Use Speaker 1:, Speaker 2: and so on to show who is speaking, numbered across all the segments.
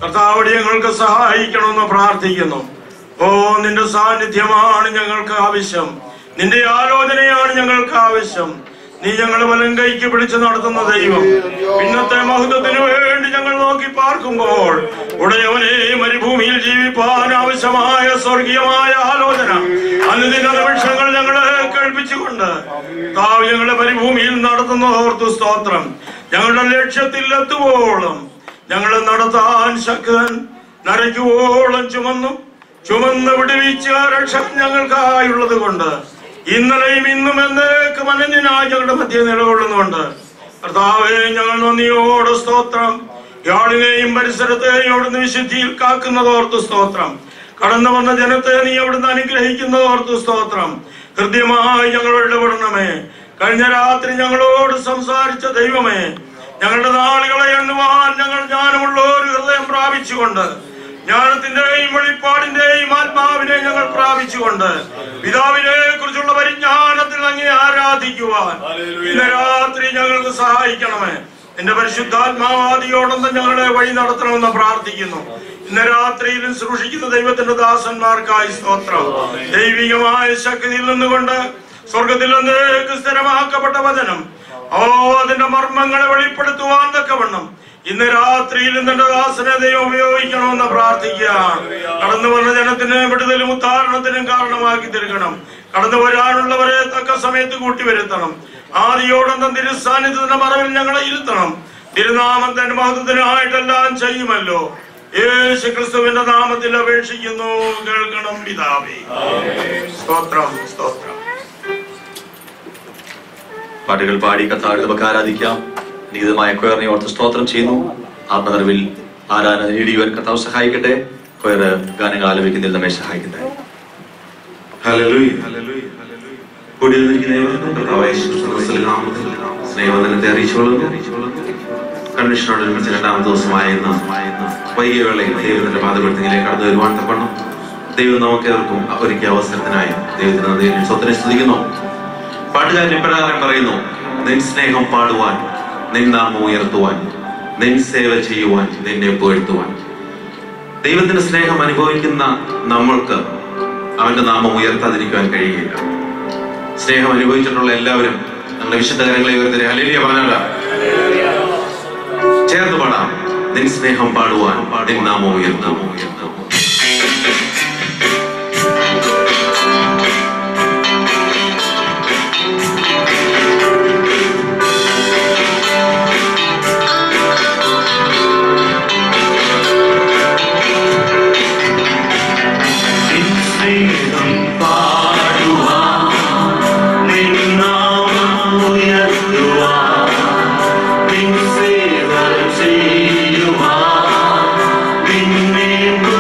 Speaker 1: കർത്താവടി ഞങ്ങൾക്ക് സഹായിക്കണമെന്ന് പ്രാർത്ഥിക്കുന്നു ഓ നിന്റെ സാന്നിധ്യമാണ് ഞങ്ങൾക്ക് ആവശ്യം നിന്റെ ആലോചനയാണ് ഞങ്ങൾക്ക് ആവശ്യം നീ ഞങ്ങളെ വലം കൈക്ക് പിടിച്ച് നടത്തുന്ന ദൈവം ഇന്നത്തെ മഹത്വത്തിന് വേണ്ടി ഞങ്ങൾ നോക്കി പാർക്കുമ്പോൾ ഉടയവനെ മരുഭൂമിയിൽ ജീവിപ്പാൻ ആവശ്യമായ സ്വർഗീയമായ ആലോചന അനുദിന നിമിഷങ്ങൾ ഞങ്ങളെ കേൾപ്പിച്ചുകൊണ്ട് താവ് ഞങ്ങളെ മരുഭൂമിയിൽ നടത്തുന്ന ഓർത്തു സ്തോത്രം ഞങ്ങളുടെ ലക്ഷ്യത്തിൽ എത്തുവോളം ഞങ്ങളെ നടത്താൻ ശക്തൻ നരയ്ക്കുവോളം ചുമന്നു ചുമന്ന് വിടുവിച്ച രക്ഷകൻ ഞങ്ങൾക്കായുള്ളത് കൊണ്ട് ഇന്നലെയും ഇന്നും എന്നേക്കും അനന്യനായി ഞങ്ങളുടെ മധ്യ നിലകൊള്ളുന്നുണ്ട് കർത്താവെ ഞങ്ങൾ നന്ദിയോട് സ്തോത്രം ഇയാളിനെയും പരിസരത്തെയും അവിടുന്ന് വിശുദ്ധിയിൽ കാക്കുന്നതോർത്ത് സ്തോത്രം കടന്നു വന്ന ജനത്തെ നീ അവിടുന്ന് അനുഗ്രഹിക്കുന്നതോർത്ത് സ്തോത്രം ഹൃദ്യമായി ഞങ്ങളോട് ഇടപെടണമേ കഴിഞ്ഞ രാത്രി ഞങ്ങളോട് സംസാരിച്ച ദൈവമേ ഞങ്ങളുടെ നാളുകളെ എണ്ണുവാൻ ഞങ്ങൾ ജ്ഞാനമുള്ള ഒരു ഹൃദയം പ്രാപിച്ചുകൊണ്ട് ജ്ഞാനത്തിന്റെയും വെളിപ്പാടിന്റെയും ആത്മാവിനെ ഞങ്ങൾ പ്രാപിച്ചുകൊണ്ട് പിതാവിനെ കുറിച്ചുള്ള പരിജ്ഞാനത്തിൽ അങ്ങേ ആരാധിക്കുവാൻ ഇന്ന് രാത്രി ഞങ്ങൾക്ക് സഹായിക്കണമേ എന്റെ പരിശുദ്ധാത്മാവാദിയോടൊന്നും ഞങ്ങളെ വഴി നടത്തണമെന്ന് പ്രാർത്ഥിക്കുന്നു ഇന്ന് രാത്രിയിലും സൂക്ഷിക്കുന്ന ദൈവത്തിന്റെ ദാസന്മാർക്കായി സ്തോത്രം ദൈവികമായ ശക്തിയിൽ നിന്നുകൊണ്ട് സ്വർഗത്തിൽ നിന്നേക്ക് സ്ഥിരമാക്കപ്പെട്ട വചനം ഓ അതിന്റെ മർമ്മങ്ങളെ വെളിപ്പെടുത്തുവാൻ തക്കവണ്ണം ഇന്ന് രാത്രിയിൽ നിന്റെ ദാസനെ ദൈവം ഉപയോഗിക്കണമെന്ന് പ്രാർത്ഥിക്കുകയാണ് കടന്നു വന്ന ജനത്തിന് വിടുതലും ഉദ്ധാരണത്തിനും കാരണമാക്കി തീർക്കണം കടന്നു വരാനുള്ളവരെ തക്ക സമയത്ത് കൂട്ടിവരുത്തണം ആദിയോടൊന്നും തിരുസാന്നിധ്യത്തിന്റെ മറവിൽ ഞങ്ങളെ ഇരുത്തണം തിരുനാമത്തിന്റെ മഹത്വത്തിനായിട്ടെല്ലാം ചെയ്യുമല്ലോ യേശു ക്രിസ്തുവിന്റെ നാമത്തിൽ അപേക്ഷിക്കുന്നു കേൾക്കണം പിതാവേ സ്തോത്രം സ്തോത്രം
Speaker 2: പാട്ടുകൾ പാടി കത്താട് നമുക്ക് ആരാധിക്കാം നീതമായ കൊയറിനെ ഓർത്ത് സ്തോത്രം ചെയ്യുന്നു ആത്മനിറവിൽ ആരാധന നേടിയുവാൻ കർത്താവ് സഹായിക്കട്ടെ കൊയർ ഗാനങ്ങൾ ആലപിക്കുന്നതിൽ നമ്മെ സഹായിക്കട്ടെ
Speaker 3: ഹല്ലേലൂയ. കൂടിയിരുന്നിരിക്കുന്ന ഏവർക്കും കർത്താവായ യേശു ക്രിസ്തുവിന്റെ നാമത്തിൽ സ്നേഹവന്ദനത്തെ അറിയിച്ചുകൊള്ളുന്നു കൺവെൻഷനോട് ഒരുമിച്ച് രണ്ടാമത്തെ ദിവസമായ ഇന്ന് വൈകിയ വേളയിൽ ദൈവത്തിന്റെ പാതപ്പെടുത്തിലേക്ക് കടന്നു വരുവാൻ തക്കണം ദൈവം നമുക്ക് ഏവർക്കും ഒരുക്കിയ അവസരത്തിനായി ദൈവത്തിന് നന്ദിയും സ്വത്തിനെ സ്തുതിക്കുന്നു പാട്ടുകാരൻ ഇപ്രകാരം പറയുന്നു നിൻ സ്നേഹം പാടുവാൻ നിൻ നാമം ഉയർത്തുവാൻ നിൻ സേവ ചെയ്യുവാൻ നിന്നെ പുകഴ്ത്തുവാൻ ദൈവത്തിന്റെ സ്നേഹം അനുഭവിക്കുന്ന നമ്മൾക്ക് അവന്റെ നാമം ഉയർത്താതിരിക്കുവാൻ കഴിയുകയില്ല സ്നേഹം അനുഭവിച്ചിട്ടുള്ള എല്ലാവരും നമ്മുടെ വിശുദ്ധ കരങ്ങളെ ഉയർത്തി ഹലേലിയ പറഞ്ഞാല ചേർന്ന് പാടാം നിൻ സ്നേഹം പാടുവാൻ നിൻ നാമം ഉയർത്താമോ ഉയർത്താമോ
Speaker 4: നിന്നെ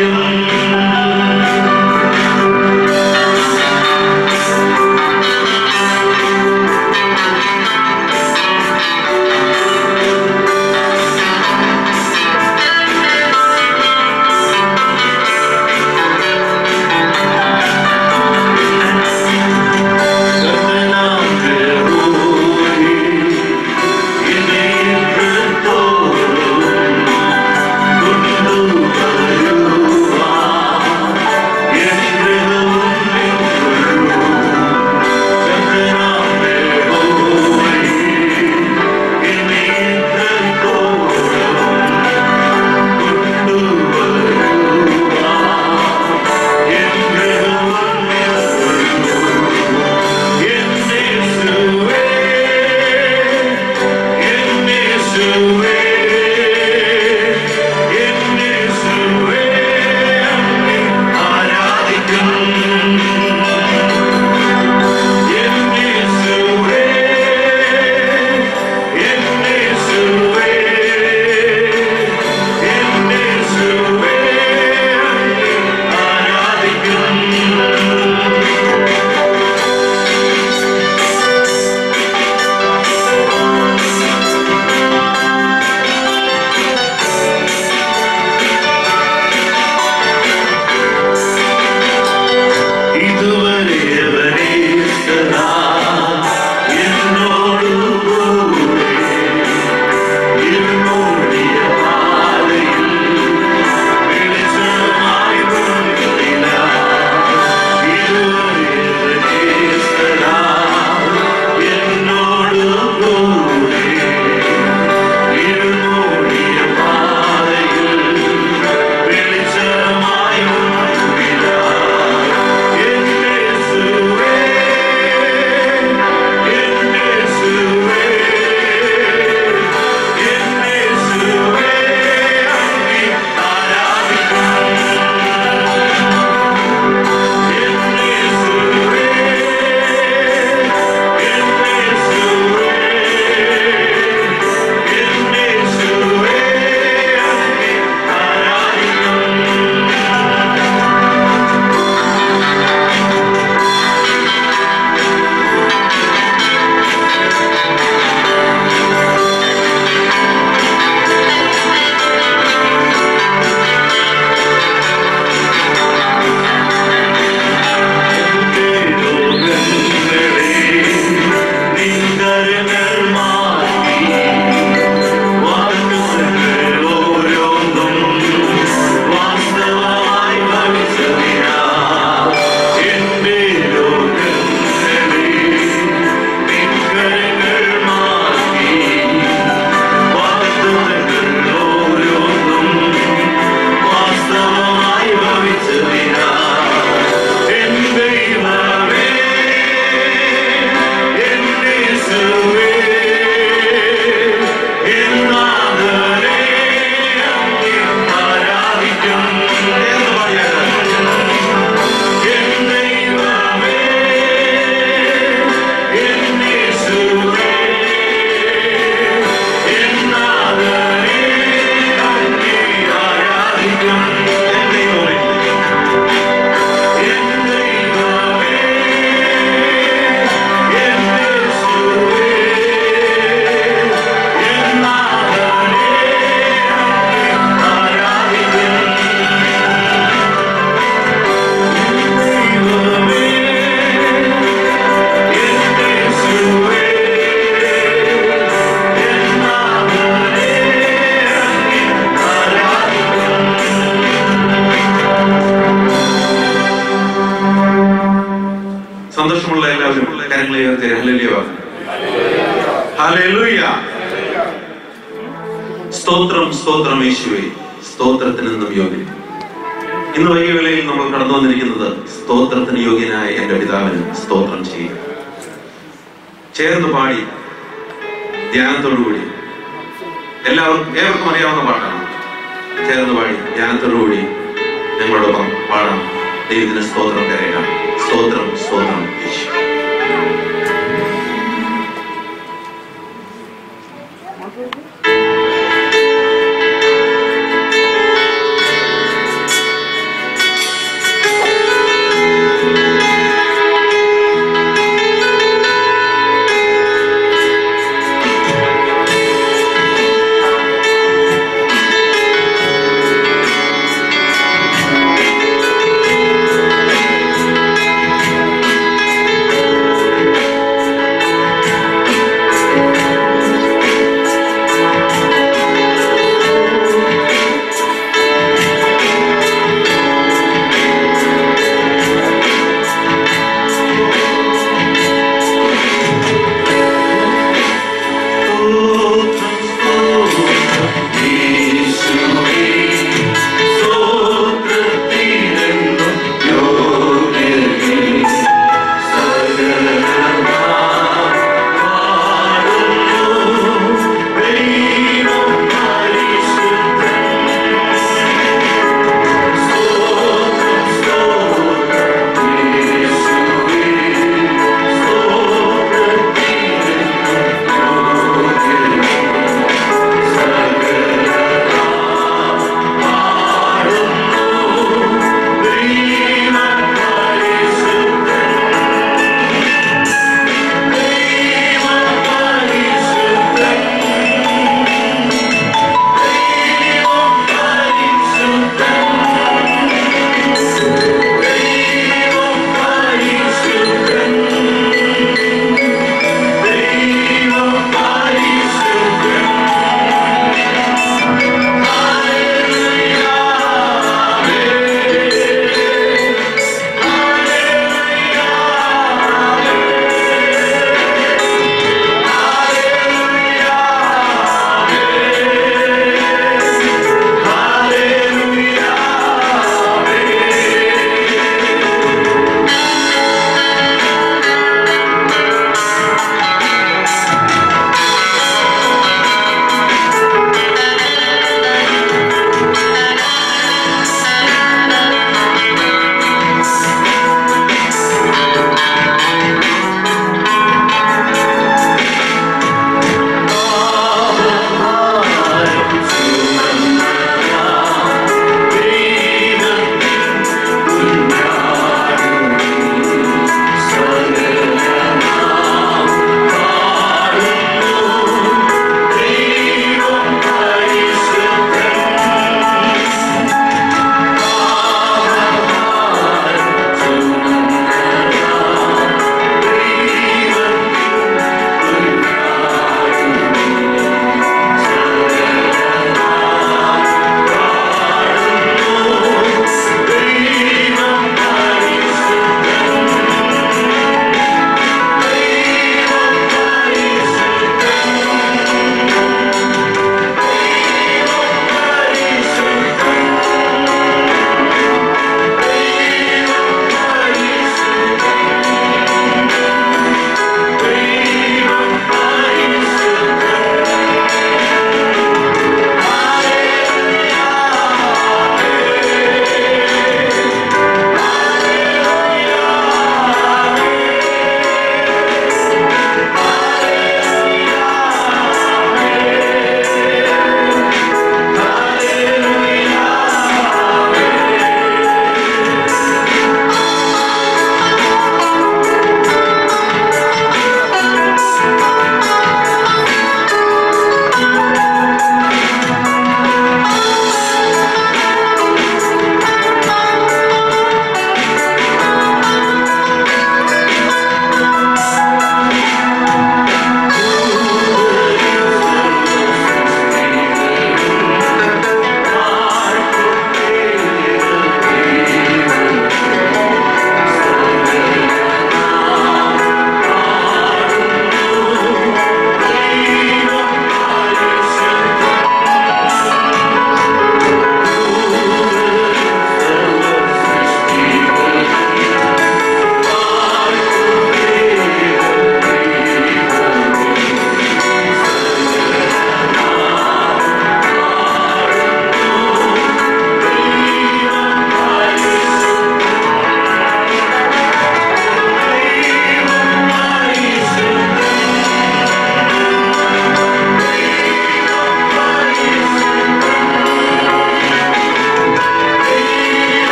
Speaker 3: സന്തോഷമുള്ള എല്ലാവരും കരങ്ങളെ ഉയർത്തി ഹല്ലേലൂയ പറഞ്ഞു. ഹല്ലേലൂയ. സ്തോത്രം സ്തോത്രം യേശുവേ സ്തോത്രത്തിന് നിന്നും യോഗ്യൻ ഇന്ന് വൈകിവേളയിൽ നമ്മൾ കടന്നു വന്നിരിക്കുന്നത് സ്തോത്രത്തിന് യോഗ്യനായ എന്റെ പിതാവിന് സ്തോത്രം ചെയ്യുക ചേർന്ന് പാടി ധ്യാനത്തോടുകൂടി എല്ലാവർക്കും ഏവർക്കും അറിയാവുന്ന പാട്ടാണ് ചേർന്ന് പാടി ധ്യാനത്തോടുകൂടി ഞങ്ങളോടൊപ്പം പാടാം ദൈവത്തിന് സ്തോത്രം കരയാം സ്തോത്രം സ്തോത്രം യേശു
Speaker 4: Thank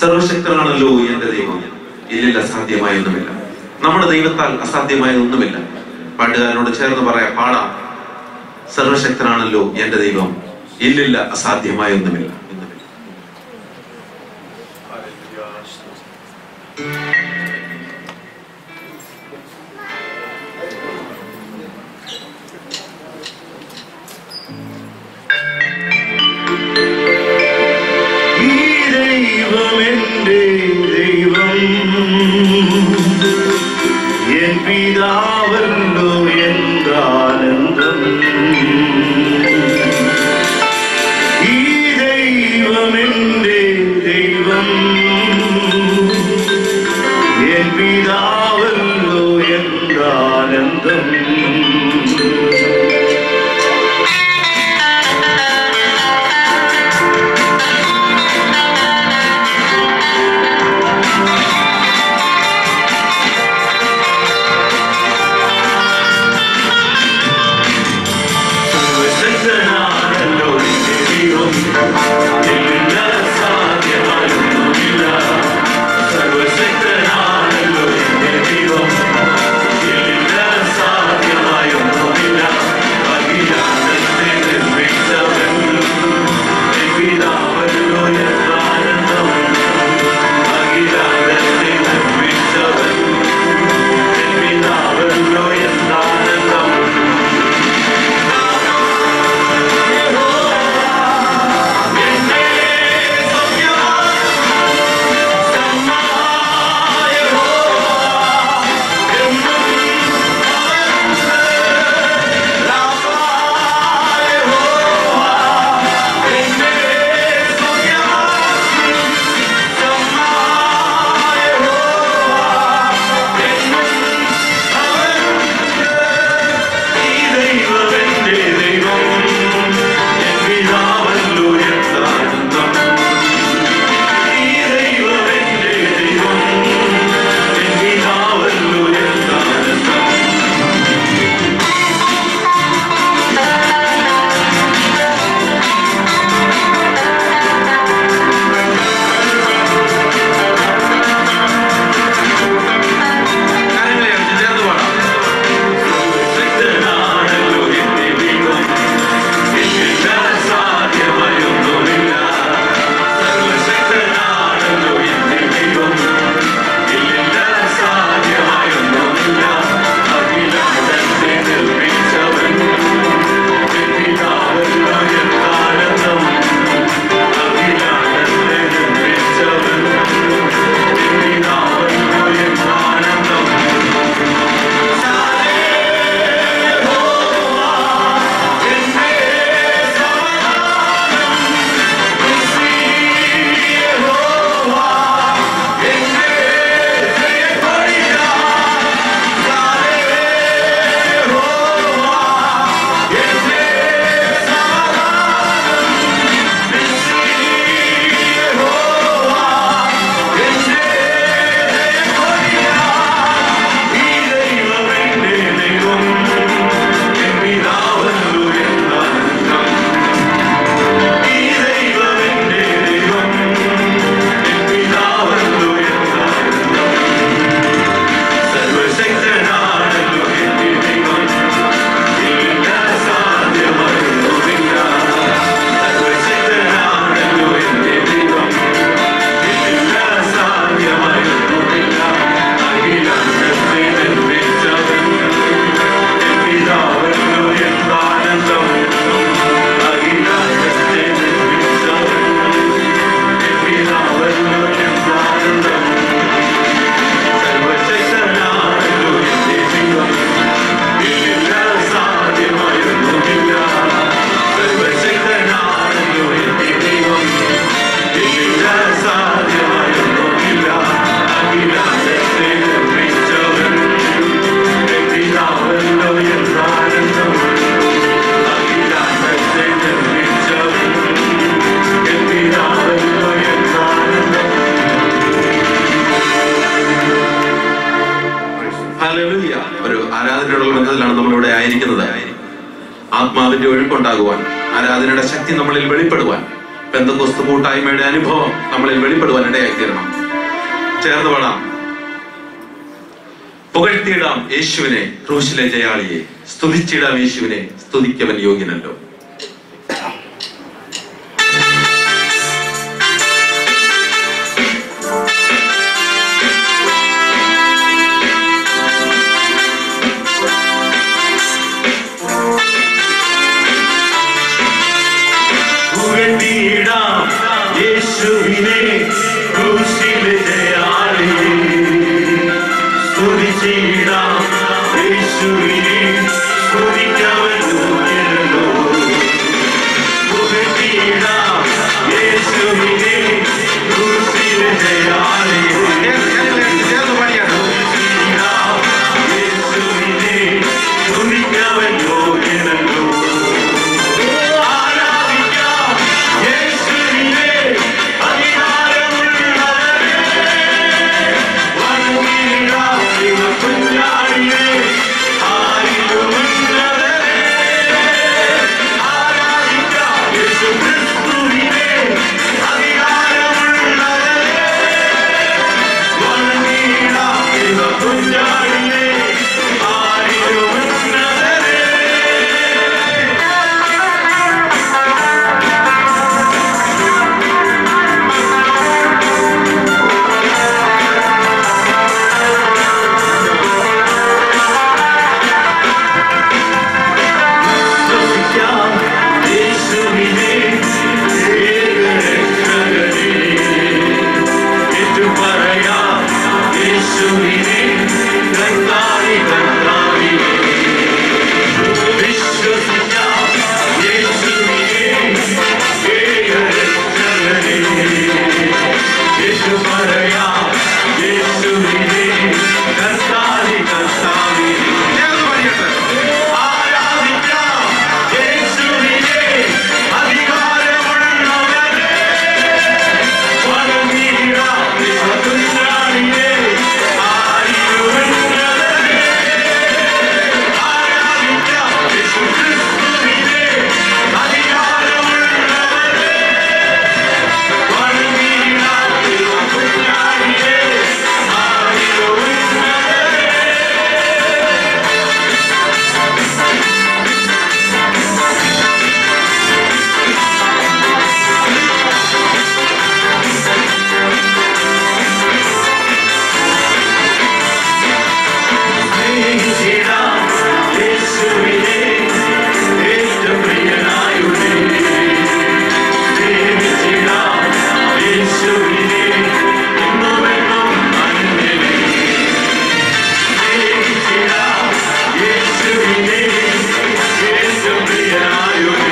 Speaker 3: സർവശക്തനാണല്ലോ എന്റെ ദൈവം ഇല്ലില്ല അസാധ്യമായൊന്നുമില്ല നമ്മുടെ ദൈവത്താൽ അസാധ്യമായ ഒന്നുമില്ല പാട്ടുകാരനോട് ചേർന്ന് പറയാം പാടാം സർവശക്തനാണല്ലോ എന്റെ ദൈവം ഇല്ലില്ല അസാധ്യമായ ഒന്നുമില്ല ഒന്നുമില്ല
Speaker 4: ഈ ദൈവം എന്റെ ദൈവം എൻ പിതാവല്ലോ എന്താനന്ദം ഈ ദൈവം എന്റെ ദൈവം എൻ പിതാവല്ലോ എന്താനന്ദം സർവശക്തനാണല്ലോ നിന്റെ ദൈവം. എന്നിൽ അസാധ്യമായൊന്നുമില്ല. സർവശക്തനാണല്ലോ നിന്റെ ദൈവം. എന്നിൽ അസാധ്യമായൊന്നുമില്ല. അഖിലാണ്ടത്തെ നിർമ്മിച്ചവൻ. എൻ പിതാവല്ലോ എന്നാനന്ദം. അഖിലാണ്ടത്തെ നിർമ്മിച്ചവൻ. എൻ പിതാവല്ലോ എന്നാനന്ദം.
Speaker 3: കരങ്ങളെ അടിച്ച് ചേർന്ന് പാടാം ഹല്ലേലൂയ. ഒരു ആരാധനയോടുള്ള ബന്ധത്തിലാണ് നമ്മളിവിടെ ആയിരിക്കുന്നത് ആത്മാവിന്റെ ഒഴുക്കുണ്ടാകുവാൻ ആരാധനയുടെ ശക്തി നമ്മളിൽ വെളിപ്പെടുവാൻ പെന്തക്കൊസ്തു കൂട്ടായ്മയുടെ അനുഭവം നമ്മളിൽ വെളിപ്പെടുവാൻ ഇടയായിത്തീരണം ചേർന്ന് പാടാം പുകഴ്ത്തിയിടാം യേശുവിനെ ക്രൂശിലെ ജയാളിയെ സ്തുതിച്ചിടാം യേശുവിനെ സ്തുതിക്കവൻ യോഗ്യനല്ലോ
Speaker 4: പുകഴ്ത്തിയിടാം യേശുവിനെ ക്രൂശിലെ ജയാളിയെ സ്തുതിച്ചിടാം യേശുവിനെ സ്തുതിക്കവൻ യോഗ്യനല്ലോ. പുകഴ്ത്തിയിടാം യേശുവിനെ ക്രൂശിലെ ജയാളിയെ
Speaker 3: ചേർന്ന് പാടിയാണ്
Speaker 4: സ്തുതിച്ചിടാം യേശുവിനെ സ്തുതിക്കവൻ യോഗ്യനല്ലോ. ആരാധിക്കാം യേശുവിനെ അധികാരമുള്ളവനെ. വണങ്ങിടാം ദൈവകുഞ്ഞാടിയെ ആരിലുമുള്ളവനെ. ആരാധിക്കാം യേശുക്രിസ്തുവിനെ അധികാരമുള്ളവനെ. വണങ്ങിടാം ദൈവകുഞ്ഞാടിയെ ആരിലുമുള്ളവനെ. വിശ്വസിക്കാം യേശുവിനെ ഏകരക്ഷകനെ. ഏറ്റുപറയാം യേശുവിനെ കർത്താവേ, കർത്താവേ. വിശ്വസിക്കാം യേശുവിനെ ഏകരക്ഷകനെ. ഏറ്റുപറയാം യേശുവിനെ കർത്താവേ, കർത്താവേ.
Speaker 3: ചേർന്ന് പാടിയാണ്
Speaker 4: ആരാധിക്കാം യേശുവിനെ അധികാരമുള്ളവനെ. വണങ്ങിടാം ദൈവകുഞ്ഞാടിയെ ആരിലുമുള്ളവനെ. ആരാധിക്കാം യേശുക്രിസ്തുവിനെ അധികാരമുള്ളവനെ. വണങ്ങിടാം ദൈവകുഞ്ഞാടിയെ ആരിലുമുള്ളവനെ. സ്നേഹിച്ചിടാം യേശുവിനെ ഏറ്റവും പ്രിയനായുടെ. സ്നേഹിച്ചിടാം യേശുവിനെ എന്നുമെന്നും അന്യനെ. സ്നേഹിച്ചിടാം യേശുവിനെ ഏറ്റവും പ്രിയനായുടെ.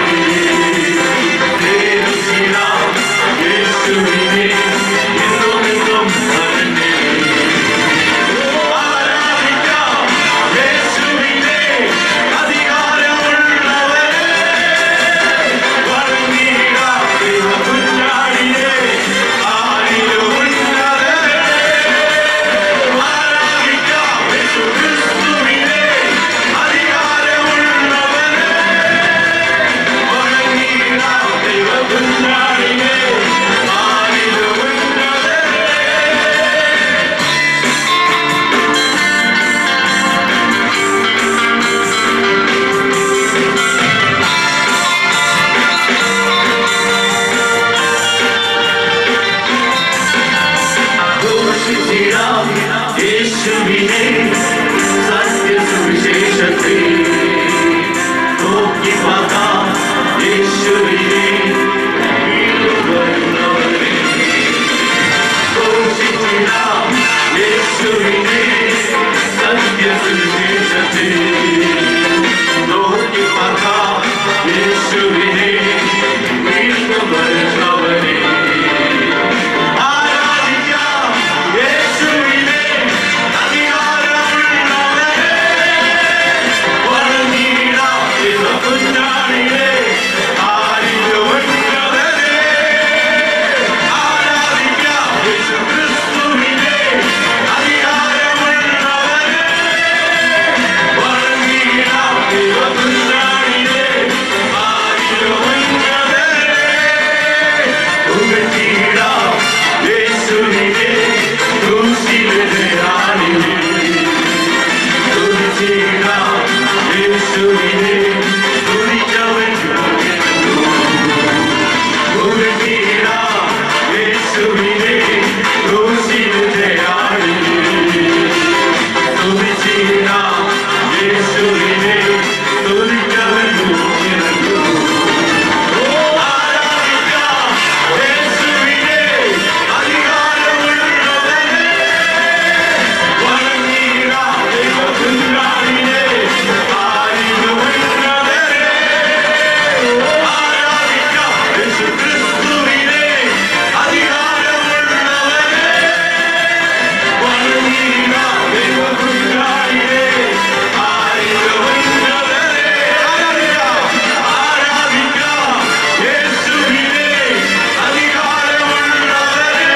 Speaker 4: സ്നേഹിച്ചിടാം യേശുവിനെ എന്നുമെന്നും അന്യനെ. ആരാധിക്കാം യേശുവിനെ അധികാരമുള്ളവനെ. വണങ്ങിടാം ദൈവകുഞ്ഞാടിയെ ആരിലുമുള്ളവനെ. ആരാധിക്കാം യേശുക്രിസ്തുവിനെ അധികാരമുള്ളവനെ. വണങ്ങിടാം ദൈവകുഞ്ഞാടിയെ ആരിലുമുള്ളവനെ. ഘോഷിച്ചിടാം യേശുവിനെ സത്യസുവിശേഷത്തെ നോക്കി പാകാം യേശുവിനെ വീണ്ടും വരുന്നവനെ. ഘോഷിച്ചിടാം യേശുവിനെ സത്യസുവിശേഷത്തെ നോക്കി പാകാം യേശുവിനെ വീണ്ടും വരുന്നവനെ ആരാധിക്കാം യേശുവിനെ അധികാരമുള്ളവനെ. യേശുവിനെ ക്രൂശിലെതിരാളിനെ സ്തുതിച്ചിടാം യേശുവിനെ സ്തുതിച്ചവൻ യോഗ്യനല്ലോ. സ്തുതിച്ചിടാം യേശുവിനെ ക്രൂശിലെതിരാളിനെ സ്തുതിച്ചിടാം യേശുവിനെ സ്തുതിച്ചവൻ യോഗ്യനല്ലോ. ആരാധിക്കാം യേശുവിനെ അധികാരമുള്ളവനെ വണങ്ങിടാം ദൈവപുത്രാവിനെ ആരിലുമുള്ളവനെ ആരാധിക്കാം യേശുക്രിസ്തുവിനെ അധികാരമുള്ളവനെ വണങ്ങിടാം ദൈവപുത്രാവിനെ ആരിലുമുള്ളവനെ ആരാധിക്കാം ആരാധിക്കാം യേശുവിനെ അധികാരമുള്ളവനെ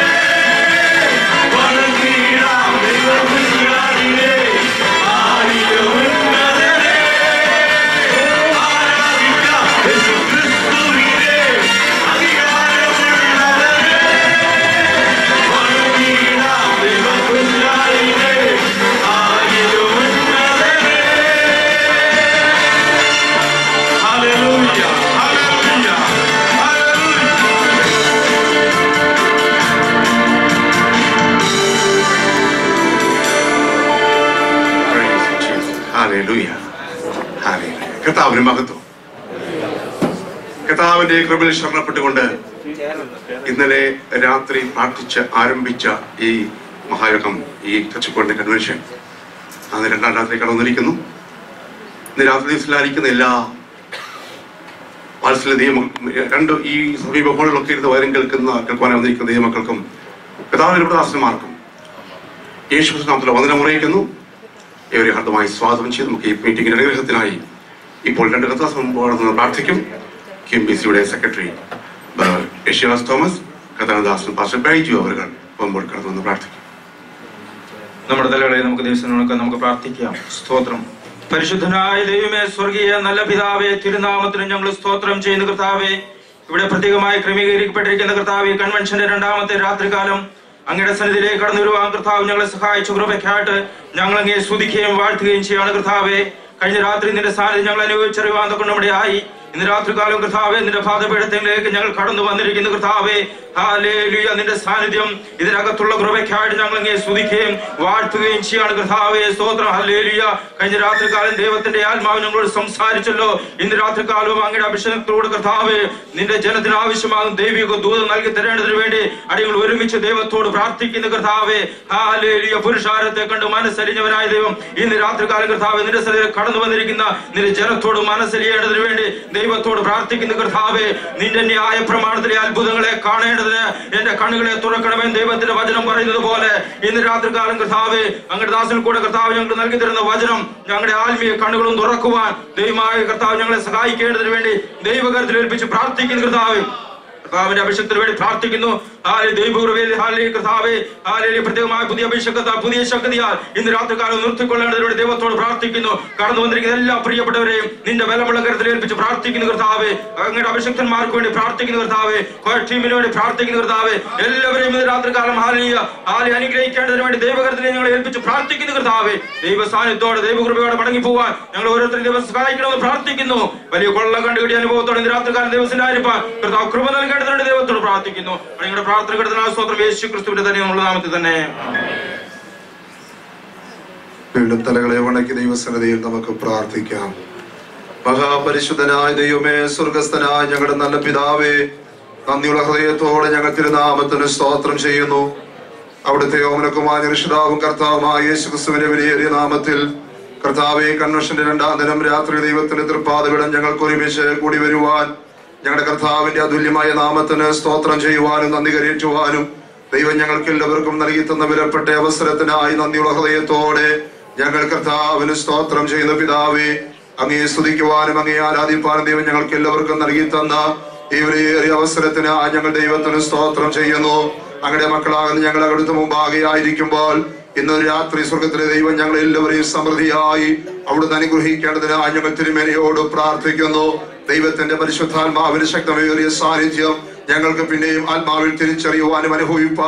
Speaker 4: വണങ്ങിടാം ദൈവപുത്രാവിനെ ആരിലുമുള്ളവനെ ആരാധിക്കാം യേശുക്രിസ്തുവിനെ അധികാരമുള്ളവനെ വണങ്ങിടാം ദൈവപുത്രാവിനെ ആരിലുമുള്ളവനെ ഹല്ലേലൂയ ഹല്ലേലൂയ ഹല്ലേലൂയ
Speaker 5: Praise Jesus. Hallelujah. Hallelujah. കർത്താവിന് മഹത്വം കർത്താവിന്റെ കൃപയിൽ ശരണപ്പെട്ടുകൊണ്ട് ഇന്നലെ രാത്രി പ്രാർത്ഥിച്ച് ആരംഭിച്ച ഈ മഹായോഗം ഈ ടച്ചുപോയിന്റ് കൺവെൻഷൻ അന്ന് രണ്ടാം രാത്രി കടന്നിരിക്കുന്നു ഇന്ന് രാത്രി ദിവസത്തിലായിരിക്കുന്ന എല്ലാ വാത്സല്യ ദൈവം രണ്ട് ഈ സമീപ ഹോളിലൊക്കെ ഇരുന്ന് വരം കേൾക്കുന്ന കേൾക്കുവാൻ വന്നിരിക്കുന്ന ദൈവമക്കൾക്കും കർത്താവിന്റെ ദാസന്മാർക്കും യേശു നാമത്തിൽ വന്ദനം അറിയിക്കുന്നു ഏവരെ ഹർദ്ദമായി സ്വാഗതം ചെയ്ത് നമുക്ക് ഈ മീറ്റിംഗിന്റെ അനുഗ്രഹത്തിനായി ഇപ്പോൾ രണ്ട് കഥാസംഭവം പ്രാർത്ഥിക്കും കിം ബി സിയുടെ സെക്രട്ടറി യശിവാസ് തോമസ് കഥാദാസൻ പാസ്റ്റർ ബൈജു അവർ മുമ്പോട്ട് കടന്നു പ്രാർത്ഥിക്കും
Speaker 6: നമ്മുടെ തലകളെ നമുക്ക് ദിവസങ്ങൾക്ക് നമുക്ക് പ്രാർത്ഥിക്കാം സ്തോത്രം പരിശുദ്ധനായ ദൈവമേ സ്വർഗീയ നല്ല പിതാവേ തിരുനാമത്തിന് ഞങ്ങൾ സ്തോത്രം ചെയ്യുന്ന കർത്താവേ ഇവിടെ പ്രത്യേകമായി ക്രമീകരിക്കപ്പെട്ടിരിക്കുന്ന കർത്താവ് ഈ കൺവെൻഷന്റെ രണ്ടാമത്തെ രാത്രികാലം അങ്ങയുടെ സന്നിധിയിലേക്ക് കടന്നു വരുവാൻ കർത്താവ് ഞങ്ങളെ സഹായിച്ചു കൃപയ്ക്കായിട്ട് ഞങ്ങൾ അങ്ങേ സ്തുതിക്കുകയും വാഴ്ത്തുകയും ചെയ്യാണ് കർത്താവേ കഴിഞ്ഞ രാത്രി നിന്റെ സാന്നിധ്യം ഞങ്ങൾ അനുഭവിച്ചറിയുവാൻ കൊണ്ട് നമ്മുടെ ആയി ഇന്ന് രാത്രികാലം കർത്താവേ നിന്റെ പാദപീഠത്തിലേക്ക് ഞങ്ങൾ കടന്നു വന്നിരിക്കുന്നു കർത്താവേ ഹാലേലുയ നിന്റെ സാന്നിധ്യം ഇതിനകത്തുള്ള കൃപയ്ക്കായിട്ട് ഞങ്ങൾ അങ്ങേ സ്തുതിക്കുകയും വാഴ്ത്തുകയും ചെയ്യാണ് കർത്താവേ സ്തോത്രം ഹല്ലേലുയ കഴിഞ്ഞ രാത്രികാലം ദൈവത്തിന്റെ ആത്മാവ് ഞങ്ങളോട് സംസാരിച്ചല്ലോ ഇന്ന് രാത്രികാലവും അങ്ങയുടെ അഭിഷേകത്തോട് കർത്താവേ നിന്റെ ജനത്തിന് ആവശ്യമാകും ദൈവിക ദൂതം നൽകി തരേണ്ടതിന് വേണ്ടി അടികൾ ഒരുമിച്ച് ദൈവത്തോട് പ്രാർത്ഥിക്കുന്ന കർത്താവേ ഹാലേലുയ പുരുഷാരത്തെ കണ്ട് മനസ്സരിഞ്ഞവനായ ദൈവം ഇന്ന് രാത്രികാലം കർത്താവേ നിന്റെ സ്ഥലത്തിൽ കടന്നു വന്നിരിക്കുന്ന നിന്റെ ജനത്തോട് മനസ്സരിയേണ്ടതിന് വേണ്ടി ദൈവത്തോട് പ്രാർത്ഥിക്കുന്ന കർത്താവേ നിന്റെ ന്യായ പ്രമാണത്തിലെ അത്ഭുതങ്ങളെ കാണേണ്ടതിന് എന്റെ കണ്ണുകളെ തുറക്കണമെന്ന് ദൈവത്തിന്റെ വചനം പറയുന്നത് പോലെ ഇന്ന് രാത്രികാലം കർത്താവേ അങ്ങയുടെ ദാസൻ കൂടെ കർത്താവ് ഞങ്ങൾക്ക് നൽകി തരുന്ന വചനം ഞങ്ങളുടെ ആത്മീയ കണ്ണുകളും തുറക്കുവാൻ ദൈവമായ കർത്താവ് ഞങ്ങളെ സഹായിക്കേണ്ടതിന് വേണ്ടി ദൈവകരത്തിൽ ഏൽപ്പിച്ച് പ്രാർത്ഥിക്കുന്ന കർത്താവ് കർത്താവിന്റെ അഭിഷേകത്തിന് വേണ്ടി പ്രാർത്ഥിക്കുന്നു ഹാലേ ദൈവകൃപയിൽ ഹാലേ കർത്താവേ ഹാലേ പ്രത്യേകമായ പുതിയ അഭിഷേകത്താൽ പുതിയ ശക്തിയാൽ ഇന്ന് രാത്രികാലം നിർത്തിക്കൊള്ളേണ്ടതിന് വേണ്ടി ദൈവത്തോട് പ്രാർത്ഥിക്കുന്നു കടന്നു വന്നിരിക്കുന്ന എല്ലാ പ്രിയപ്പെട്ടവരെയും നിന്റെ ബലമുള്ള കരുത്തിൽ ഏൽപ്പിച്ച് പ്രാർത്ഥിക്കുന്നു കർത്താവേ അങ്ങയുടെ അഭിഷക്തന്മാർക്ക് വേണ്ടി പ്രാർത്ഥിക്കുന്നു കർത്താവേ കോയ ടീമിന് വേണ്ടി പ്രാർത്ഥിക്കുന്നു കർത്താവേ എല്ലാവരെയും ഇന്ന് രാത്രികാലം ഹാലിയ ഹാലി അനുഗ്രഹിക്കേണ്ടതിന് വേണ്ടി ദൈവകരത്തിനെ ഞങ്ങൾ ഏൽപ്പിച്ച് പ്രാർത്ഥിക്കുന്നു കർത്താവേ ദൈവ സാന്നിധ്യത്തോടെ ദൈവകൃപയോടെ മടങ്ങി പോവാൻ ഞങ്ങൾ ഓരോരുത്തരും ദൈവം സഹായിക്കണമെന്ന് പ്രാർത്ഥിക്കുന്നു വലിയ കൊള്ള കണ്ടുകിടി അനുഭവത്തോടെ ഇന്ന് രാത്രികാലം ദിവസത്തിന്റെ ആയിരിക്കാൻ കർത്താവ് കൃപ നൽകേണ്ടതിന് ദൈവത്തോട് പ്രാർത്ഥിക്കുന്നു നിങ്ങളുടെ പ്രാർത്ഥന കിടന്ന സ്തോത്രം യേശു ക്രിസ്തുവിന്റെ തന്നെ നമ്മുടെ നാമത്തിൽ തന്നെ
Speaker 7: വീണ്ടും തലകളെ വണക്കി ദൈവസന്നിധിയിൽ നമുക്ക് പ്രാർത്ഥിക്കാം മഹാപരിശുദ്ധനായ ദൈവമേ സ്വർഗസ്ഥനായ ഞങ്ങളുടെ നല്ല പിതാവേ നന്ദിയുള്ള ഹൃദയത്തോടെ ഞങ്ങൾ തിരുനാമത്തിന് സ്തോത്രം ചെയ്യുന്നു അവിടുത്തെ ഓമനക്കുമാരി രക്ഷിതാവും കർത്താവുമായ യേശു ക്രിസ്തുവിന്റെ വിലയേറിയ നാമത്തിൽ കർത്താവെ കൺവെൻഷന്റെ രണ്ടാം ദിനം രാത്രി ദൈവത്തിന്റെ തൃപ്പാതവിടം ഞങ്ങൾക്ക് ഒരുമിച്ച് കൂടി വരുവാൻ ഞങ്ങളുടെ കർത്താവിന്റെ അതുല്യമായ നാമത്തിന് സ്തോത്രം ചെയ്യുവാനും നന്ദി കരയിച്ചുവാനും ദൈവം ഞങ്ങൾക്ക് എല്ലാവർക്കും നൽകി തന്ന വിലപ്പെട്ട അവസരത്തിനായി നന്ദിയുള്ള ഹൃദയത്തോടെ ഞങ്ങൾ കർത്താവിന് സ്തോത്രം ചെയ്യുന്ന പിതാവേ അങ്ങയെ സ്തുതിക്കുവാനും അങ്ങയെ ആരാധിപ്പാനും ദൈവം ഞങ്ങൾക്ക് എല്ലാവർക്കും നൽകി തന്ന ഈ വിലയേറിയ അവസരത്തിന് ഞങ്ങൾ ദൈവത്തിന് സ്തോത്രം ചെയ്യുന്നു അങ്ങയുടെ മക്കളാകുന്ന ഞങ്ങൾ അവിടുത്തെ മുമ്പാകെ ആയിരിക്കുമ്പോൾ ഇന്ന് രാത്രി സ്വർഗത്തിലെ ദൈവം ഞങ്ങൾ എല്ലാവരെയും സമൃദ്ധിയായി അവിടുന്ന് അനുഗ്രഹിക്കേണ്ടതിനായി ഞങ്ങൾ തിരുമേനയോട് പ്രാർത്ഥിക്കുന്നു ദൈവത്തിന്റെ പരിശുദ്ധാത്മാവിന് ശക്തമേറിയ സാന്നിധ്യം ഞങ്ങൾക്ക് പിന്നെയും ആത്മാവിൽ തിരിച്ചറിയുവാനും അനുഭവിപ്പാനും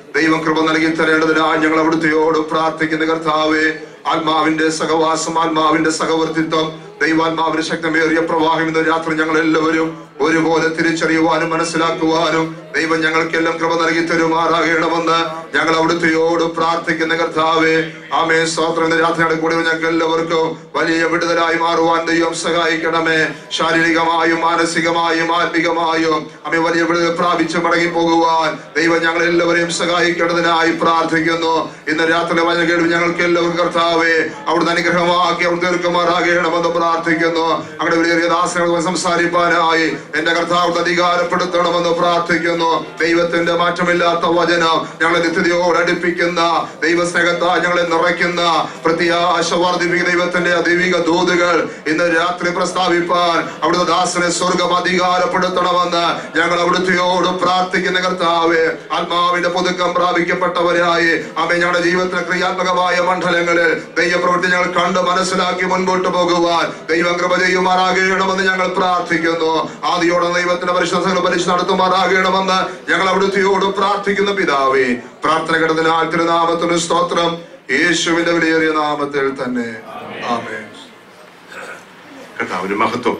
Speaker 7: ദൈവം കൃപ നൽകി തരേണ്ടതിനായി ഞങ്ങൾ അവിടുത്തെയോട് പ്രാർത്ഥിക്കുന്ന കർത്താവേ ആത്മാവിന്റെ സഹവാസം ആത്മാവിന്റെ സഹവർത്തിത്വം ദൈവാത്മാവിന്റെ ശക്തമേറിയ പ്രവാഹം ഇന്ന് രാത്രി ഞങ്ങൾ എല്ലാവരും ഒരുപോലെ തിരിച്ചറിയുവാനും മനസ്സിലാക്കുവാനും ദൈവം ഞങ്ങൾക്കെല്ലാം കൃപ നൽകി തരുമാറാകണമെന്ന് ഞങ്ങൾ അവിടുത്തെയോട് പ്രാർത്ഥിക്കുന്ന കർത്താവേ ആമേ സ്തോത്രം ഇന്ന് രാത്രിയുടെ കൂടി ഞങ്ങൾക്ക് എല്ലാവർക്കും വലിയ വിടുതലായി മാറുവാൻ ദൈവം സഹായിക്കണമേ ശാരീരികമായും മാനസികമായും ആത്മികമായും അമ്മ വലിയ വിടുതൽ പ്രാപിച്ച് മടങ്ങി പോകുവാൻ ദൈവം ഞങ്ങൾ എല്ലാവരെയും സഹായിക്കേണ്ടതിനായി പ്രാർത്ഥിക്കുന്നു ഇന്ന് രാത്രി വചന കേൾവി ഞങ്ങൾക്ക് എല്ലാവർക്കും കർത്താവേ അവിടുന്ന് അനുഗ്രഹമാക്കി അവിടെ തീർക്കുമാറാകണമെന്ന് പ്രാർത്ഥിക്കുന്നു അവിടെ വലിയ ദാസനോട് സംസാരിപ്പാനായി എന്റെ കർത്താവ് അധികാരപ്പെടുത്തണമെന്ന് പ്രാർത്ഥിക്കുന്നു ദൈവത്തിന്റെ മാറ്റമില്ലാത്ത വചനം ഞങ്ങളെ നിത്യതയോട് അടുപ്പിക്കുന്ന ദൈവസ്നേഹത്താ ഞങ്ങളെ നിറയ്ക്കുന്ന പ്രത്യാശ വർദ്ധിപ്പിക്കുന്ന ദൈവത്തിന്റെ ദൈവിക ദൂതുകൾ ഇന്ന് രാത്രി പ്രസ്താവിപ്പാൻ അവിടുത്തെ ദാസനെ സ്വർഗം അധികാരപ്പെടുത്തണമെന്ന് ഞങ്ങൾ അവിടുത്തെയോട് പ്രാർത്ഥിക്കുന്ന കർത്താവെ ആത്മാവിന്റെ പുതുക്കം പ്രാപിക്കപ്പെട്ടവരായി അമ്മ ഞങ്ങളുടെ ജീവിതത്തിലെ ക്രിയാത്മകമായ മണ്ഡലങ്ങളിൽ ദൈവപ്രവൃത്തി ഞങ്ങൾ കണ്ട് മനസ്സിലാക്കി മുൻപോട്ട് പോകുവാൻ ദൈവം കൃപ ചെയ്യുമാറാകണമെന്ന് ഞങ്ങൾ പ്രാർത്ഥിക്കുന്നു ആദ്യോടെ ദൈവത്തിന്റെ പരിശുദ്ധങ്ങൾ പരിശു നടത്തുമാറാകണമെന്ന് ഞങ്ങൾ അവിടുത്തെയോട് പ്രാർത്ഥിക്കുന്ന പിതാവേ പ്രാർത്ഥന കിടന്നതിനാൽ തിരുനാമത്തിന് സ്തോത്രം യേശുവിന്റെ വിലയേറിയ നാമത്തിൽ തന്നെ ആമേൻ
Speaker 5: കർത്താവിന് മഹത്വം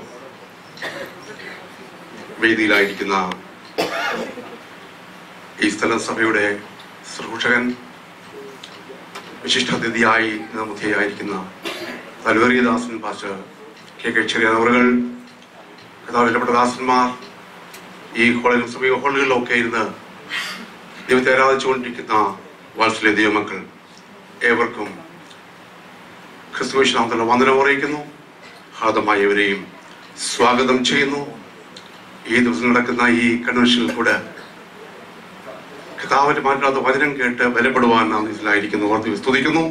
Speaker 5: വേദിയിലായിരിക്കുന്ന ഈ സ്ഥലം സഭയുടെ ശ്രൂഷകൻ വിശിഷ്ടാതിഥിയായി മുഖ്യയായിരിക്കുന്ന തലുവറിയദാസൻ പാസ്റ്റർ കെ കെ ചെറിയവറുകൾ കഥാവിഷ്ടപ്പെട്ട ദാസന്മാർ ഈ ഹോളിലും സമീപ ഹോളുകളിലൊക്കെ ഇരുന്ന് ദൈവത്തെ ആരാധിച്ചുകൊണ്ടിരിക്കുന്ന വാത്സല്യ ദൈവമക്കൾ ഏവർക്കും ക്രിസ്തുവിശ്വാസത്തിലുള്ള വന്ദനം അറിയിക്കുന്നു ഹാർദമായി ഇവരെയും സ്വാഗതം ചെയ്യുന്നു ഈ ദിവസം നടക്കുന്ന ഈ കൺവെൻഷനിൽ കൂടെ കഥാവിന്റെ മാറ്റാത്ത വചനം കേട്ട് ബലപ്പെടുവാൻ നാം ഇതിലായിരിക്കുന്നു ഓർത്ത് സ്തുതിക്കുന്നു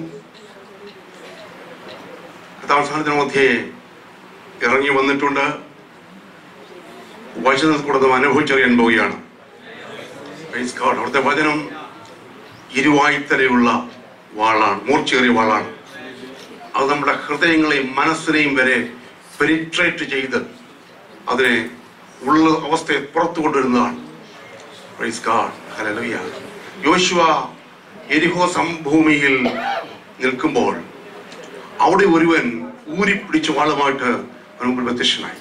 Speaker 5: കഥാവസാനത്തിന് മധ്യേ ഇറങ്ങി വന്നിട്ടുണ്ട് വചനത്തിൽ കൂടെ നാം അനുഭവിച്ചറിയാൻ പോവുകയാണ് Praise God. അവിടുത്തെ വചനം ഇരുവായ്ത്തലയുള്ള വാളാണ് മൂർച്ചയേറിയ വാളാണ് അത് നമ്മുടെ ഹൃദയങ്ങളെയും മനസ്സിനെയും വരെ പെനിട്രേറ്റ് ചെയ്ത് അതിനെ ഉള്ള അവസ്ഥയെ പുറത്തു കൊണ്ടുവരുന്നതാണ് Praise God. Hallelujah. യോശുവ എരിഹോ സംഭൂമിയിൽ നിൽക്കുമ്പോൾ അവിടെ ഒരുവൻ ഊരിപ്പിടിച്ച വാളുമായിട്ട് അവന് മുമ്പിൽ പ്രത്യക്ഷനായി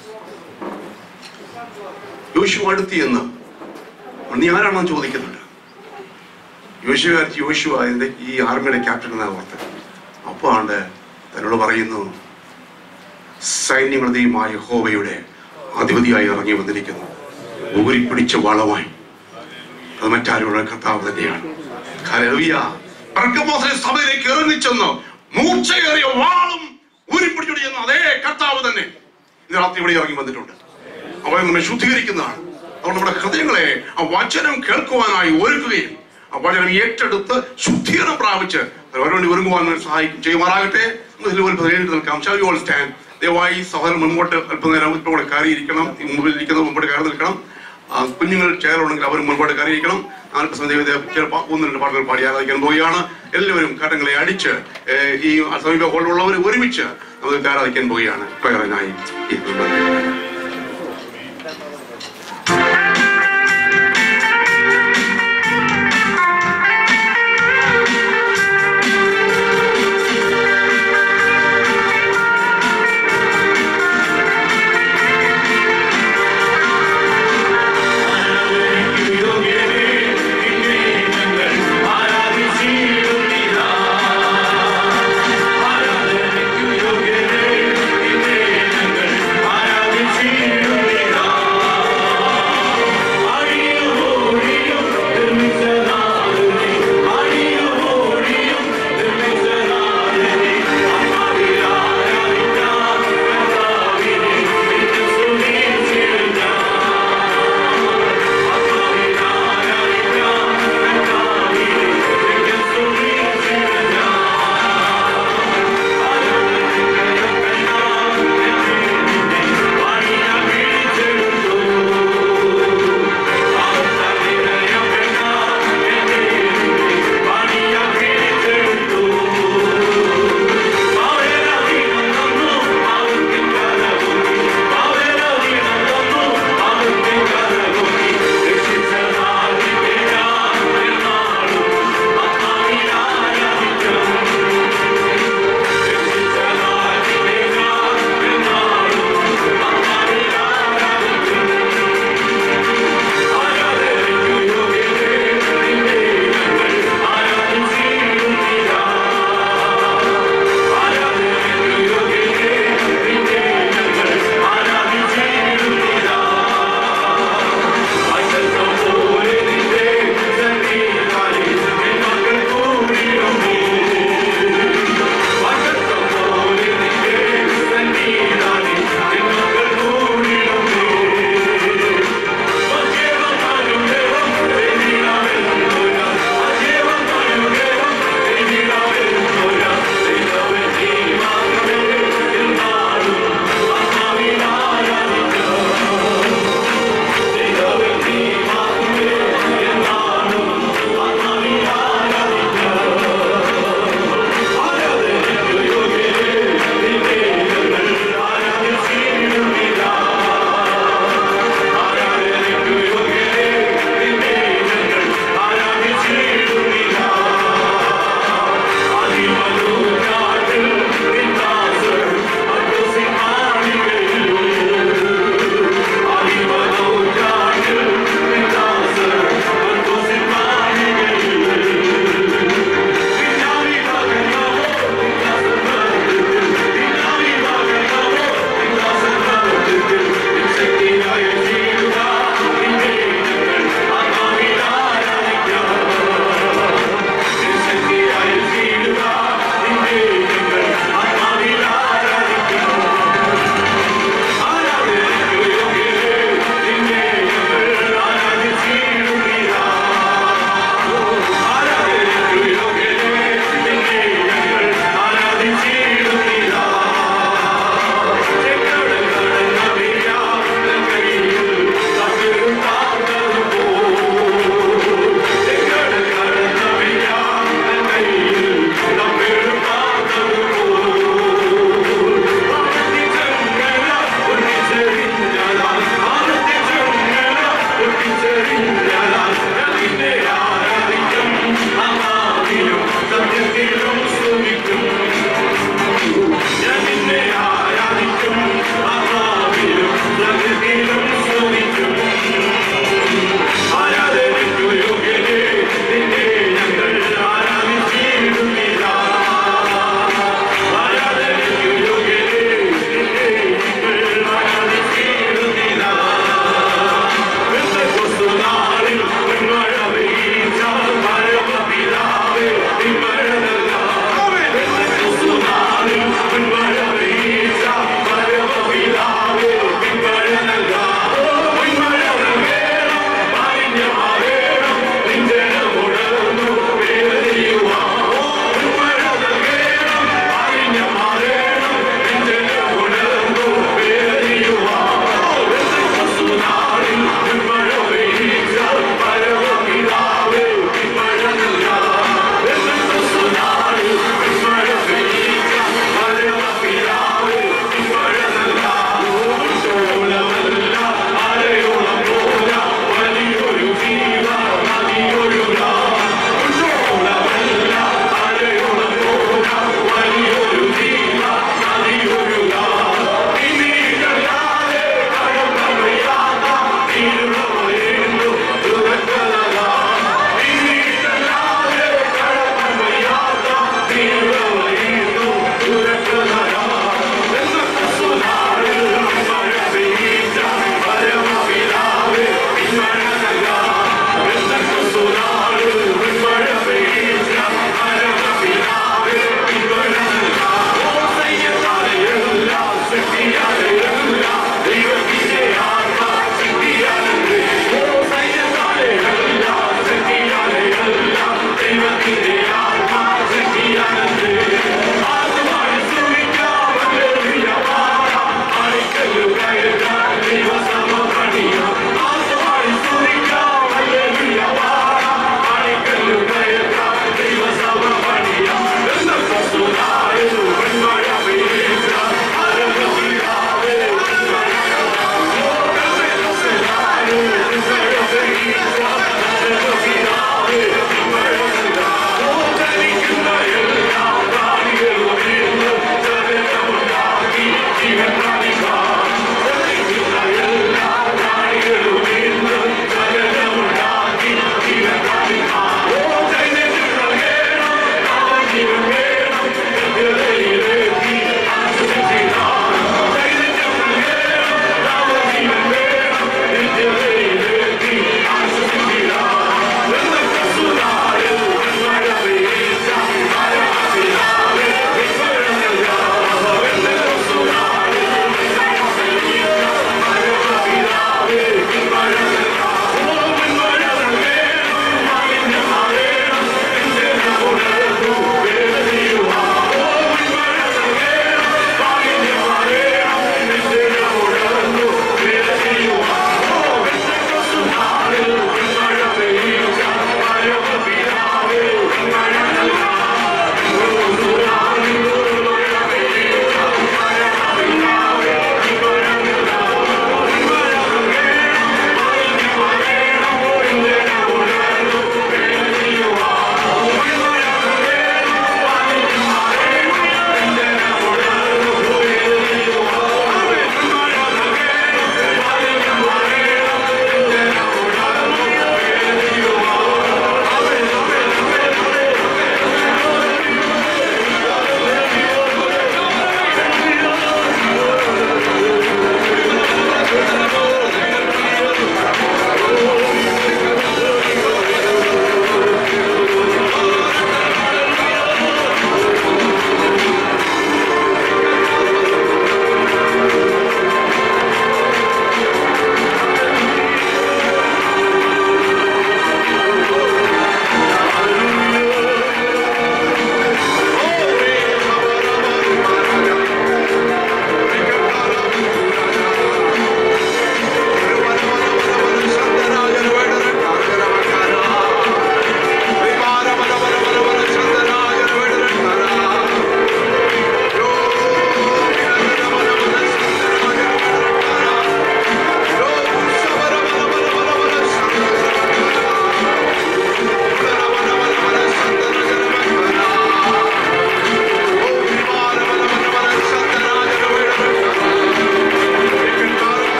Speaker 5: യോശുവ അടുത്ത് എന്ന് നീ ആരാണെന്ന് ചോദിക്കുന്നുണ്ട് യോശുവ വിചാരിച്ചു യോശുവ ഇതിന്റെ ഈ ആർമിയുടെ ക്യാപ്റ്റൻ എന്നാണ് ഓർത്തത് അപ്പോൾ ആണ്ട് തന്നോട് പറയുന്നു സൈന്യങ്ങളുടെ ദൈവമായ ഹോവയുടെ അധിപതിയായി ഇറങ്ങി വന്നിരിക്കുന്നു ഊരിപ്പിടിച്ച വളമായി അത് മറ്റാരുടെ കർത്താവ് തന്നെയാണ് ഹല്ലേലൂയ. പെർഗമോസിലെ സഭയിലേക്ക് ഇറങ്ങിച്ചെന്ന് മൂർച്ചയേറിയ വാളും ഊരിപ്പിടിച്ചോടി ചെന്ന അതേ കർത്താവ് തന്നെ ഇന്ന് രാത്രി ഇവിടെ ഇറങ്ങി വന്നിട്ടുണ്ട് അവൻ നമ്മെ ശുദ്ധീകരിക്കുന്നതാണ് അതുകൊണ്ട് നമ്മുടെ ഹൃദയങ്ങളെ ആ വചനം കേൾക്കുവാനായി ഒരുക്കുകയും ആ വചനം ഏറ്റെടുത്ത് ശുദ്ധീകരണം പ്രാപിച്ച് അവരോട് ഒരുങ്ങുവാൻ സഹായിക്കും ചെയ്യുമാറാകട്ടെ നമുക്ക് ഇതിൽ ഒരു എഴുതി നിൽക്കാം ഷാ യു ഓൾ സ്റ്റാൻഡ് ദയവായി സഹോദരൻ മുമ്പോട്ട് അല്പനേരം ഇപ്പോൾ കൂടെ കയറിയിരിക്കണം ഈ മുമ്പിൽ ഇരിക്കുന്നത് മുമ്പോട്ട് കയറി നിൽക്കണം ആ, കുഞ്ഞുങ്ങൾ ചേരുണ്ടെങ്കിൽ അവർ മുൻപോട്ട് കയറിയിരിക്കണം അല്പസമയം ദൈവത്തെ ചിലപ്പോൾ ഒന്ന് രണ്ട് പാട്ടുകൾ പാടി ആരാധിക്കാൻ പോവുകയാണ് എല്ലാവരും കരങ്ങളെ അടിച്ച് ഏ, ഈ സമീപ ഹോളിലുള്ളവർ ഒരുമിച്ച് നമുക്ക് ആരാധിക്കാൻ പോവുകയാണ് പ്രകടനായി ഈ കുർബാന.
Speaker 4: ആരാധിച്ചിടുന്നിതാ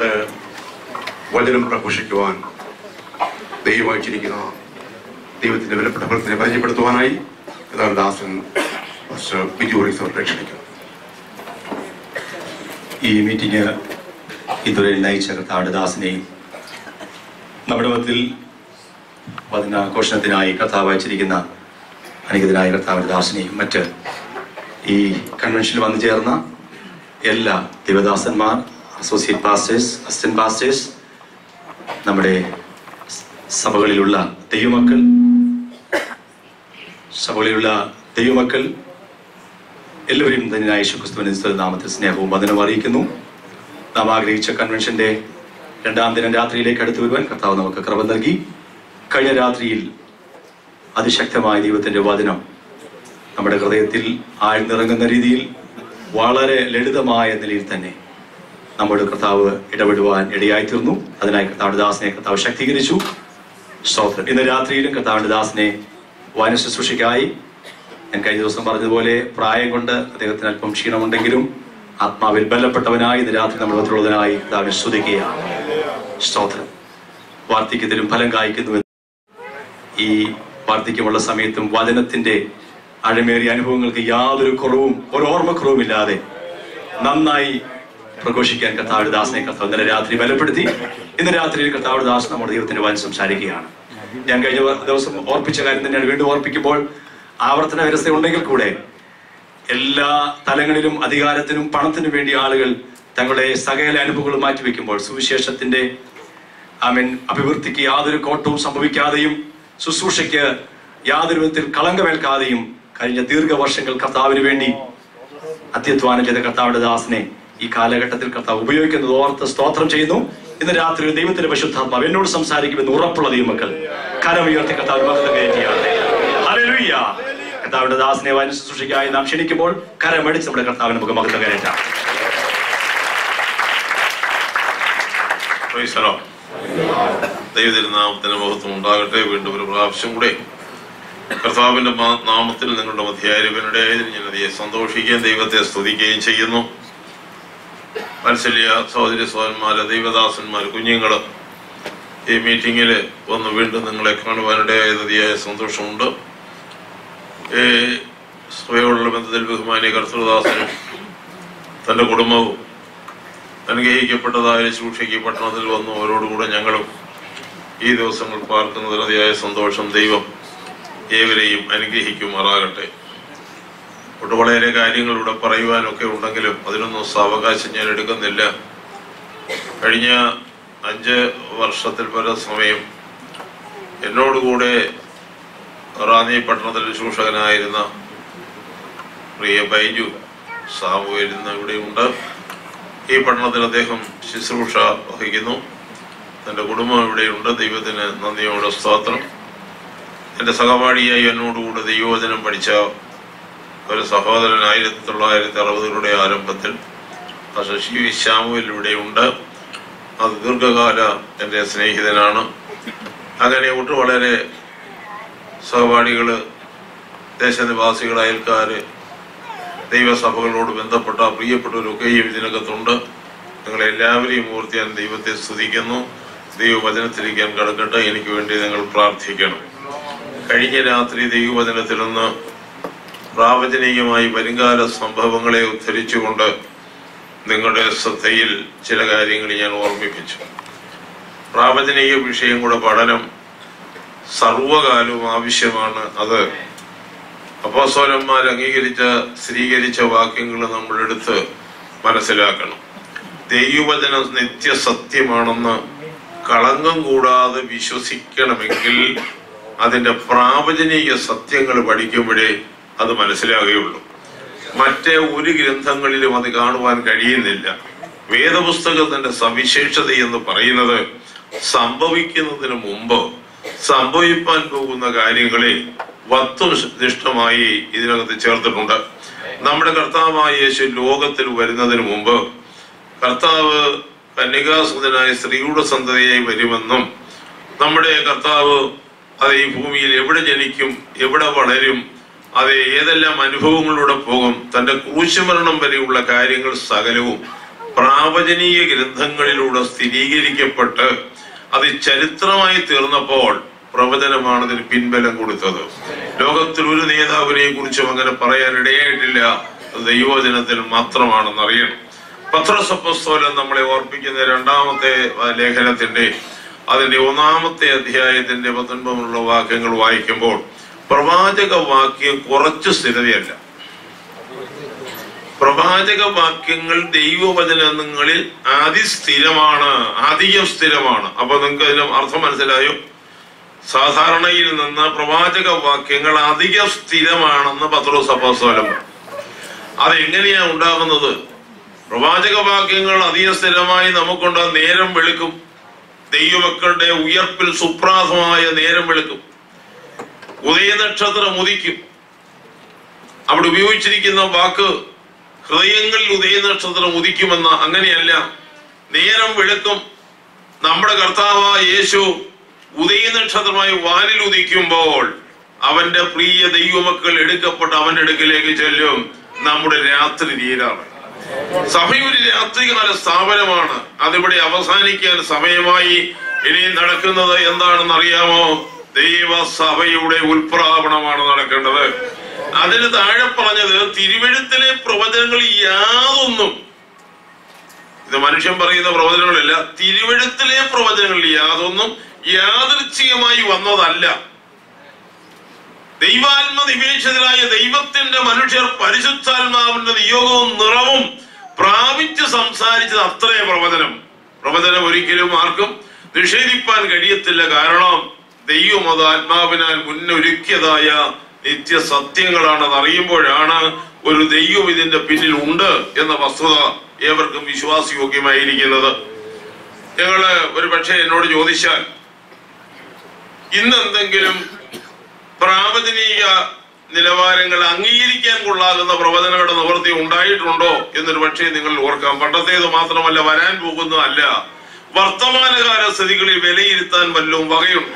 Speaker 5: ഏഹ്, വചനം പ്രഘോഷിക്കുവാൻ ദൈവം അയച്ചിരിക്കുന്ന ദൈവത്തിന്റെ വിലപ്പെട്ട ഫലത്തിനെ പരിചയപ്പെടുത്തുവാനായി ഇതാണ് ദാസൻ പാസ്റ്റർ ബിജു ഹോറീസ് അവരെ ക്ഷണിക്കുന്നു
Speaker 2: ഈ മീറ്റിംഗ് ഇതുവരെ നയിച്ച കർത്താവിടെ ദാസിനെയും നമ്മുടെ മധ്യത്തിൽ വചനാഘോഷണത്തിനായി കർത്താവ് അയച്ചിരിക്കുന്ന അനുഗതനായ കർത്താവിന്റെ ദാസിനെയും മറ്റ് ഈ കൺവെൻഷനിൽ വന്നു ചേർന്ന എല്ലാ ദിവദാസന്മാർ അസോസിയേറ്റ് പാസ്റ്റേഴ്സ് അസിസ്റ്റന്റ് പാസ്റ്റേഴ്സ് നമ്മുടെ സഭകളിലുള്ള ദൈവമക്കൾ സഭകളിലുള്ള ദൈവമക്കൾ എല്ലാവരെയും തന്നെ യേശുക്രിസ്തുവിന്റെ നാമത്തിൽ സ്നേഹവും വന്ദനവും അറിയിക്കുന്നു നാം ആഗ്രഹിച്ച കൺവെൻഷന്റെ രണ്ടാം ദിനം രാത്രിയിലേക്ക് അടുത്തു വരുവാൻ കർത്താവ് നമുക്ക് കൃപ നൽകി കഴിഞ്ഞ രാത്രിയിൽ അതിശക്തമായ ദൈവത്തിന്റെ വചനം നമ്മുടെ ഹൃദയത്തിൽ ആഴ്ന്നിറങ്ങുന്ന രീതിയിൽ വളരെ ലളിതമായ നിലയിൽ തന്നെ നമ്മുടെ കർത്താവ് ഇടപെടുവാൻ ഇടയായി തീർന്നു അതിനായി കർത്താവിന്റെ ദാസനെ കർത്താവ് ശക്തീകരിച്ചു സ്തോത്രം ഇന്ന് രാത്രിയിലും കർത്താവിന്റെ ദാസനെ വായന ശുശ്രൂഷയ്ക്കായി ഞാൻ കഴിഞ്ഞ ദിവസം പറഞ്ഞതുപോലെ പ്രായം കൊണ്ട് അദ്ദേഹത്തിന് അല്പം ക്ഷീണമുണ്ടെങ്കിലും ആത്മാവിൽ ബലപ്പെട്ടവനായി ഇന്ന് രാത്രി നമ്മൾ മറ്റുള്ളതിനായി കർത്താവിനെ സ്തുതിക്കുകയാണ് സ്തോത്രം വാർദ്ധക്യത്തിലും ഫലം കായ്ക്കുന്നു ഈ വാർദ്ധക്യമുള്ള സമയത്തും വചനത്തിന്റെ അഴമേറിയ അനുഭവങ്ങൾക്ക് യാതൊരു കുറവും ഒരു ഓർമ്മക്കുറവും ഇല്ലാതെ നന്നായി പ്രഘോഷിക്കാൻ കർത്താവ് ദാസിനെ കർത്താവ് ഇന്നലെ രാത്രി ബലപ്പെടുത്തി ഇന്ന് രാത്രിയിൽ കർത്താവ് ദാസ് നമ്മുടെ ദൈവത്തിന്റെ വൻ സംസാരിക്കുകയാണ് ഞാൻ കഴിഞ്ഞ ദിവസം ഓർപ്പിച്ച കാര്യം തന്നെയാണ് വീണ്ടും ഓർപ്പിക്കുമ്പോൾ ആവർത്തന വ്യവസ്ഥ ഉണ്ടെങ്കിൽ കൂടെ എല്ലാ തലങ്ങളിലും അധികാരത്തിനും പണത്തിനും വേണ്ടി ആളുകൾ തങ്ങളുടെ സകല അനുഭവങ്ങളും മാറ്റിവെക്കുമ്പോൾ സുവിശേഷത്തിന്റെ ആമീൻ അഭിവൃദ്ധിക്ക് യാതൊരു കോട്ടവും സംഭവിക്കാതെയും ശുശ്രൂഷയ്ക്ക് യാതൊരു വിധത്തിൽ കളങ്കമേൽക്കാതെയും കഴിഞ്ഞ ദീർഘവർഷങ്ങൾ കർത്താവിന് വേണ്ടി അത്യധ്വാനം ചെയ്ത കർത്താവിന്റെ ദാസനെ ഈ കാലഘട്ടത്തിൽ കർത്താവ് ഉപയോഗിക്കുന്നത് ഓർത്ത് സ്തോത്രം ചെയ്യുന്നു ഇന്ന് രാത്രി ദൈവത്തിന്റെ പരിശുദ്ധാത്മാവ് എന്നോട് സംസാരിക്കുമെന്ന് ഉറപ്പുള്ള ദൈവമക്കൾ കരമുയർത്തി കർത്താവ് മഹത്വം കയറ്റിയാണ് ഹല്ലേലൂയ. കർത്താവിന്റെ ദാസനെ വൻ ശുശ്രൂഷയ്ക്കായി നാം ക്ഷണിക്കുമ്പോൾ കരമടിച്ച് നമ്മുടെ കർത്താവിന് നമുക്ക് മഹത്വം കയറ്റാം
Speaker 4: Praise the Lord. ദൈവതിരുനാമത്തിന് മഹത്വം ഉണ്ടാകട്ടെ വീണ്ടും ഒരു പ്രാവശ്യം കൂടെ കർത്താവിന്റെ മാ- നാമത്തിൽ നിങ്ങളുടെ മധ്യാരിവനുടെ ഞാൻ അതിയെ സന്തോഷിക്കുകയും ദൈവത്തെ സ്തുതിക്കുകയും ചെയ്യുന്നു വാത്സല്യ സഹോദരി സഹോദരന്മാര് ദൈവദാസന്മാര് കുഞ്ഞുങ്ങള് ഈ മീറ്റിങ്ങിൽ വന്ന് വീണ്ടും നിങ്ങളെ കാണുവാനിടയായ അതിയായ സന്തോഷമുണ്ട് ഈ സഭയോടുള്ള ബന്ധത്തിൽ ബഹുമാനിയ കർത്തൃദാസനും തന്റെ കുടുംബവും അനുഗ്രഹിക്കപ്പെട്ടതായ ശുശ്രൂഷയ്ക്ക് പട്ടണത്തിൽ വന്നു അവരോടുകൂടെ ഞങ്ങളും ഈ ദിവസങ്ങൾ പാർക്കുന്നതിൽ അതിയായ സന്തോഷം ദൈവം ഏവരെയും അനുഗ്രഹിക്കുമാറാകട്ടെ ഒട്ട് വളരെ കാര്യങ്ങൾ ഇവിടെ പറയുവാനൊക്കെ ഉണ്ടെങ്കിലും അതിനൊന്നും സാവകാശം ഞാൻ എടുക്കുന്നില്ല കഴിഞ്ഞ അഞ്ച് വർഷത്തിൽ പല സമയം എന്നോടുകൂടെ റാന്നി പട്ടണത്തിൽ ശുശ്രൂഷകനായിരുന്ന പ്രിയ ബൈജു സാമുവേൽ ഇന്ന് ഇവിടെയുണ്ട് ഈ പട്ടണത്തിൽ അദ്ദേഹം ശുശ്രൂഷ വഹിക്കുന്നു തൻ്റെ കുടുംബം ഇവിടെയുണ്ട് ദൈവത്തിന് നന്ദിയോടെ സ്തോത്രം എൻ്റെ സഹപാഠിയായി എന്നോടുകൂടെ ദൈവവചനം പഠിച്ച ഒരു സഹോദരൻ ആയിരത്തി തൊള്ളായിരത്തി അറുപതുകളുടെ ആരംഭത്തിൽ പക്ഷേ ശി ശ്യാമുവിൽ ഇവിടെയുണ്ട് അത് ദീർഘകാല എൻ്റെ സ്നേഹിതനാണ് അങ്ങനെ ഒട്ട് വളരെ സഹപാഠികൾ ദേശനിവാസികൾ അയൽക്കാര് ദൈവസഭകളോട് ബന്ധപ്പെട്ട പ്രിയപ്പെട്ടവരൊക്കെയും ഇതിനകത്തുണ്ട് നിങ്ങൾ എല്ലാവരെയും ഓർത്ത് ഞാൻ ദൈവത്തെ സ്തുതിക്കുന്നു ദൈവവചനത്തിരിക്കാൻ കിടക്കട്ടെ എനിക്ക് വേണ്ടി നിങ്ങൾ പ്രാർത്ഥിക്കണം കഴിഞ്ഞ രാത്രി ദൈവവചനത്തിൽ നിന്ന് പ്രാവചനീയമായി വരുംകാല സംഭവങ്ങളെ ഉദ്ധരിച്ചുകൊണ്ട് നിങ്ങളുടെ ശ്രദ്ധയിൽ ചില കാര്യങ്ങൾ ഞാൻ ഓർമ്മിപ്പിച്ചു പ്രാവചനീയ വിഷയം കൂടെ പഠനം സർവകാലവും ആവശ്യമാണ് അത് അപ്പോസ്തലന്മാർ അംഗീകരിച്ച സ്ഥിരീകരിച്ച വാക്യങ്ങൾ നമ്മൾ എടുത്ത് മനസ്സിലാക്കണം ദൈവവചനം നിത്യസത്യമാണെന്ന് കളങ്കം കൂടാതെ വിശ്വസിക്കണമെങ്കിൽ അതിന്റെ പ്രാവചനിക സത്യങ്ങൾ പഠിക്കുമ്പോഴേ അത് മനസ്സിലാകുകയുള്ളൂ മറ്റേ ഒരു ഗ്രന്ഥങ്ങളിലും അത് കാണുവാൻ കഴിയുന്നില്ല വേദപുസ്തകത്തിന്റെ സവിശേഷത എന്ന് പറയുന്നത് സംഭവിക്കുന്നതിന് മുമ്പ് സംഭവിപ്പാൻ പോകുന്ന കാര്യങ്ങളെ വസ്തുനിഷ്ഠമായി ഇതിനകത്ത് ചേർത്തിട്ടുണ്ട് നമ്മുടെ കർത്താവായ യേശു ലോകത്തിൽ വരുന്നതിന് മുമ്പ് കർത്താവ് കന്യകാസുതനായ സ്ത്രീയുടെ സന്തതിയായി വരുമെന്നും നമ്മുടെ കർത്താവ് അത് ഈ ഭൂമിയിൽ എവിടെ ജനിക്കും എവിടെ വളരും അത് ഏതെല്ലാം അനുഭവങ്ങളിലൂടെ പോകും തന്റെ ക്രൂശുമരണം വരെയുള്ള കാര്യങ്ങൾ സകലവും പ്രാവചനീയ ഗ്രന്ഥങ്ങളിലൂടെ സ്ഥിരീകരിക്കപ്പെട്ട് അത് ചരിത്രമായി തീർന്നപ്പോൾ പ്രവചനമാണ് അതിന് പിൻബലം കൊടുത്തത് ലോകത്തിൽ ഒരു നേതാവിനെ കുറിച്ചും അങ്ങനെ പറയാൻ ഇടയായിട്ടില്ല അത് ദൈവവചനത്തിൽ മാത്രമാണെന്ന് അറിയണം പത്രസപ്പസ്തോലം നമ്മളെ ഓർപ്പിക്കുന്ന രണ്ടാമത്തെ ആ, ലേഖനത്തിന്റെ അതിന്റെ ഒന്നാമത്തെ അധ്യായത്തിന്റെ പത്തൊൻപതിലുള്ള വാക്യങ്ങൾ വായിക്കുമ്പോൾ പ്രവാചക വാക്യം കുറച്ച് സ്ഥിരതയല്ല പ്രവാചക വാക്യങ്ങൾ ദൈവവചനങ്ങളിൽ അതിസ്ഥിരമാണ് അധികം സ്ഥിരമാണ് അപ്പൊ നിങ്ങൾക്ക് അതിന് അർത്ഥം മനസ്സിലായോ സാധാരണയിൽ നിന്ന് പ്രവാചക വാക്യങ്ങൾ അധികം സ്ഥിരമാണെന്ന് പത്രോസ് അപ്പോസ്തലൻ പറഞ്ഞു അതെങ്ങനെയാ ഉണ്ടാകുന്നത് പ്രവാചക വാക്യങ്ങൾ അധികം സ്ഥിരമായി നമുക്കുണ്ട് നേരം വെളുക്കും ദൈവമക്കളുടെ ഉയർപ്പിൽ സുപ്രാതമായ നേരം വെളുക്കും ഉദയനക്ഷത്രം ഉദിക്കും അവിടെ ഉപയോഗിച്ചിരിക്കുന്ന വാക്ക് ഹൃദയങ്ങളിൽ ഉദയനക്ഷത്രം ഉദിക്കുമെന്ന അങ്ങനെയല്ല നേരം വെളുക്കും നമ്മുടെ കർത്താവായ യേശു ഉദയനക്ഷത്രമായി വാനിൽ ഉദിക്കുമ്പോൾ അവന്റെ പ്രിയ ദൈവമക്കൾ എടുക്കപ്പെട്ട് അവന്റെ അടുക്കിലേക്ക് ചെല്ലും നമ്മുടെ രാത്രി തീരാണ് സഭ ഒരു രാത്രികാല സ്ഥാപനമാണ് അതിവിടെ അവസാനിക്കാൻ സമയമായി ഇനി നടക്കുന്നത് എന്താണെന്ന് അറിയാമോ ദൈവസഭയുടെ ഉൽപ്രാപണമാണ് നടക്കേണ്ടത് അതിന് താഴെ പറഞ്ഞത് തിരുവഴുത്തിലെ പ്രവചനങ്ങൾ യാതൊന്നും ഇത് മനുഷ്യൻ പറയുന്ന പ്രവചനങ്ങളല്ല തിരുവഴുത്തിലെ പ്രവചനങ്ങളിൽ യാതൊന്നും യാദൃച്ഛികമായി വന്നതല്ല ദൈവാത്മ നിവേശിതരായ ദൈവത്തിന്റെ മനുഷ്യർ പരിശുദ്ധാത്മാവിന്റെ നിയോഗവും നിറവും പ്രാപിച്ച് സംസാരിച്ചത് അത്രേ പ്രവചനം പ്രവചനം ഒരിക്കലും ആർക്കും നിഷേധിപ്പാൻ കഴിയത്തില്ല കാരണം ദൈവം അത് ആത്മാവിനാൽ മുന്നൊരുക്കിയതായ നിത്യസത്യങ്ങളാണ് അത് അറിയുമ്പോഴാണ് ഒരു ദൈവം ഇതിന്റെ പിന്നിൽ ഉണ്ട് എന്ന വസ്തുത ഏവർക്കും വിശ്വാസയോഗ്യമായിരിക്കുന്നത് ഞങ്ങള് ഒരു പക്ഷേ എന്നോട് ചോദിച്ചാൽ ഇന്ന് എന്തെങ്കിലും പ്രാവചനീയ നിലവാരങ്ങൾ അംഗീകരിക്കാൻ കൊള്ളാകുന്ന പ്രവചനങ്ങളുടെ നിവൃത്തി ഉണ്ടായിട്ടുണ്ടോ എന്നൊരു പക്ഷേ നിങ്ങൾ ഓർക്കാം പണ്ടത്തേത് മാത്രമല്ല വരാൻ പോകുന്നതല്ല വർത്തമാനകാല സ്ഥിതികളിൽ വിലയിരുത്താൻ വല്ലതും വകയുണ്ട്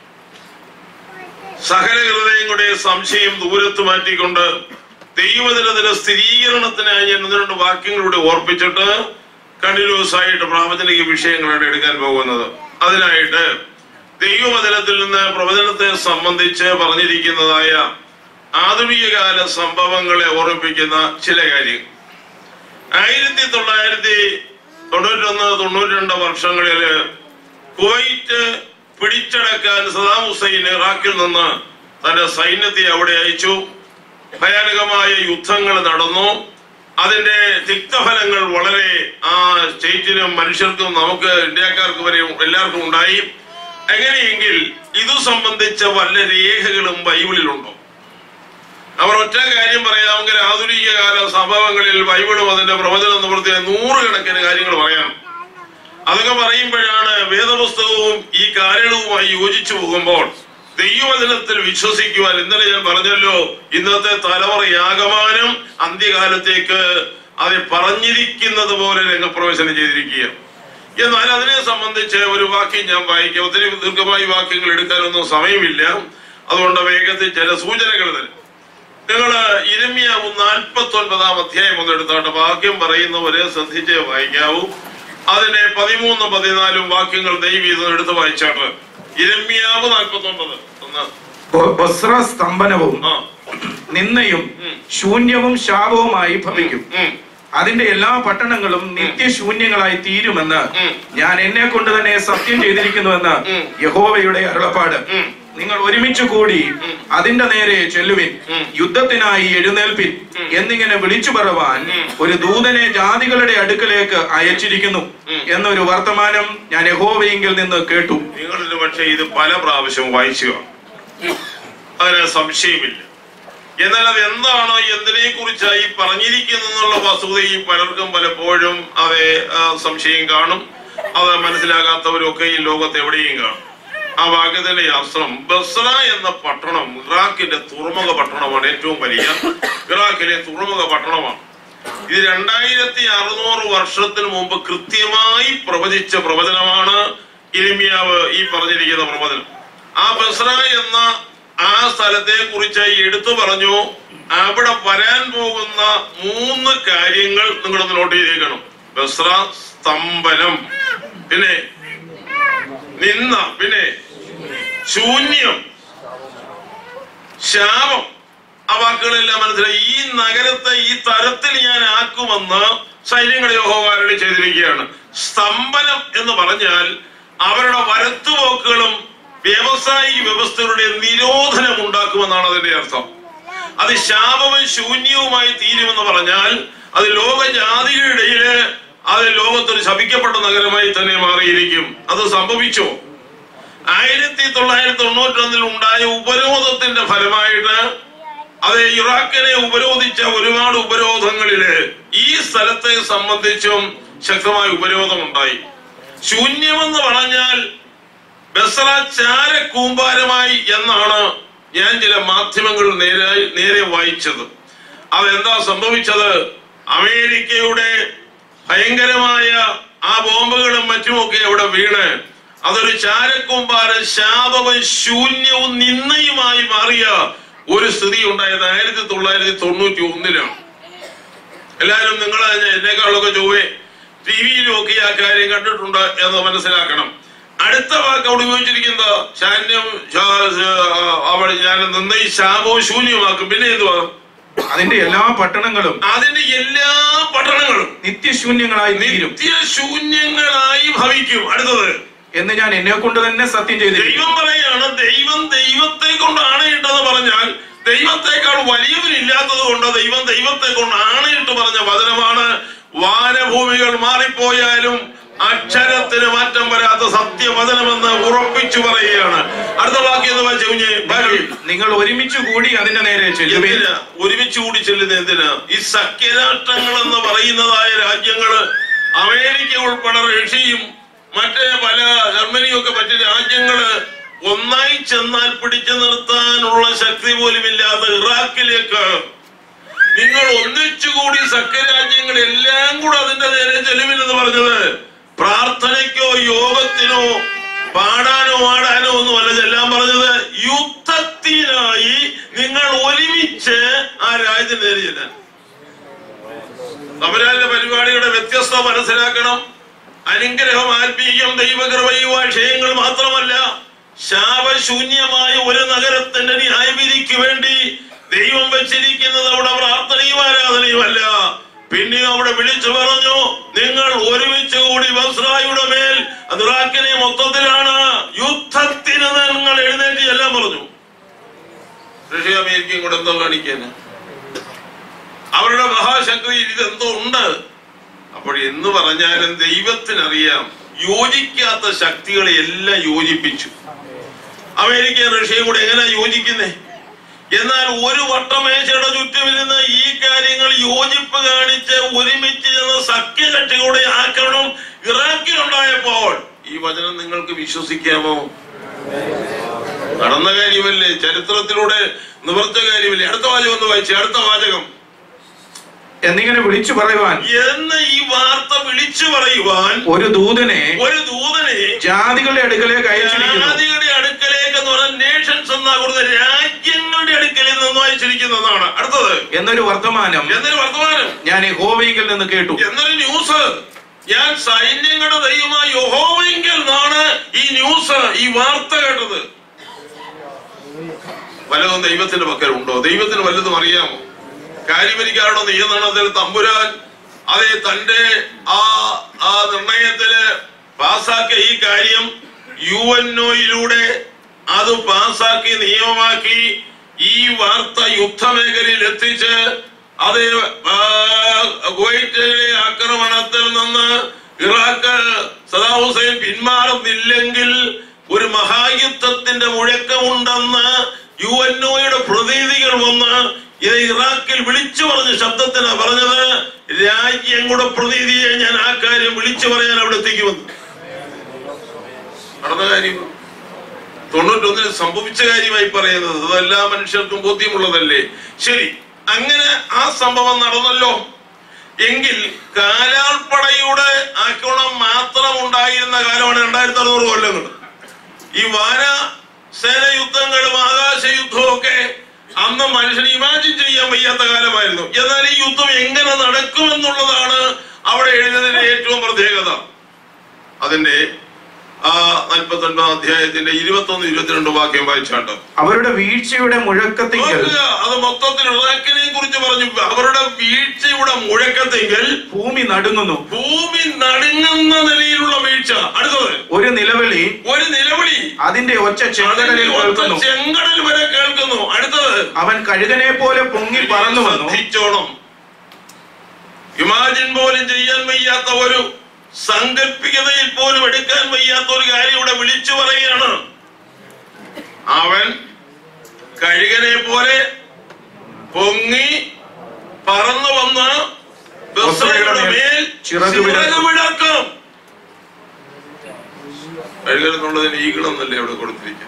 Speaker 4: സകല ഹൃദയങ്ങളുടെ സംശയം ദൂരത്ത് മാറ്റിക്കൊണ്ട് ദൈവദിനത്തിന്റെ സ്ഥിരീകരണത്തിനായി ഞാൻ ഒന്ന് രണ്ട് വാക്യങ്ങളിലൂടെ ഓർപ്പിച്ചിട്ട് കണ്ടിന്യൂസ് ആയിട്ട് പ്രാവചനിക വിഷയങ്ങളാണ് എടുക്കാൻ പോകുന്നത് അതിനായിട്ട് ദൈവവചനത്തിൽ നിന്ന് പ്രവചനത്തെ സംബന്ധിച്ച് പറഞ്ഞിരിക്കുന്നതായ ആധുനിക കാല സംഭവങ്ങളെ ഓർമ്മിപ്പിക്കുന്ന ചില കാര്യങ്ങൾ ആയിരത്തി തൊള്ളായിരത്തി തൊണ്ണൂറ്റൊന്ന് തൊണ്ണൂറ്റി രണ്ട് വർഷങ്ങളില് കുവൈറ്റ് പിടിച്ചടക്കാൻ സദാം ഹുസൈൻ ഇറാഖിൽ നിന്ന് തന്റെ സൈന്യത്തെ അവിടെ അയച്ചു ഭയാനകമായ യുദ്ധങ്ങൾ നടന്നു അതിന്റെ തിക്തഫലങ്ങൾ വളരെ ആ സ്റ്റേറ്റിനും മനുഷ്യർക്കും നമുക്ക് ഇന്ത്യക്കാർക്ക് വരെ എല്ലാവർക്കും ഉണ്ടായി എങ്ങനെയെങ്കിൽ ഇത് സംബന്ധിച്ച വല്ല രേഖകളും ബൈബിളിലുണ്ടോ അവർ ഒറ്റ കാര്യം പറയാമെങ്കിൽ ആധുനിക കാല സംഭവങ്ങളിൽ ബൈബിളും അതിന്റെ പ്രവചന നിവൃത്തിയായ നൂറുകണക്കിന് കാര്യങ്ങൾ പറയാം അതൊക്കെ പറയുമ്പോഴാണ് വേദപുസ്തകവും ഈ കാരണവുമായി യോജിച്ചു പോകുമ്പോൾ ദൈവവചനത്തിൽ വിശ്വസിക്കുവാൻ ഇന്നലെ ഞാൻ പറഞ്ഞല്ലോ ഇന്നത്തെ തലമുറയാകമാനം അന്ത്യകാലത്തേക്ക് അത് പറഞ്ഞിരിക്കുന്നത് പോലെ രംഗപ്രവേശനം ചെയ്തിരിക്കുക എന്നാൽ അതിനെ സംബന്ധിച്ച് ഒരു വാക്യം ഞാൻ വായിക്കാം ഒത്തിരി ദീർഘമായി വാക്യങ്ങൾ എടുക്കാനൊന്നും സമയമില്ല അതുകൊണ്ട് വേഗത്തിൽ ചില സൂചനകൾ തരും നിങ്ങള് ഇരമ്യാവും നാൽപ്പത്തി ഒൻപതാം അധ്യായം ഒന്ന് എടുത്താട്ട് വാക്യം പറയുന്നവരെ ശ്രദ്ധിച്ചേ വായിക്കാവൂ അതിനെ പതിമൂന്ന് പതിനാലും വാക്യങ്ങൾ ദൈവീതം എടുത്ത് വായിച്ചാട്ട് ഇരമ്യാവ് നാൽപ്പത്തി ഒൻപത് ഒന്ന്
Speaker 6: വസ്ത്ര സ്തംഭനവും
Speaker 4: ആ
Speaker 6: നിന്നയും
Speaker 4: ഉം.
Speaker 6: ശൂന്യവും ശാപവുമായി ഭവിക്കും
Speaker 4: ഉം,
Speaker 6: അതിന്റെ എല്ലാ പട്ടണങ്ങളും നിത്യശൂന്യങ്ങളായി തീരുമെന്ന്
Speaker 4: ഉം.
Speaker 6: ഞാൻ എന്നെ കൊണ്ട് തന്നെ സത്യം ചെയ്തിരിക്കുന്നുവെന്ന്
Speaker 4: ഉം.
Speaker 6: യഹോവയുടെ അരുളപ്പാട്
Speaker 4: ഉം.
Speaker 6: നിങ്ങൾ ഒരുമിച്ച് കൂടി അതിന്റെ നേരെ ചെല്ലുവിൻ
Speaker 4: ഉം.
Speaker 6: യുദ്ധത്തിനായി എഴുന്നേൽപ്പിൻ എന്നിങ്ങനെ വിളിച്ചു പറവാൻ
Speaker 4: ഉം.
Speaker 6: ഒരു ദൂതനെ ജാതികളുടെ അടുക്കലേക്ക് അയച്ചിരിക്കുന്നു
Speaker 4: ഉം.
Speaker 6: എന്നൊരു വർത്തമാനം ഞാൻ യഹോവയെങ്കിൽ നിന്ന് കേട്ടു
Speaker 4: നിങ്ങളിത് പക്ഷേ ഇത് പല പ്രാവശ്യവും വായിച്ചു അതിന് സംശയമില്ല എന്നാൽ അത് എന്താണ് എന്തിനെ കുറിച്ചായി പറഞ്ഞിരിക്കുന്നുള്ള വസ്തുത ഈ പലർക്കും പലപ്പോഴും അത് ആ, സംശയം കാണും അത് മനസ്സിലാകാത്തവരൊക്കെ ഈ ലോകത്ത് എവിടെയും കാണും ആ വാക്യത്തിന്റെ ശാസ്ത്രം ബസ്ര എന്ന പട്ടണം ഇറാഖിന്റെ തുറമുഖ പട്ടണമാണ് ഏറ്റവും വലിയ ഇറാഖിലെ തുറമുഖ പട്ടണമാണ് ഇത് രണ്ടായിരത്തി അറുന്നൂറ് വർഷത്തിന് മുമ്പ് കൃത്യമായി പ്രവചിച്ച പ്രവചനമാണ് ഇരിമിയാവ് ഈ പറഞ്ഞിരിക്കുന്ന പ്രവചനം ആ ബസ്ര എന്ന ആ സ്ഥലത്തെ കുറിച്ച് എടുത്തു പറഞ്ഞു അവിടെ വരാൻ പോകുന്ന മൂന്ന് കാര്യങ്ങൾ നിങ്ങളൊന്ന് നോട്ട് ചെയ്തേക്കണം ബസ്ര സ്തംഭനം പിന്നെ നിന്ന പിന്നെ ശൂന്യം ശാപം ആ വാക്കുകളെല്ലാം മനസ്സിലായി ഈ നഗരത്തെ ഈ തരത്തിൽ ഞാൻ ആക്കുമെന്ന് സൈന്യങ്ങളെ യഹോവാരളി ചെയ്തിരിക്കുകയാണ് സ്തംഭനം എന്ന് പറഞ്ഞാൽ അവരുടെ വരത്തുപോക്കുകളും വ്യാവസായിക വ്യവസ്ഥയുടെ നിരോധനം ഉണ്ടാക്കുമെന്നാണ് അതിന്റെ അർത്ഥം അത് ശാപവും ശൂന്യവുമായി തീരുമെന്ന് പറഞ്ഞാൽ അത് ലോകജാതികളുടെ ഇടയില് അത് ലോകത്തൊരു ശപിക്കപ്പെട്ട നഗരമായി തന്നെ മാറിയിരിക്കും അത് സംഭവിച്ചോ ആയിരത്തി തൊള്ളായിരത്തി തൊണ്ണൂറ്റി ഒന്നിൽ ഉണ്ടായ ഉപരോധത്തിന്റെ ഫലമായിട്ട് അത് ഇറാഖിനെ ഉപരോധിച്ച ഒരുപാട് ഉപരോധങ്ങളില് ഈ സ്ഥലത്തെ സംബന്ധിച്ചും ശക്തമായ ഉപരോധം ഉണ്ടായി ശൂന്യമെന്ന് പറഞ്ഞാൽ ബസറ ചാര കൂമ്പാരമായി എന്നാണ് ഞാൻ ചില മാധ്യമങ്ങളിൽ നേരെ നേരെ വായിച്ചത് അതെന്താ സംഭവിച്ചത് അമേരിക്കയുടെ ഭയങ്കരമായ ആ ബോംബുകളും മറ്റുമൊക്കെ അവിടെ വീണ് അതൊരു ചാരക്കൂമ്പാര ശാപവും ശൂന്യവും നിന്നയുമായി മാറിയ ഒരു സ്ഥിതി ഉണ്ടായത് ആയിരത്തി തൊള്ളായിരത്തി തൊണ്ണൂറ്റി ഒന്നിലാണ് എല്ലാവരും നിങ്ങൾ എന്നെക്കാളൊക്കെ ചൊവ്വേ ടി വിയിലും ഒക്കെ ആ കാര്യം കണ്ടിട്ടുണ്ട് എന്ന് മനസ്സിലാക്കണം അടുത്ത വാക്ക് അവിടെ ഉപയോഗിച്ചിരിക്കുന്നത് ശാന്യം അവിടെ ഞാൻ നിന്ന് ഈ ശാപവും ശൂന്യമാക്കും പിന്നെ എന്തുവാ
Speaker 6: അതിന്റെ എല്ലാ പട്ടണങ്ങളും
Speaker 4: അതിന്റെ എല്ലാ പട്ടണങ്ങളും
Speaker 6: നിത്യശൂന്യങ്ങളായി തീരും
Speaker 4: നിത്യശൂന്യങ്ങളായി ഭവിക്കും അടുത്തത്
Speaker 6: എന്ന് ഞാൻ എന്നെ കൊണ്ട് തന്നെ സത്യം ചെയ്തിരിക്കും
Speaker 4: ദൈവം പറയാണ് ദൈവം ദൈവത്തെ കൊണ്ട് ആണയിട്ടെന്ന് പറഞ്ഞാൽ ദൈവത്തെക്കാൾ വലിയവരില്ലാത്തത് കൊണ്ട് ദൈവം ദൈവത്തെ കൊണ്ട് ആണയിട്ട് പറഞ്ഞ വചനമാണ് വാനഭൂമികൾ മാറിപ്പോയാലും അക്ഷരത്തിന് മാറ്റം വരാത്ത സത്യവചനമെന്ന് ഉറപ്പിച്ചു പറയുകയാണ് അടുത്ത വാക്യം എന്ന് വായിച്ചു കുഞ്ഞ് ബാക്കി
Speaker 6: നിങ്ങൾ ഒരുമിച്ച് കൂടി അതിന്റെ നേരെ ചെല്ലുവിൻ
Speaker 4: എന്തിനാ ഒരുമിച്ച് കൂടി ചെല്ലുന്ന എന്തിനാ ഈ സഖ്യരാഷ്ട്രങ്ങൾ എന്ന് പറയുന്നതായ രാജ്യങ്ങള് അമേരിക്ക ഉൾപ്പെടെ റഷ്യയും മറ്റേ പല ജർമ്മനിയും ഒക്കെ മറ്റു രാജ്യങ്ങള് ഒന്നായി ചെന്നാൽ പിടിച്ചു നിർത്താനുള്ള ശക്തി പോലും ഇല്ലാത്ത ഇറാഖിലേക്ക് നിങ്ങൾ ഒന്നിച്ചുകൂടി സഖ്യരാജ്യങ്ങൾ എല്ലാം കൂടെ അതിന്റെ നേരെ ചെല്ലുവിനെന്ന് പറഞ്ഞത് പ്രാർത്ഥനയ്ക്കോ യോഗത്തിനോ പാടാനോ ആടാനോ ഒന്നുമല്ല ചെല്ലാൻ പറഞ്ഞത് യുദ്ധത്തിനായി നിങ്ങൾ ഒരുമിച്ച് ആ രാജ്യത്തിന് നേരെ ചെല്ലാൻ തമരാന്റെ പരിപാടിയുടെ വ്യത്യസ്ത മനസ്സിലാക്കണം അനുഗ്രഹം ആത്മീയം ദൈവകൃപയും വിഷയങ്ങൾ മാത്രമല്ല ശാപശൂന്യമായ ഒരു നഗരത്തിന്റെ ന്യായവിധിക്ക് വേണ്ടി ദൈവം വെച്ചിരിക്കുന്നത് അവിടെ പ്രാർത്ഥനയും ആരാധനയുമല്ല പിന്നെ അവിടെ വിളിച്ചു പറഞ്ഞു നിങ്ങൾ ഒരുമിച്ച് കൂടി ബസ്രായുടെ മേൽ അത് ഇറാഖിനെ മൊത്തത്തിലാണ് യുദ്ധത്തിന് നിങ്ങൾ എഴുന്നേറ്റ് എല്ലാം പറഞ്ഞു റഷ്യ അമേരിക്കയും കൂടെ എന്തോ കാണിക്കാന് അവരുടെ മഹാശക്തിയിൽ ഇതെന്തോ ഉണ്ട് അപ്പോൾ എന്ന് പറഞ്ഞാലും ദൈവത്തിനറിയാം യോജിക്കാത്ത ശക്തികളെ എല്ലാം യോജിപ്പിച്ചു അമേരിക്ക റഷ്യയും കൂടെ എങ്ങനെ യോജിക്കുന്നേ എന്നാൽ ഒരു വട്ടമേശയുടെ ചുറ്റുമിരുന്ന് ഈ കാര്യങ്ങൾ യോജിപ്പ് കാണിച്ച് ഒരുമിച്ച് ചെന്ന് സഖ്യകക്ഷികളുടെ ആക്രമണം ഇറാഖിലുണ്ടായപ്പോൾ ഈ വചനം നിങ്ങൾക്ക് വിശ്വസിക്കാമോ നടന്ന കാര്യമല്ലേ ചരിത്രത്തിലൂടെ നിവർത്ത കാര്യമല്ലേ അടുത്ത വാചകം ഒന്ന് വായിച്ചേ അടുത്ത വാചകം
Speaker 6: എന്നിങ്ങനെ വിളിച്ചു പറയുവാൻ
Speaker 4: എന്ന് ഈ വാർത്ത വിളിച്ചു പറയുവാൻ
Speaker 6: ഒരു ദൂതനെ
Speaker 4: ഒരു ദൂതനെ
Speaker 6: ജാതികളുടെ അടുക്കലേക്ക് അയച്ചിരിക്കുന്നു
Speaker 4: ജാതികളുടെ അടുക്കലേക്ക് എന്ന് പറഞ്ഞാൽ നേഷൻസ് എന്നാ കൊടുത്ത രാജ്യങ്ങളുടെ അടുക്കലിൽ നിന്ന് അയച്ചിരിക്കുന്നതാണ് അടുത്തത്
Speaker 6: എന്നൊരു വർത്തമാനം
Speaker 4: എന്നൊരു വർത്തമാനം
Speaker 6: ഞാൻ യഹോവയിങ്കിൽ നിന്ന് കേട്ടു
Speaker 4: എന്നൊരു ന്യൂസ് ഞാൻ സൈന്യങ്ങളുടെ ദൈവമായ യഹോവെങ്കിൽ നിന്നാണ് ഈ ന്യൂസ് ഈ വാർത്ത കേട്ടത് വല്ലതും ദൈവത്തിന്റെ പക്കലുണ്ടോ ദൈവത്തിന് വല്ലതും അറിയാമോ കാര്യപരിക്കാരുടെ നിയന്ത്രണത്തിൽ തമ്പുരാൻ അതെ തന്റെ ആ ആ നിർണയത്തില് പാസാക്കിയ ഈ കാര്യം യു എൻ ഒയിലൂടെ അത് പാസാക്കി നിയമമാക്കി ഈ വാർത്ത യുദ്ധമേഖലയിൽ എത്തിച്ച് അത് ആ, കുവൈറ്റിലെ ആക്രമണത്തിൽ നിന്ന് ഇറാഖ് സദാം ഹുസൈൻ പിന്മാറുന്നില്ലെങ്കിൽ ഒരു മഹായുദ്ധത്തിന്റെ മുഴക്കമുണ്ടെന്ന് യു എൻ ഒയുടെ പ്രതിനിധികൾ വന്ന് ഇത് ഇറാഖിൽ വിളിച്ചു പറഞ്ഞ ശബ്ദത്തിനാ പറഞ്ഞത് രാജ്യം കൂടെ പ്രതിനിധിയെ ഞാൻ ആ കാര്യം വിളിച്ചു പറയാൻ അവിടെ എത്തിക്കുമെന്ന് നടന്ന കാര്യം തൊണ്ണൂറ്റൊന്നിന് സംഭവിച്ച കാര്യമായി പറയുന്നത് അത് എല്ലാ മനുഷ്യർക്കും ബോധ്യമുള്ളതല്ലേ ശരി അങ്ങനെ ആ സംഭവം നടന്നല്ലോ എങ്കിൽ കാലാൾപ്പടയുടെ ആക്രമണം മാത്രം ഉണ്ടായിരുന്ന കാലമാണ് രണ്ടായിരത്തി അറുന്നൂറ് കൊല്ലങ്ങൾ ഈ വാന സേന യുദ്ധങ്ങളും ആകാശ യുദ്ധവും ഒക്കെ അന്ന് മനുഷ്യന് ഇമാജിൻ ചെയ്യാൻ വയ്യാത്ത കാലമായിരുന്നു എന്നാൽ ഈ യുദ്ധം എങ്ങനെ നടക്കുമെന്നുള്ളതാണ് അവിടെ എഴുതിയതിന്റെ ഏറ്റവും പ്രത്യേകത അതിന്റെ ആ നാൽപ്പത്തി ഒൻപതാം അധ്യായത്തിന്റെ ഇരുപത്തി ഒന്ന് ഇരുപത്തിരണ്ട് വാക്യം വായിച്ചാട്ട്
Speaker 6: അവരുടെ വീഴ്ചയുടെ മുഴക്കത്തിങ്കൽ
Speaker 4: നോക്കുക, അത് മൊത്തത്തിൽ ഇറാഖിനെ കുറിച്ച് പറഞ്ഞു അവരുടെ വീഴ്ചയുടെ മുഴക്കത്തെങ്കിൽ
Speaker 6: ഭൂമി നടുങ്ങുന്നു
Speaker 4: ഭൂമി നടുങ്ങുന്ന നിലയിലുള്ള വീഴ്ച അടുത്തത്
Speaker 6: ഒരു നിലവിളി
Speaker 4: ഒരു നിലവിളി
Speaker 6: അതിന്റെ ഒച്ച
Speaker 4: അതിന്റെ
Speaker 6: ചെങ്കടലിൽ
Speaker 4: ഒത്ത
Speaker 6: കേൾക്കുന്നു
Speaker 4: ചെങ്കടൽ വരെ കേൾക്കുന്നു അടുത്തത്
Speaker 6: അവൻ കഴുകനെ പോലെ പൊങ്ങി പറന്നു വന്നു
Speaker 4: ശ്രദ്ധിച്ചോണം ഇമാജിൻ പോലും ചെയ്യാൻ വയ്യാത്ത ഒരു സങ്കല്പികതയിൽ പോലും എടുക്കാൻ വയ്യാത്ത ഒരു കാര്യം ഇവിടെ വിളിച്ചു പറയുകയാണ് അവൻ കഴുകനെ പോലെ പൊങ്ങി പറന്നു വന്ന് ബസ്രയുടെ മേൽ
Speaker 6: ചിറക് വിടർക്കും.
Speaker 4: ചിറക് വിടർക്കും കഴുകൻ എന്നുള്ളതിന് ഈകളെന്നല്ലേ അവിടെ കൊടുത്തിരിക്കുന്നത്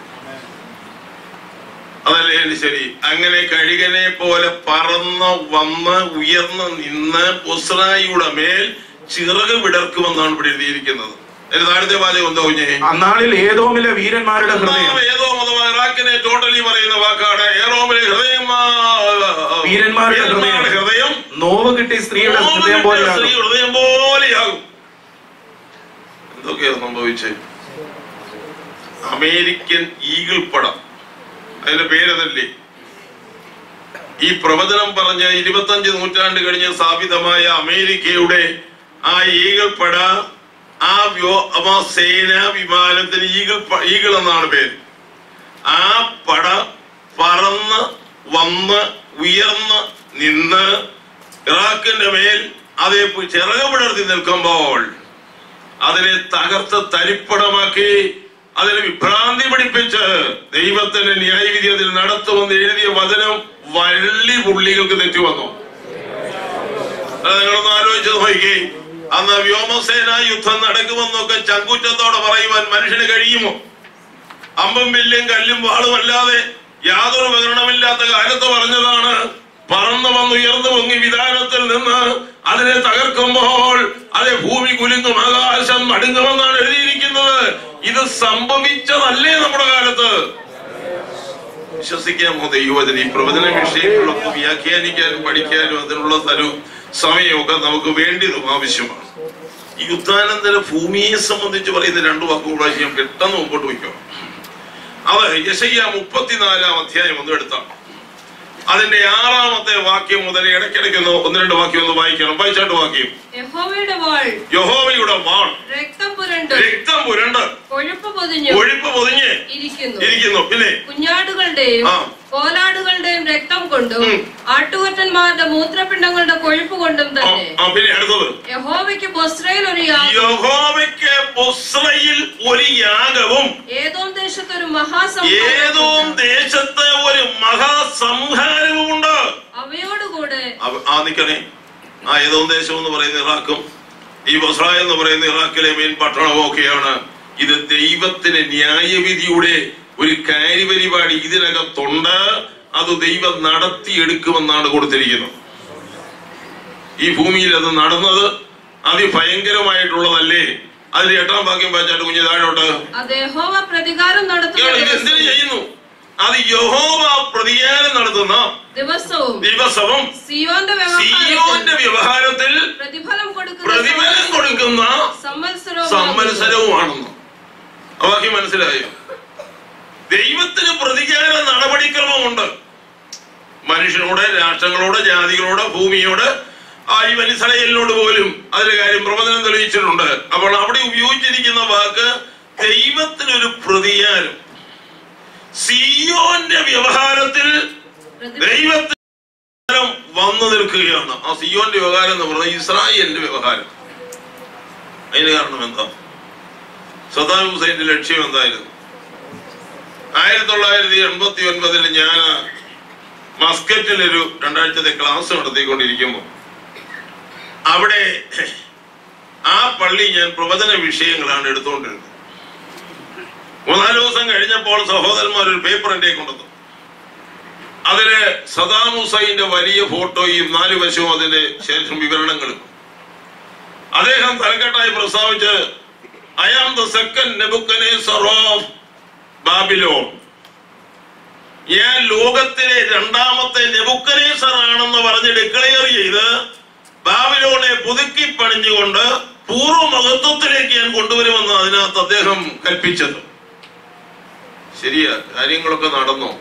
Speaker 4: അതല്ലേ അതിന് ശരി അങ്ങനെ കഴുകനെ പോലെ പറന്ന് വന്ന് ഉയർന്ന് നിന്ന് ബുസ്രായിയുടെ മേൽ ചിറക് വിടർക്കുമെന്നാണ് ഇവിടെ എഴുതിയിരിക്കുന്നത് അതിന് താഴത്തെ വാചകം എന്താ കുഞ്ഞേ
Speaker 6: അന്നാളിൽ ഏതോമിലെ വീരന്മാരുടെ ഹൃദയം
Speaker 4: ഒന്നാം ഏതോ അഥവാ ഇറാഖിനെ ടോട്ടലി പറയുന്ന വാക്കാണ് ഏറോമിലെ ഹൃദയം ആ,
Speaker 6: വീരന്മാരുടെ
Speaker 4: വീരന്മാരുടെ
Speaker 6: ഹൃദയം.
Speaker 4: ഹൃദയം
Speaker 6: നോവ് കിട്ടി സ്ത്രീയുടെ ഹൃദയം
Speaker 4: നോവിന്റെ
Speaker 6: പോലെയാണ്
Speaker 4: സ്ത്രീ ഹൃദയം പോലെയാകും എന്തൊക്കെയാ സംഭവിച്ചത് അമേരിക്കൻ ഈഗിൾ പടം അതിന്റെ പേരതല്ലേ ഈ പ്രവചനം പറഞ്ഞ ഇരുപത്തഞ്ച് നൂറ്റാണ്ട് കഴിഞ്ഞ് സ്ഥാപിതമായ അമേരിക്കയുടെ ആ ഈഗിൾ പട ആ വ്യോമ സേനാ വിമാനത്തിന് ഈഗിൾ പ- ഈഗിൾ എന്നാണ് പേര് ആ പട പറന്ന് വന്ന് ഉയർന്ന് നിന്ന് ഇറാഖിന്റെ മേൽ അതേ ചിറക് വിടർത്തി നിൽക്കുമ്പോൾ അതിനെ തകർത്ത് തരിപ്പണമാക്കി അതിനെ വിഭ്രാന്തി പിടിപ്പിച്ച് ദൈവത്തിന്റെ ന്യായവിധി അതിൽ നടത്തുമെന്ന് എഴുതിയ വചനം വള്ളി പുള്ളികൾക്ക് തെറ്റി വന്നു അത് നിങ്ങളൊന്ന് ആലോചിച്ച് നോക്കി അന്ന് വ്യോമസേന യുദ്ധം നടക്കുമെന്നൊക്കെ ചങ്കുറ്റത്തോടെ പറയുവാൻ മനുഷ്യന് കഴിയുമോ അമ്പും വില്ലും കല്ലും വാളും അല്ലാതെ യാതൊരു ഉപകരണമില്ലാത്ത കാലത്ത് പറഞ്ഞതാണ് പറന്നു വന്ന് ഉയർന്നു പൊങ്ങി വിധാനത്തിൽ നിന്ന് അതിനെ തകർക്കുമ്പോൾ അതെ ഭൂമി കുലുങ്ങും ആകാശം മടുങ്ങുമെന്നാണ് എഴുതിയിരിക്കുന്നത് ഇത് സംഭവിച്ചതല്ലേ നമ്മുടെ കാലത്ത് വിശ്വസിക്കാമോ ദൈവത്തിന് ഈ പ്രവചന വിഷയങ്ങളൊക്കെ വ്യാഖ്യാനിക്കാനും പഠിക്കാനും അതിനുള്ള സ്ഥലവും സമയമൊക്കെ നമുക്ക് വേണ്ടിയതും ആവശ്യമാണ് ഈ യുദ്ധാനന്തര ഭൂമിയെ സംബന്ധിച്ച് പറയുന്ന രണ്ടു വാക്കുകൾ പ്രാവശ്യം പെട്ടെന്ന് മുമ്പോട്ട് വയ്ക്കാം അത് യശയ്യ മുപ്പത്തിനാലാം അധ്യായം ഒന്ന് എടുത്താം അതിന്റെ ആറാമത്തെ വാക്യം മുതൽ ഇടയ്ക്കിടയ്ക്ക് ഒന്ന് ഒന്ന് രണ്ട് വാക്യം ഒന്ന് വായിക്കണം വായിച്ചാട്ട് വാക്യം
Speaker 8: യഹോവയുടെ വാൾ
Speaker 4: യഹോവയുടെ വാൾ
Speaker 8: രക്തം പുരണ്ട്
Speaker 4: രക്തം പുരണ്ട്
Speaker 8: കൊഴുപ്പ് പൊതിഞ്ഞു
Speaker 4: ഒഴിപ്പ് പൊതിഞ്ഞ്
Speaker 8: ഇരിക്കുന്നു
Speaker 4: ഇരിക്കുന്നു പിന്നെ
Speaker 8: കുഞ്ഞാടുകളുടെയും
Speaker 4: ആ.
Speaker 8: കോലാടുകളുടെയും രക്തം കൊണ്ടും
Speaker 4: ഉം.
Speaker 8: ആട്ടുകൊറ്റന്മാരുടെ മൂത്രപിണ്ഡങ്ങളുടെ കൊഴുപ്പ് കൊണ്ടും
Speaker 4: ആ,
Speaker 8: തന്നെ
Speaker 4: ആ, പിന്നെ അടുത്തത്
Speaker 8: യഹോവയ്ക്ക് ബൊസ്രയിൽ ഒരു യാഗം
Speaker 4: യഹോവയ്ക്ക് ബൊസ്രയിൽ ഒരു യാഗവും
Speaker 8: ഏതോം ദേശത്ത് ഒരു
Speaker 4: ഏതോ
Speaker 8: മഹാസംഹാരം
Speaker 4: ദേശത്ത് ഒരു മഹാസംഹാരവും ഉണ്ട്
Speaker 8: അവയോടുകൂടെ
Speaker 4: അവ- ആ നിക്കണേ ആ ഏതോ ദേശം എന്ന് പറയുന്ന ഇറാഖും ഈ ബസ്ര എന്ന് പറയുന്ന ഇറാഖിലെ മെയിൻ പട്ടണവും ഒക്കെയാണ് ഇത് ദൈവത്തിന് ന്യായവിധിയുടെ ഒരു കാര്യപരിപാടി ഇതിനകത്തുണ്ട് അത് ദൈവം നടത്തിയെടുക്കുമെന്നാണ് കൊടുത്തിരിക്കുന്നത് ഈ ഭൂമിയിൽ അത് നടന്നത് അതിഭയങ്കരമായിട്ടുള്ളതല്ലേ അതിന് എട്ടാം ഭാഗ്യം വായിച്ചാട്ട് കുഞ്ഞു താഴോട്ട്
Speaker 8: അത് യഹോവ പ്രതികാരം നടത്തുന്ന
Speaker 4: ഇയാൾ ഇത് എന്തിനു
Speaker 8: ദിവസവും-
Speaker 4: ചെയ്യുന്നു അത് യഹോവ പ്രതികാരം നടത്തുന്ന
Speaker 8: ദിവസവും
Speaker 4: ദിവസവും
Speaker 8: സിയോന്റെ
Speaker 4: സിയോന്റെ
Speaker 8: വ്യവഹാരത്തിൽ
Speaker 4: വ്യവഹാരത്തിൽ
Speaker 8: പ്രതിഫലം കൊടുക്കുന്ന
Speaker 4: പ്രതിഫലം കൊടുക്കുന്ന
Speaker 8: സംവത്സരവും
Speaker 4: സംവത്സരവുമാണെന്ന് ബാക്കി മനസ്സിലായോ ദൈവത്തിന് പ്രതികാര നടപടിക്രമമുണ്ട് മനുഷ്യനോട് രാഷ്ട്രങ്ങളോട് ജാതികളോട് ഭൂമിയോട് ആ ഈ വലിസളയലിനോട് പോലും അതിന്റെ കാര്യം പ്രവചനം തെളിയിച്ചിട്ടുണ്ട് അപ്പോൾ അവിടെ ഉപയോഗിച്ചിരിക്കുന്ന വാക്ക് ദൈവത്തിനൊരു പ്രതികാരം സിയോന്റെ വ്യവഹാരത്തിൽ
Speaker 8: പ്രതിഫലം
Speaker 4: ദൈവത്തിന് വന്നു നിൽക്കുകയാണ് ആ സിയോന്റെ വ്യവഹാരം എന്ന് പറഞ്ഞാൽ ഇസ്രായേലിന്റെ വ്യവഹാരം അതിന് കാരണം എന്താ സദാം ഹുസൈന്റെ ലക്ഷ്യം എന്തായിരുന്നു ആയിരത്തി തൊള്ളായിരത്തി എൺപത്തി ഒൻപതിൽ ഞാൻ മസ്കറ്റിൽ ഒരു രണ്ടാഴ്ചത്തെ ക്ലാസ് നടത്തിക്കൊണ്ടിരിക്കുമ്പോൾ അവിടെ ആ പള്ളി ഞാൻ പ്രവചന വിഷയങ്ങളാണ് എടുത്തുകൊണ്ടിരുന്നത് മൂന്നാല് ദിവസം കഴിഞ്ഞപ്പോൾ സഹോദരന്മാർ ഒരു പേപ്പർ എന്റെ കൊണ്ടുവന്നു അതില് സദാം ഹുസൈന്റെ വലിയ ഫോട്ടോയും നാലു വശവും അതിന്റെ ശേഷം വിവരണങ്ങളും അദ്ദേഹം തലക്കെട്ടായി പ്രസ്താവിച്ച് I am the second Nebuchadnezzar of Babylon ഞാൻ ലോകത്തിലെ രണ്ടാമത്തെ നെബുക്കനേസർ ആണെന്ന് പറഞ്ഞ് ഡിക്ലെയർ ചെയ്ത് ബാബിലോണെ പുതുക്കി പണിഞ്ഞുകൊണ്ട് പൂർവ്വ മഹത്വത്തിലേക്ക് ഞാൻ കൊണ്ടുവരുമെന്ന് അതിനകത്ത് അദ്ദേഹം കൽപ്പിച്ചത് ശരിയാ കാര്യങ്ങളൊക്കെ നടന്നോ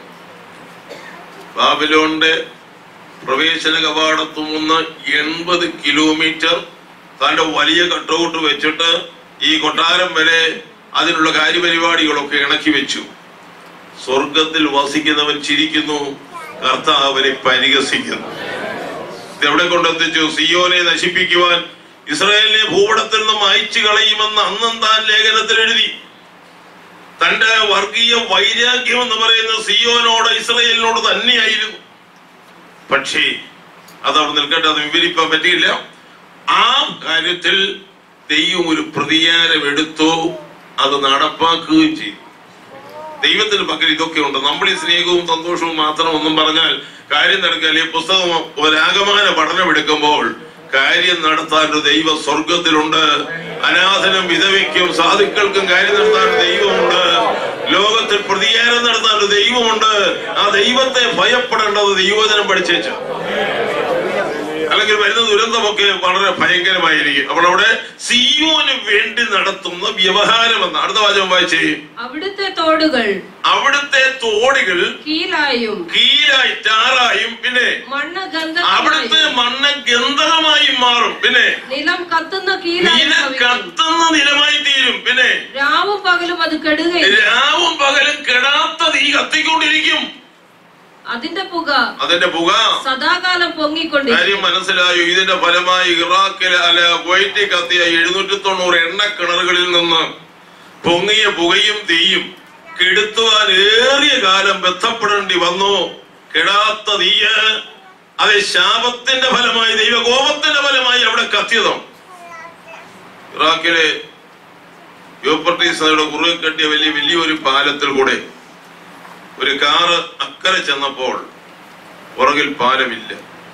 Speaker 4: ബാബിലോണിന്റെ പ്രവേശന കവാടത്തു നിന്ന് എൺപത് കിലോമീറ്റർ തന്റെ വലിയ കട്ടൗട്ട് വെച്ചിട്ട് ഈ കൊട്ടാരം വരെ അതിനുള്ള കാര്യപരിപാടികളൊക്കെ ഇണക്കി വെച്ചു സ്വർഗത്തിൽ വസിക്കുന്നവൻ ചിരിക്കുന്നു കർത്താവനെ പരിഹസിക്കുന്നു ഇതെവിടെ കൊണ്ടെത്തിച്ചു സിയോനെ നശിപ്പിക്കുവാൻ ഇസ്രായേലിനെ ഭൂപടത്തിൽ നിന്നും അയച്ചു കളയുമെന്ന് അന്നും താൻ ലേഖനത്തിൽ എഴുതി തന്റെ വർഗീയ വൈരാഗ്യം എന്ന് പറയുന്നത് സിയോനോട് ഇസ്രായേലിനോട് തന്നെയായിരുന്നു പക്ഷേ അത് അവിടെ നിൽക്കട്ടെ അത് വിവരിക്കാൻ പറ്റിയില്ല ആ കാര്യത്തിൽ ദൈവം ഒരു പ്രതികാരം എടുത്തു അത് നടപ്പാക്കുകയും ചെയ്തു ദൈവത്തിന് പക്കൽ ഇതൊക്കെ ഉണ്ട് നമ്മൾ ഈ സ്നേഹവും സന്തോഷവും മാത്രം ഒന്നും പറഞ്ഞാൽ കാര്യം നടക്കാൻ ഈ പുസ്തകം ഒരാഗമാന പഠനം എടുക്കുമ്പോൾ കാര്യം നടത്താൻ ഒരു ദൈവ സ്വർഗത്തിലുണ്ട് അനാഥനും വിധവയ്ക്കും സാധുക്കൾക്കും കാര്യം നടത്താൻ ഒരു ദൈവമുണ്ട് ലോകത്തിൽ പ്രതികാരം നടത്താൻ ഒരു ദൈവമുണ്ട് ആ ദൈവത്തെ ഭയപ്പെടേണ്ടത് ദൈവജനം പഠിച്ചേച്ചു അല്ലെങ്കിൽ വരുന്ന ദുരന്തമൊക്കെ വളരെ ഭയങ്കരമായിരിക്കും അപ്പോൾ അവിടെ സിയോന് വേണ്ടി നടത്തുന്ന വ്യവഹാരം എന്ന അടുത്ത വാചകം വായിച്ചേ
Speaker 8: അവിടുത്തെ തോടുകൾ
Speaker 4: അവിടുത്തെ തോടികൾ
Speaker 8: കീലായും
Speaker 4: കീലായി ടാറായും പിന്നെ
Speaker 8: മണ്ണ്
Speaker 4: അവിടുത്തെ
Speaker 8: ഗന്ധകമായും
Speaker 4: മണ്ണ് ഗന്ധകമായും മാറും പിന്നെ
Speaker 8: നിലം കത്തുന്ന കീലായും
Speaker 4: നില
Speaker 8: ഭവിക്കും.
Speaker 4: കത്തുന്ന നിലമായി തീരും പിന്നെ
Speaker 8: രാവും പകലും അത് കെടുകയില്ല
Speaker 4: രാവും പകലും കെടാത്ത തീ കത്തിക്കൊണ്ടിരിക്കും
Speaker 8: അതിന്റെ പുക
Speaker 4: അതിന്റെ പുക
Speaker 8: സദാകാലം പൊങ്ങിക്കൊണ്ടിരിക്കും
Speaker 4: കാര്യം മനസ്സിലായോ ഇതിന്റെ ഫലമായി ഇറാഖിലെ അല്ല കുവൈറ്റിൽ കത്തിയ എഴുന്നൂറ്റി തൊണ്ണൂറ് എണ്ണ കിണറുകളിൽ നിന്ന് പൊങ്ങിയ പുകയും തീയും കെടുത്തുവാൻ ഏറിയ കാലം ബന്ധപ്പെടേണ്ടി വന്നു കെടാത്ത തീയ് അത് ശാപത്തിന്റെ ഫലമായി ദൈവകോപത്തിന്റെ ഫലമായി അവിടെ കത്തിയതോ ഇറാഖിലെ യൂപ്പർട്ടീസയുടെ കുറുകെ കെട്ടിയ വലിയ വലിയൊരു പാലത്തിൽ കൂടെ ഒരു കാറ് അക്കരെ ചെന്നപ്പോൾ പുറകിൽ പാലമില്ല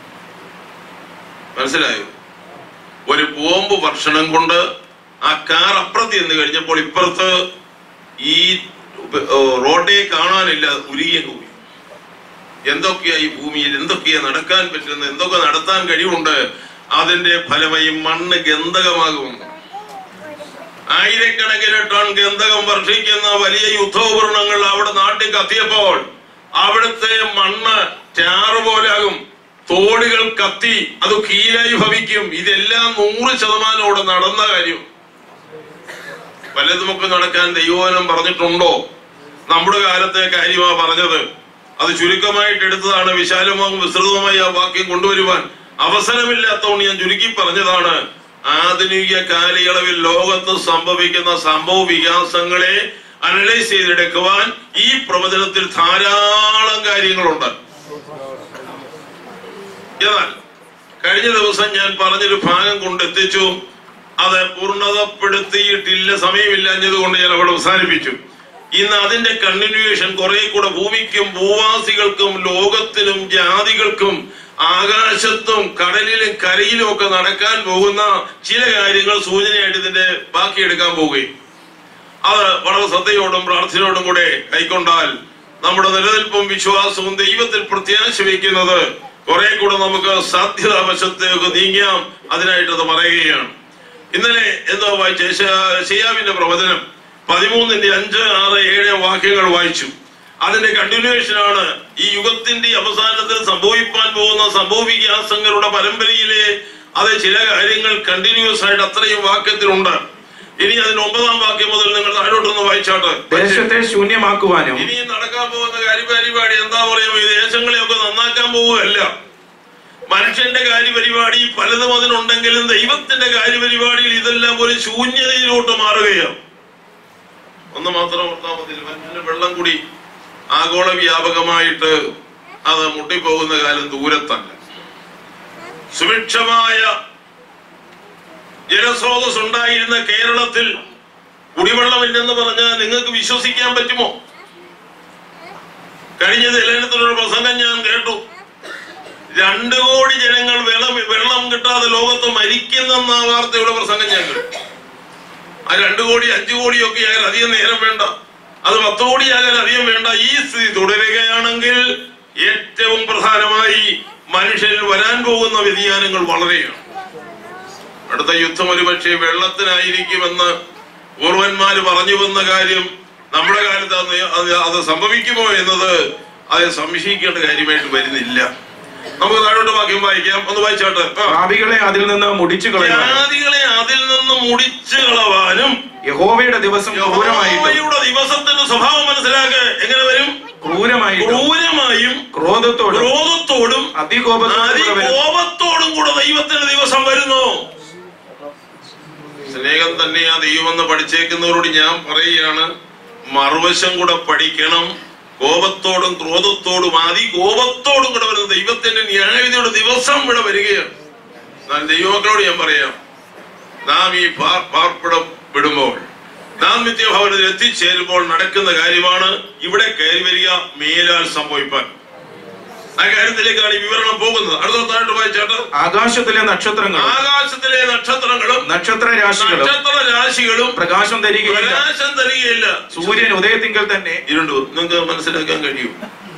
Speaker 4: മനസ്സിലായോ ഒരു ബോംബ് ഭക്ഷണം കൊണ്ട് ആ കാർ അപ്പുറത്ത് ചെന്ന് കഴിഞ്ഞപ്പോൾ ഇപ്പുറത്ത് ഈ ഏ, റോഡേ കാണാനില്ല ഉരുകിയങ്ങ് പോയി എന്തൊക്കെയാ ഈ ഭൂമിയിൽ എന്തൊക്കെയാ നടക്കാൻ പറ്റുന്നത് എന്തൊക്കെ നടത്താൻ കഴിവുണ്ട് അതിന്റെ ഫലമായി മണ്ണ് ഗന്ധകമാകും ആയിരക്കണക്കിന് ടൺ ഗന്ധകം വർഷിക്കുന്ന വലിയ യുദ്ധോപകരണങ്ങൾ അവിടെ നാട്ടിൽ കത്തിയപ്പോൾ അവിടുത്തെ മണ്ണ് ചാറ് പോലാകും തോടുകൾ കത്തി അത് കീലായി ഭവിക്കും ഇതെല്ലാം നൂറ് ശതമാനം അവിടെ നടന്ന കാര്യം വല്ലതുമൊക്കെ നടക്കാൻ ദൈവോനം പറഞ്ഞിട്ടുണ്ടോ നമ്മുടെ കാലത്തെ കാര്യമാ പറഞ്ഞത് അത് ചുരുക്കമായിട്ട് എടുത്തതാണ് വിശാലമാവും വിസ്തൃതവുമായി ആ വാക്യം കൊണ്ടുവരുവാൻ അവസരമില്ലാത്തതുകൊണ്ട് ഞാൻ ചുരുക്കി പറഞ്ഞതാണ് ആധുനിക കാലയളവിൽ ലോകത്ത് സംഭവിക്കുന്ന സംഭവ വികാസങ്ങളെ അനലൈസ് ചെയ്തെടുക്കുവാൻ ഈ പ്രവചനത്തിൽ ധാരാളം കാര്യങ്ങളുണ്ട് എന്നാൽ കഴിഞ്ഞ ദിവസം ഞാൻ പറഞ്ഞൊരു ഭാഗം കൊണ്ടെത്തിച്ചു അത് പൂർണ്ണതപ്പെടുത്തിയിട്ടില്ല സമയമില്ലാഞ്ഞത് കൊണ്ട് ഞാൻ അവിടെ അവസാനിപ്പിച്ചു ഇന്ന് അതിന്റെ കണ്ടിന്യൂവേഷൻ കുറെ കൂടെ ഭൂമിക്കും ഭൂവാസികൾക്കും ലോകത്തിനും ജാതികൾക്കും ആകാശത്തും കടലിലും കരയിലും ഒക്കെ നടക്കാൻ പോകുന്ന ചില കാര്യങ്ങൾ സൂചനയായിട്ട് ഇതിന്റെ ബാക്കി എടുക്കാൻ പോവുകയും അത് വളരെ ശ്രദ്ധയോടും പ്രാർത്ഥനയോടും കൂടെ കൈക്കൊണ്ടാൽ നമ്മുടെ നിലനിൽപ്പും വിശ്വാസവും ദൈവത്തിൽ പ്രത്യാശ വയ്ക്കുന്നത് കുറെ കൂടെ നമുക്ക് സാധ്യതാ വശത്തേക്ക് നീങ്ങിയാം അതിനായിട്ട് അത് പറയുകയാണ് ഇന്നലെ എന്തോ വായിച്ച ഷിയാവിന്റെ പ്രവചനം പതിമൂന്നിന്റെ അഞ്ച് ആറ് ഏഴ് വാക്യങ്ങൾ വായിച്ചു അതിന്റെ കണ്ടിന്യൂവേഷൻ ആണ് ഈ യുഗത്തിന്റെ അവസാനത്തിൽ സംഭവിക്കാൻ പോകുന്ന സംഭവ വികാസങ്ങളുടെ പരമ്പരയിലെ അത് ചില കാര്യങ്ങൾ കണ്ടിന്യൂസ് ആയിട്ട് അത്രയും വാക്യത്തിലുണ്ട് ഇനി അതിന് ഒമ്പതാം വാക്യം മുതൽ നിങ്ങൾ താഴോട്ടൊന്ന് വായിച്ചാട്ട്
Speaker 6: ദേശത്തെ ശൂന്യമാക്കുവാനും
Speaker 4: ഇനി നടക്കാൻ പോകുന്ന കാര്യപരിപാടി എന്താ പറയുക ഈ ദേശങ്ങളെയൊക്കെ നന്നാക്കാൻ പോവുകയല്ല മനുഷ്യന്റെ കാര്യപരിപാടി പലതും അതിനുണ്ടെങ്കിലും ദൈവത്തിന്റെ കാര്യപരിപാടിയിൽ ഇതെല്ലാം ഒരു ശൂന്യതയിലോട്ട് മാറുകയാണ് ഒന്ന് മാത്രം ഓർത്താൽ മതി മനുഷ്യന് വെള്ളം കൂടി ആഗോള വ്യാപകമായിട്ട് അത് മുട്ടിപ്പോകുന്ന കാലം ദൂരത്തല്ല സുഭിക്ഷമായ ജലസ്രോതസ് ഉണ്ടായിരുന്ന കേരളത്തിൽ കുടിവെള്ളമില്ലെന്ന് പറഞ്ഞാൽ നിങ്ങൾക്ക് വിശ്വസിക്കാൻ പറ്റുമോ കഴിഞ്ഞ നിലനിൽത്തിലൊരു പ്രസംഗം ഞാൻ കേട്ടു രണ്ടു കോടി ജനങ്ങൾ വെള്ളം വെള്ളം കിട്ടാതെ ലോകത്ത് മരിക്കുന്നെന്ന വാർത്തയുടെ പ്രസംഗം ഞാൻ കേട്ടു ആ രണ്ടു കോടി അഞ്ചു കോടിയൊക്കെ ആയാൽ അധികം നേരം വേണ്ട അത് പത്ത് കോടി ആയാൽ അധികം വേണ്ട ഈ സ്ഥിതി തുടരുകയാണെങ്കിൽ ഏറ്റവും പ്രധാനമായി മനുഷ്യരിൽ വരാൻ പോകുന്ന വ്യതിയാനങ്ങൾ വളരെയാണ് അടുത്ത യുദ്ധം ഒരുപക്ഷെ വെള്ളത്തിനായിരിക്കുമെന്ന് പൂർവന്മാര് പറഞ്ഞു വന്ന കാര്യം നമ്മുടെ കാലത്ത് അന്ന് അത് അത് സംഭവിക്കുമോ എന്നത് അത് സംശയിക്കേണ്ട കാര്യമായിട്ട് വരുന്നില്ല നമുക്ക് താഴോട്ട് വാക്യം വായിക്കാം ഒന്ന് വായിച്ചോട്ടെ ആ.
Speaker 6: പാപികളെ അതിൽ നിന്ന് മുടിച്ചു കളയാൻ
Speaker 4: ജാതികളെ അതിൽ നിന്ന് മുടിച്ചു കളവാനും
Speaker 6: യഹോവയുടെ ദിവസം ക്രൂരമായിട്ടും
Speaker 4: യഹോവയുടെ ദിവസത്തിന്റെ സ്വഭാവം മനസ്സിലാക്കുക എങ്ങനെ വരും
Speaker 6: ക്രൂരമായിട്ടും
Speaker 4: ക്രൂരമായും
Speaker 6: ക്രോധത്തോടും
Speaker 4: ക്രോധത്തോടും
Speaker 6: അതികോപത്തോടും കൂടെ വരും.
Speaker 4: അതികോപത്തോടും കൂടെ ദൈവത്തിന്റെ ദിവസം വരുന്നു സ്നേഹം തന്നെ ആ ദൈവം എന്ന് പഠിച്ചേക്കുന്നവരോട് ഞാൻ പറയുകയാണ് മറുവശം കൂടെ പഠിക്കണം കോപത്തോടും ക്രോധത്തോടും അതികോപത്തോടും കൂടെ വരുന്ന ദൈവത്തിന്റെ ന്യായവിധിയുടെ ദിവസം ഇവിടെ വരികയാണ് എന്നാൽ ദൈവമക്കളോട് ഞാൻ പറയാം നാം ഈ പാർ- പാർപ്പിടം വിടുമ്പോൾ നാം നിത്യഭവനത്തിൽ എത്തിച്ചേരുമ്പോൾ നടക്കുന്ന കാര്യമാണ് ഇവിടെ കയറി വരിക മേലാൽ സംഭവിപ്പാൻ ആ കാര്യത്തിലേക്കാണ് ഈ വിവരണം പോകുന്നത് അടുത്തതായിട്ട് വായിച്ചാട്ട്
Speaker 6: ആകാശത്തിലെ നക്ഷത്രങ്ങളും
Speaker 4: ആകാശത്തിലെ നക്ഷത്രങ്ങളും
Speaker 6: നക്ഷത്ര രാശികളും
Speaker 4: നക്ഷത്ര രാശികളും
Speaker 6: പ്രകാശം തരികയില്ല
Speaker 4: പ്രകാശം തരികയില്ല
Speaker 6: സൂര്യൻ ഉദയത്തിങ്കൽ തന്നെ
Speaker 4: ഇരുണ്ടു നിങ്ങൾക്ക് മനസ്സിലാക്കാൻ കഴിയും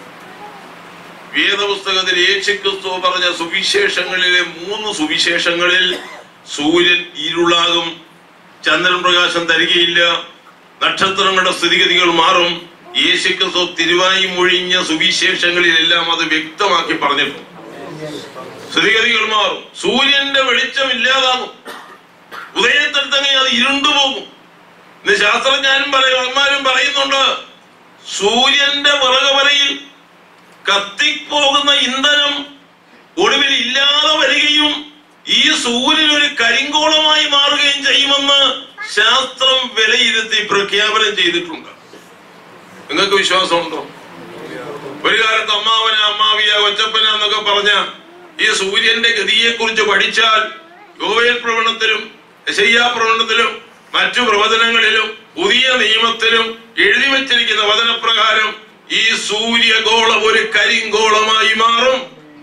Speaker 4: വേദപുസ്തകത്തിൽ യേശുക്രിസ്തു പറഞ്ഞ സുവിശേഷങ്ങളിലെ മൂന്ന് സുവിശേഷങ്ങളിൽ സൂര്യൻ ഇരുളാകും ചന്ദ്രൻ പ്രകാശം തരികയില്ല നക്ഷത്രങ്ങളുടെ സ്ഥിതിഗതികൾ മാറും യേശുക്രിസ്തു തിരുവായി മൊഴിഞ്ഞ സുവിശേഷങ്ങളിലെല്ലാം അത് വ്യക്തമാക്കി പറഞ്ഞിട്ടുണ്ട് സ്ഥിതിഗതികൾ മാറും സൂര്യന്റെ വെളിച്ചം ഇല്ലാതാകും ഉദയത്തിൽ തന്നെ അത് ഇരുണ്ടുപോകും ഇന്ന് ശാസ്ത്രജ്ഞാനും പറയന്മാരും പറയുന്നുണ്ട് സൂര്യന്റെ വിറകവരയിൽ കത്തിപ്പോകുന്ന ഇന്ധനം ഒടുവിൽ ഇല്ലാതെ വരികയും ഈ സൂര്യൻ ഒരു കരിങ്കോളമായി മാറുകയും ചെയ്യുമെന്ന് ശാസ്ത്രം വിലയിരുത്തി പ്രഖ്യാപനം ചെയ്തിട്ടുണ്ട് നിങ്ങൾക്ക് വിശ്വാസമുണ്ടോ ഒരു കാലത്ത് അമ്മാവന അമ്മാവിയ കൊച്ചപ്പന എന്നൊക്കെ പറഞ്ഞ ഈ സൂര്യന്റെ ഗതിയെ കുറിച്ച് പഠിച്ചാൽ യോവേൽ പ്രവണത്തിലും യശയ്യാ പ്രവണത്തിലും മറ്റു പ്രവചനങ്ങളിലും പുതിയ നിയമത്തിലും എഴുതി വച്ചിരിക്കുന്ന വചനപ്രകാരം ഈ സൂര്യഗോളം ഒരു കരിങ്കോളമായി മാറും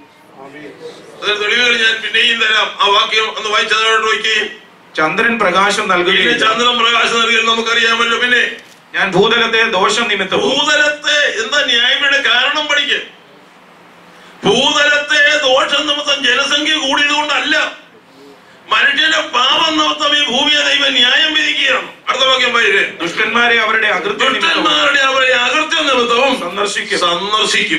Speaker 4: അതിന് തെളിവുകൾ ഞാൻ പിന്നെയും തരാം ആ വാക്യം ഒന്ന് വായിച്ചതോട്ട് നോക്കി
Speaker 6: ചന്ദ്രൻ പ്രകാശം
Speaker 4: പിന്നെ
Speaker 6: നൽകുകയില്ല
Speaker 4: ചന്ദ്രൻ പ്രകാശം നൽകിയത് നമുക്കറിയാമല്ലോ പിന്നെ
Speaker 6: ഞാൻ ഭൂതലത്തെ ദോഷം നിമിത്തവും
Speaker 4: ഭൂതലത്തെ എന്താ ന്യായയുടെ കാരണം പഠിക്ക് ഭൂതലത്തെ ദോഷം നിമിത്തം ജനസംഖ്യ കൂടിയത് കൊണ്ടല്ല മനുഷ്യന്റെ പാപം നിമിത്തം ഈ ഭൂമിയെ ദൈവം ന്യായം വിധിക്കുകയാണ് അടുത്ത വാക്യം പൈര്
Speaker 6: ദുഷ്ടന്മാരെ അവരുടെ അകൃത്യ നിമിത്തവും
Speaker 4: ദുഷ്ടന്മാരുടെ അവരെ അകൃത്യ നിമിത്തവും
Speaker 6: സന്ദർശിക്കും
Speaker 4: സന്ദർശിക്കും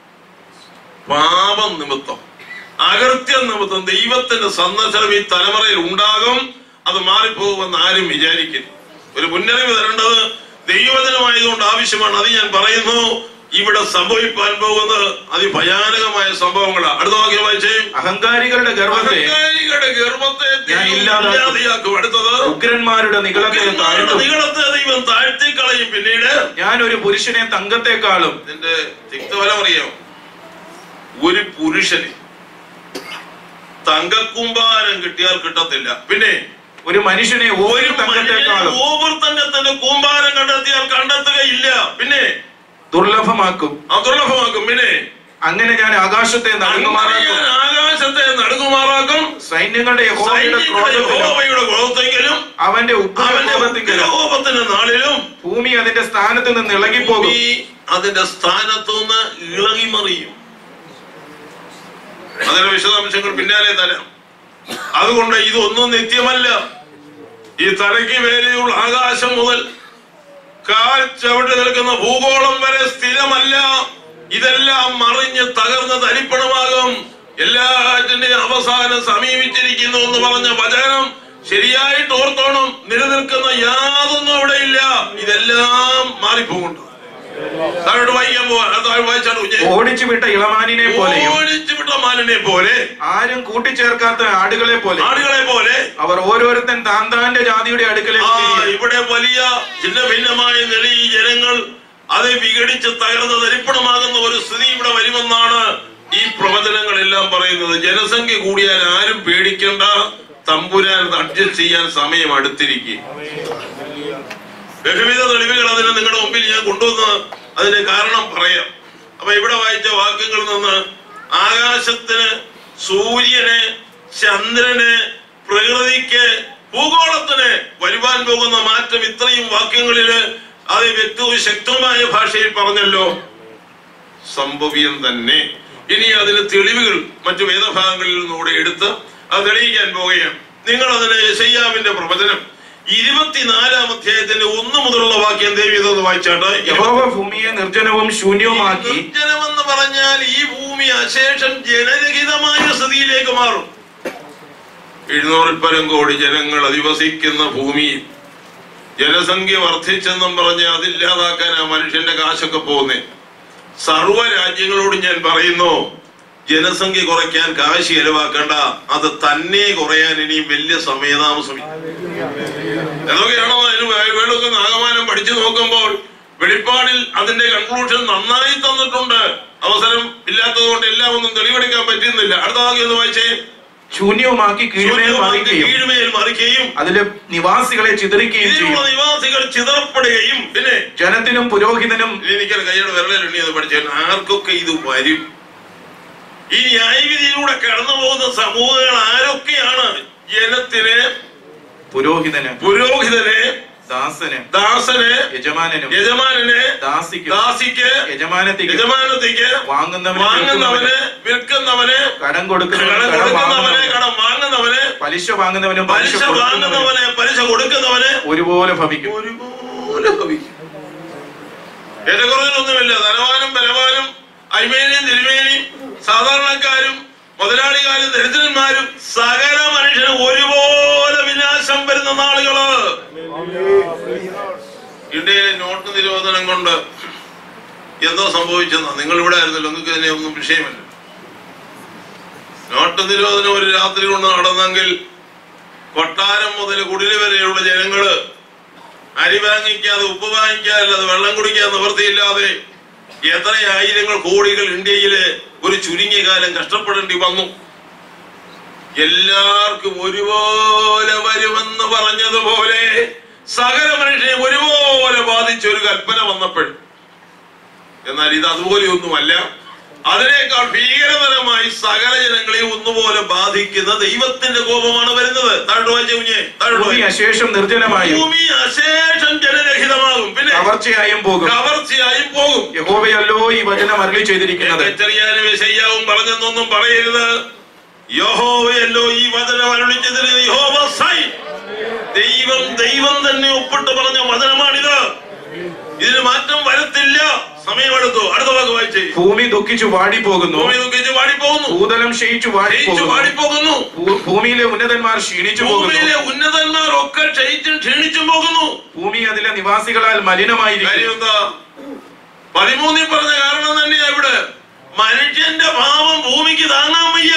Speaker 4: പാപം നിമിത്തം അകൃത്യം നിമിത്തം ദൈവത്തിന്റെ സന്ദർശനം ഈ തലമുറയിൽ ഉണ്ടാകും അത് മാറിപ്പോകുമെന്ന് ആരും വിചാരിക്കും ഒരു മുന്നറിവ് തരേണ്ടത് ദൈവജനമായതുകൊണ്ട് ആവശ്യമാണ് അത് ഞാൻ പറയുന്നു ഇവിടെ സംഭവിക്കാൻ പോകുന്നത് അതിഭയാനകമായ സംഭവങ്ങളാണ് അടുത്ത വാക്യം വായിച്ചേ
Speaker 6: അഹങ്കാരികളുടെ ഗർഭത്തെ
Speaker 4: അഹങ്കാരികളുടെ ഗർഭത്തെ
Speaker 6: ഞാൻ
Speaker 4: ദൈവം
Speaker 6: ഇല്ലാതാക്കും.
Speaker 4: ഇല്ലാതെയാക്കും അടുത്തത്
Speaker 6: ഉഗ്രന്മാരുടെ നികളത്തെ താഴ്ത്തും
Speaker 4: നിങ്ങളത്തെ ദൈവം താഴ്ത്തി കളയും പിന്നീട്
Speaker 6: ഞാൻ ഒരു പുരുഷനെ തങ്കത്തെക്കാളും
Speaker 4: ഇതിന്റെ തിക്തഫലം അറിയാം ഒരു പുരുഷന് തങ്കക്കൂമ്പാരം കിട്ടിയാൽ കിട്ടത്തില്ല പിന്നെ
Speaker 6: ഒരു മനുഷ്യനെ ഒരു തങ്കത്തെക്കാളും
Speaker 4: ഓവർ തങ്കത്തിന്റെ കൂമ്പാരം കണ്ടെത്തിയാൽ കണ്ടെത്തുകയില്ല പിന്നെ
Speaker 6: ദുർലഭമാക്കും
Speaker 4: അതുലഭമാക്കും പിന്നെ
Speaker 6: അങ്ങനെ ഞാൻ ആകാശത്തെ
Speaker 4: അങ്ങനെ
Speaker 6: നടുങ്ങുമാറാക്കും
Speaker 4: ഞാൻ ആകാശത്തെ നടുകുമാറാക്കും
Speaker 6: സൈന്യങ്ങളുടെ യഹോവയുടെ
Speaker 4: സൈന്യങ്ങളുടെ
Speaker 6: ക്രോധത്തിലും
Speaker 4: യഹോവയുടെ ക്രോധത്തെങ്കിലും
Speaker 6: അവന്റെ
Speaker 4: അവന്റെ
Speaker 6: ഉഗ്രകോപത്തിലും
Speaker 4: കോപത്തിന്റെ നാളിലും
Speaker 6: ഭൂമി അതിന്റെ സ്ഥാനത്ത് നിന്ന് ഇളകിപ്പോകും
Speaker 4: ഭൂമി അതിന്റെ സ്ഥാനത്തു നിന്ന് ഇളകി മറിയും അതിന്റെ വിശദാംശങ്ങൾ പിന്നാലെ തരാം അതുകൊണ്ട് ഇതൊന്നും നിത്യമല്ല ഈ തലയ്ക്ക് മേലെയുള്ള ആകാശം മുതൽ കാൽ ചവിട്ടി നിൽക്കുന്ന ഭൂഗോളം വരെ സ്ഥിരമല്ല ഇതെല്ലാം മറിഞ്ഞ് തകർന്ന് തരിപ്പണമാകും എല്ലാറ്റിന്റെയും അവസാനം സമീപിച്ചിരിക്കുന്നു എന്ന് പറഞ്ഞ വചനം ശരിയായിട്ട് ഓർത്തോണം നിലനിൽക്കുന്ന യാതൊന്നും അവിടെ ഇല്ല ഇതെല്ലാം മാറിപ്പോകുന്നുണ്ട് താഴോട്ട് വായിക്കാൻ പോവാ താഴെ വായിച്ചാണ് കുഞ്ഞെ
Speaker 6: ഓടിച്ചു വിട്ട ഇളമാനിനെ പോലെയും
Speaker 4: ഓടിച്ചു വിട്ട മാലിനെ പോലെ
Speaker 6: ആരും കൂട്ടിച്ചേർക്കാത്ത ആടുകളെ പോലെ
Speaker 4: ആടുകളെ പോലെ
Speaker 6: അവർ ഓരോരുത്തൻ താൻ താന്റെ ജാതിയുടെ
Speaker 4: ആ
Speaker 6: അടുക്കലേക്ക് തിരിയും.
Speaker 4: ഇവിടെ വലിയ ഭിന്ന ഭിന്നമായ നില ഈ ജനങ്ങൾ അത് വിഘടിച്ച് തകർന്ന് തരിപ്പണമാകുന്ന ഒരു സ്ഥിതി ഇവിടെ വരുമെന്നാണ് ഈ പ്രവചനങ്ങളെല്ലാം പറയുന്നത് ജനസംഖ്യ കൂടിയാൽ ആരും പേടിക്കേണ്ട തമ്പുരാൻ അഡ്ജസ്റ്റ് ചെയ്യാൻ സമയം അടുത്തിരിക്കും ബഹുവിധ തെളിവുകൾ അതിന് നിങ്ങളുടെ മുമ്പിൽ ഞാൻ കൊണ്ടുവന്ന് അതിന് കാരണം പറയാം അപ്പൊ ഇവിടെ വായിച്ച വാക്യങ്ങളിൽ നിന്ന് ആകാശത്തിന് സൂര്യന് ചന്ദ്രന് പ്രകൃതിക്ക് ഭൂഗോളത്തിന് വരുവാൻ പോകുന്ന മാറ്റം ഇത്രയും വാക്യങ്ങളില് അത് വ്യക്തവും ശക്തമായ ഭാഷയിൽ പറഞ്ഞല്ലോ സംഭവ്യം തന്നെ ഇനി അതിന് തെളിവുകൾ മറ്റു വേദഭാഗങ്ങളിൽ നിന്നുകൂടെ എടുത്ത് അത് തെളിയിക്കാൻ പോവുകയാണ് നിങ്ങൾ അതിന് യശയ്യാവിന്റെ പ്രവചനം ഇരുപത്തിനാലാം അധ്യായത്തിന്റെ ഒന്ന് മുതലുള്ള വാക്യം ദേവി ഇതൊന്ന് വായിച്ചാട്ട്
Speaker 6: യഹോവ ഭൂമിയെ നിർജ്ജനവും ശൂന്യവുമാക്കി
Speaker 4: നിർജ്ജനമെന്ന് പറഞ്ഞാൽ ഈ ഭൂമി അശേഷം ജനരഹിതമായ സ്ഥിതിയിലേക്ക് മാറും എഴുന്നൂറിൽ പരം കോടി ജനങ്ങൾ അധിവസിക്കുന്ന ഭൂമിയിൽ ജനസംഖ്യ വർദ്ധിച്ചെന്നും പറഞ്ഞ് അതില്ലാതാക്കാൻ ആ മനുഷ്യന്റെ കാശൊക്കെ പോകുന്നേ സർവ രാജ്യങ്ങളോടും ഞാൻ പറയുന്നു ജനസംഖ്യ കുറയ്ക്കാൻ കാശ് ചെലവാക്കണ്ട അത് തന്നെ കുറയാൻ ഇനിയും വലിയ സമയതാമസമില്ല എന്തൊക്കെയാണോ അതിന് വേളൊക്കെ നാഗമാനം പഠിച്ചു നോക്കുമ്പോൾ വെളിപ്പാടിൽ അതിന്റെ കൺക്ലൂഷൻ നന്നായി തന്നിട്ടുണ്ട് അവസരം ഇല്ലാത്തത് കൊണ്ട് എല്ലാം ഒന്നും തെളിവെടുക്കാൻ പറ്റുന്നില്ല അടുത്ത വാക്യം ഒന്ന് വായിച്ചേ
Speaker 6: ശൂന്യവുമാക്കി കീഴ്മേൽ മറിക്കുകയും
Speaker 4: കീഴ്മേൽ മറിക്കുകയും
Speaker 6: അതിലെ നിവാസികളെ ചിതറിക്കുകയും
Speaker 4: ഇതിലുള്ള
Speaker 6: ചെയ്യും
Speaker 4: നിവാസികൾ ചിതറപ്പെടുകയും പിന്നെ
Speaker 6: ജനത്തിനും പുരോഹിതനും
Speaker 4: എനിക്കൊരു കൈയുടെ വിരലെണ്ണി അത് പഠിച്ചു ആർക്കൊക്കെ ഇത് വരും ഈ ന്യായവിധിയിലൂടെ കടന്നു പോകുന്ന സമൂഹങ്ങൾ ആരൊക്കെയാണ് ജനത്തിന്
Speaker 6: പുരോഹിതന്
Speaker 4: പുരോഹിതന്
Speaker 6: ദാസന്
Speaker 4: ദാസന്
Speaker 6: യജമാനനും
Speaker 4: യജമാനന്
Speaker 6: ദാസിക്കും
Speaker 4: ദാസിക്ക്
Speaker 6: യജമാനത്തിക്കും
Speaker 4: യജമാനത്തേക്ക്
Speaker 6: വാങ്ങുന്നവന്
Speaker 4: വാങ്ങുന്നവന് വിൽക്കുന്നവന്
Speaker 6: കടം
Speaker 4: കടം
Speaker 6: കൊടുക്കുന്നവന് കടം
Speaker 4: കൊടുക്കുന്നവന്
Speaker 6: വാങ്ങുന്നവന്
Speaker 4: കടം വാങ്ങുന്നവന്
Speaker 6: പലിശ വാങ്ങുന്നവനും പലിശ
Speaker 4: പലിശ
Speaker 6: കൊടുക്കുന്നവനും
Speaker 4: വാങ്ങുന്നവന് പലിശ കൊടുക്കുന്നവന്
Speaker 6: ഒരുപോലെ ഭവിക്കും
Speaker 4: ഒരുപോലെ ഭവിക്കും ഏറ്റക്കുറച്ചിലൊന്നുമില്ല ധനവാനും ബലവാനും അയ്മേനിയും തിരുമേനിയും സാധാരണക്കാരും മുതലാളികാരും ദരിദ്രന്മാരും സകല മനുഷ്യനും ഒരുപോലെ വിനാശം വരുന്ന നാളുകള് ഇന്ത്യയിലെ നോട്ട് നിരോധനം കൊണ്ട് എന്തോ സംഭവിച്ചെന്നാ നിങ്ങൾ ഇവിടെ ആയിരുന്നല്ലോ നിങ്ങൾക്ക് ഇതിനെ ഒന്നും വിഷയമല്ല നോട്ട് നിരോധനം ഒരു രാത്രി കൊണ്ട് നടന്നെങ്കിൽ കൊട്ടാരം മുതൽ കുടില് വരെയുള്ള ജനങ്ങള് അരി വാങ്ങിക്കാതെ ഉപ്പ് വാങ്ങിക്കാതെ അത് വെള്ളം കുടിക്കാൻ നിവൃത്തിയില്ലാതെ എത്ര ആയിരങ്ങൾ കോടികൾ ഇന്ത്യയില് ഒരു ചുരുങ്ങിയ കാലം കഷ്ടപ്പെടേണ്ടി വന്നു എല്ലാവർക്കും ഒരുപോലെ വരുമെന്ന് പറഞ്ഞതുപോലെ സകല മനുഷ്യനെ ഒരുപോലെ ബാധിച്ച ഒരു കൽപ്പന വന്നപ്പോൾ എന്നാൽ ഇത് അതുപോലെയൊന്നുമല്ല അതിനേക്കാൾ ഭീകരതരമായി സകല ജനങ്ങളെയും ഒന്നുപോലെ ബാധിക്കുന്ന ദൈവത്തിന്റെ കോപമാണ് വരുന്നത് താഴോട്ട് വായിച്ച കുഞ്ഞെ താഴോട്ട്
Speaker 6: ഭൂമി
Speaker 4: വായിച്ച.
Speaker 6: അശേഷം നിർജ്ജനമായും
Speaker 4: ഭൂമി അശേഷം ജനരഹിതമാകും പിന്നെ
Speaker 6: കവർച്ചയായും പോകും
Speaker 4: കവർച്ചയായും പോകും
Speaker 6: യഹോവയല്ലോ ഈ വചനം അരളി ചെയ്തിരിക്കുന്നത്
Speaker 4: ചെറിയാനും ശയ്യാവും പറഞ്ഞെന്നൊന്നും പറയരുത് യഹോവയല്ലോ ഈ വചനം അരുളിച്ചതിന് യഹോവ സൈ ദൈവം ദൈവം തന്നെ ഒപ്പിട്ട് പറഞ്ഞ വചനമാണിത് ഇതിന് മാറ്റം വരത്തില്ല സമയമെടുത്തു അടുത്ത വാക്ക് വായിച്ചേ
Speaker 6: ഭൂമി ദുഃഖിച്ചു വാടിപ്പോകുന്നു
Speaker 4: ഭൂമി ദുഃഖിച്ച് വാടിപ്പോകുന്നു
Speaker 6: ഭൂതലം ക്ഷയിച്ചു
Speaker 4: ക്ഷയിച്ചു
Speaker 6: വാടിപ്പോകുന്നു
Speaker 4: വാടിപ്പോകുന്നു
Speaker 6: ഭൂ- ഭൂമിയിലെ ഉന്നതന്മാർ ക്ഷീണിച്ചു പോകുന്നു
Speaker 4: ഭൂമിയിലെ ഉന്നതന്മാരൊക്കെ ക്ഷയിച്ചും ക്ഷീണിച്ചും പോകുന്നു
Speaker 6: ഭൂമി അതിലെ നിവാസികളാൽ മലിനമായിരിക്കും
Speaker 4: കാര്യം എന്താ പതിമൂന്നിൽ പറഞ്ഞ കാരണം തന്നെയാ ഇവിടെ മനുഷ്യന്റെ ഭാവം ഭൂമിക്ക് താങ്ങാൻ വയ്യ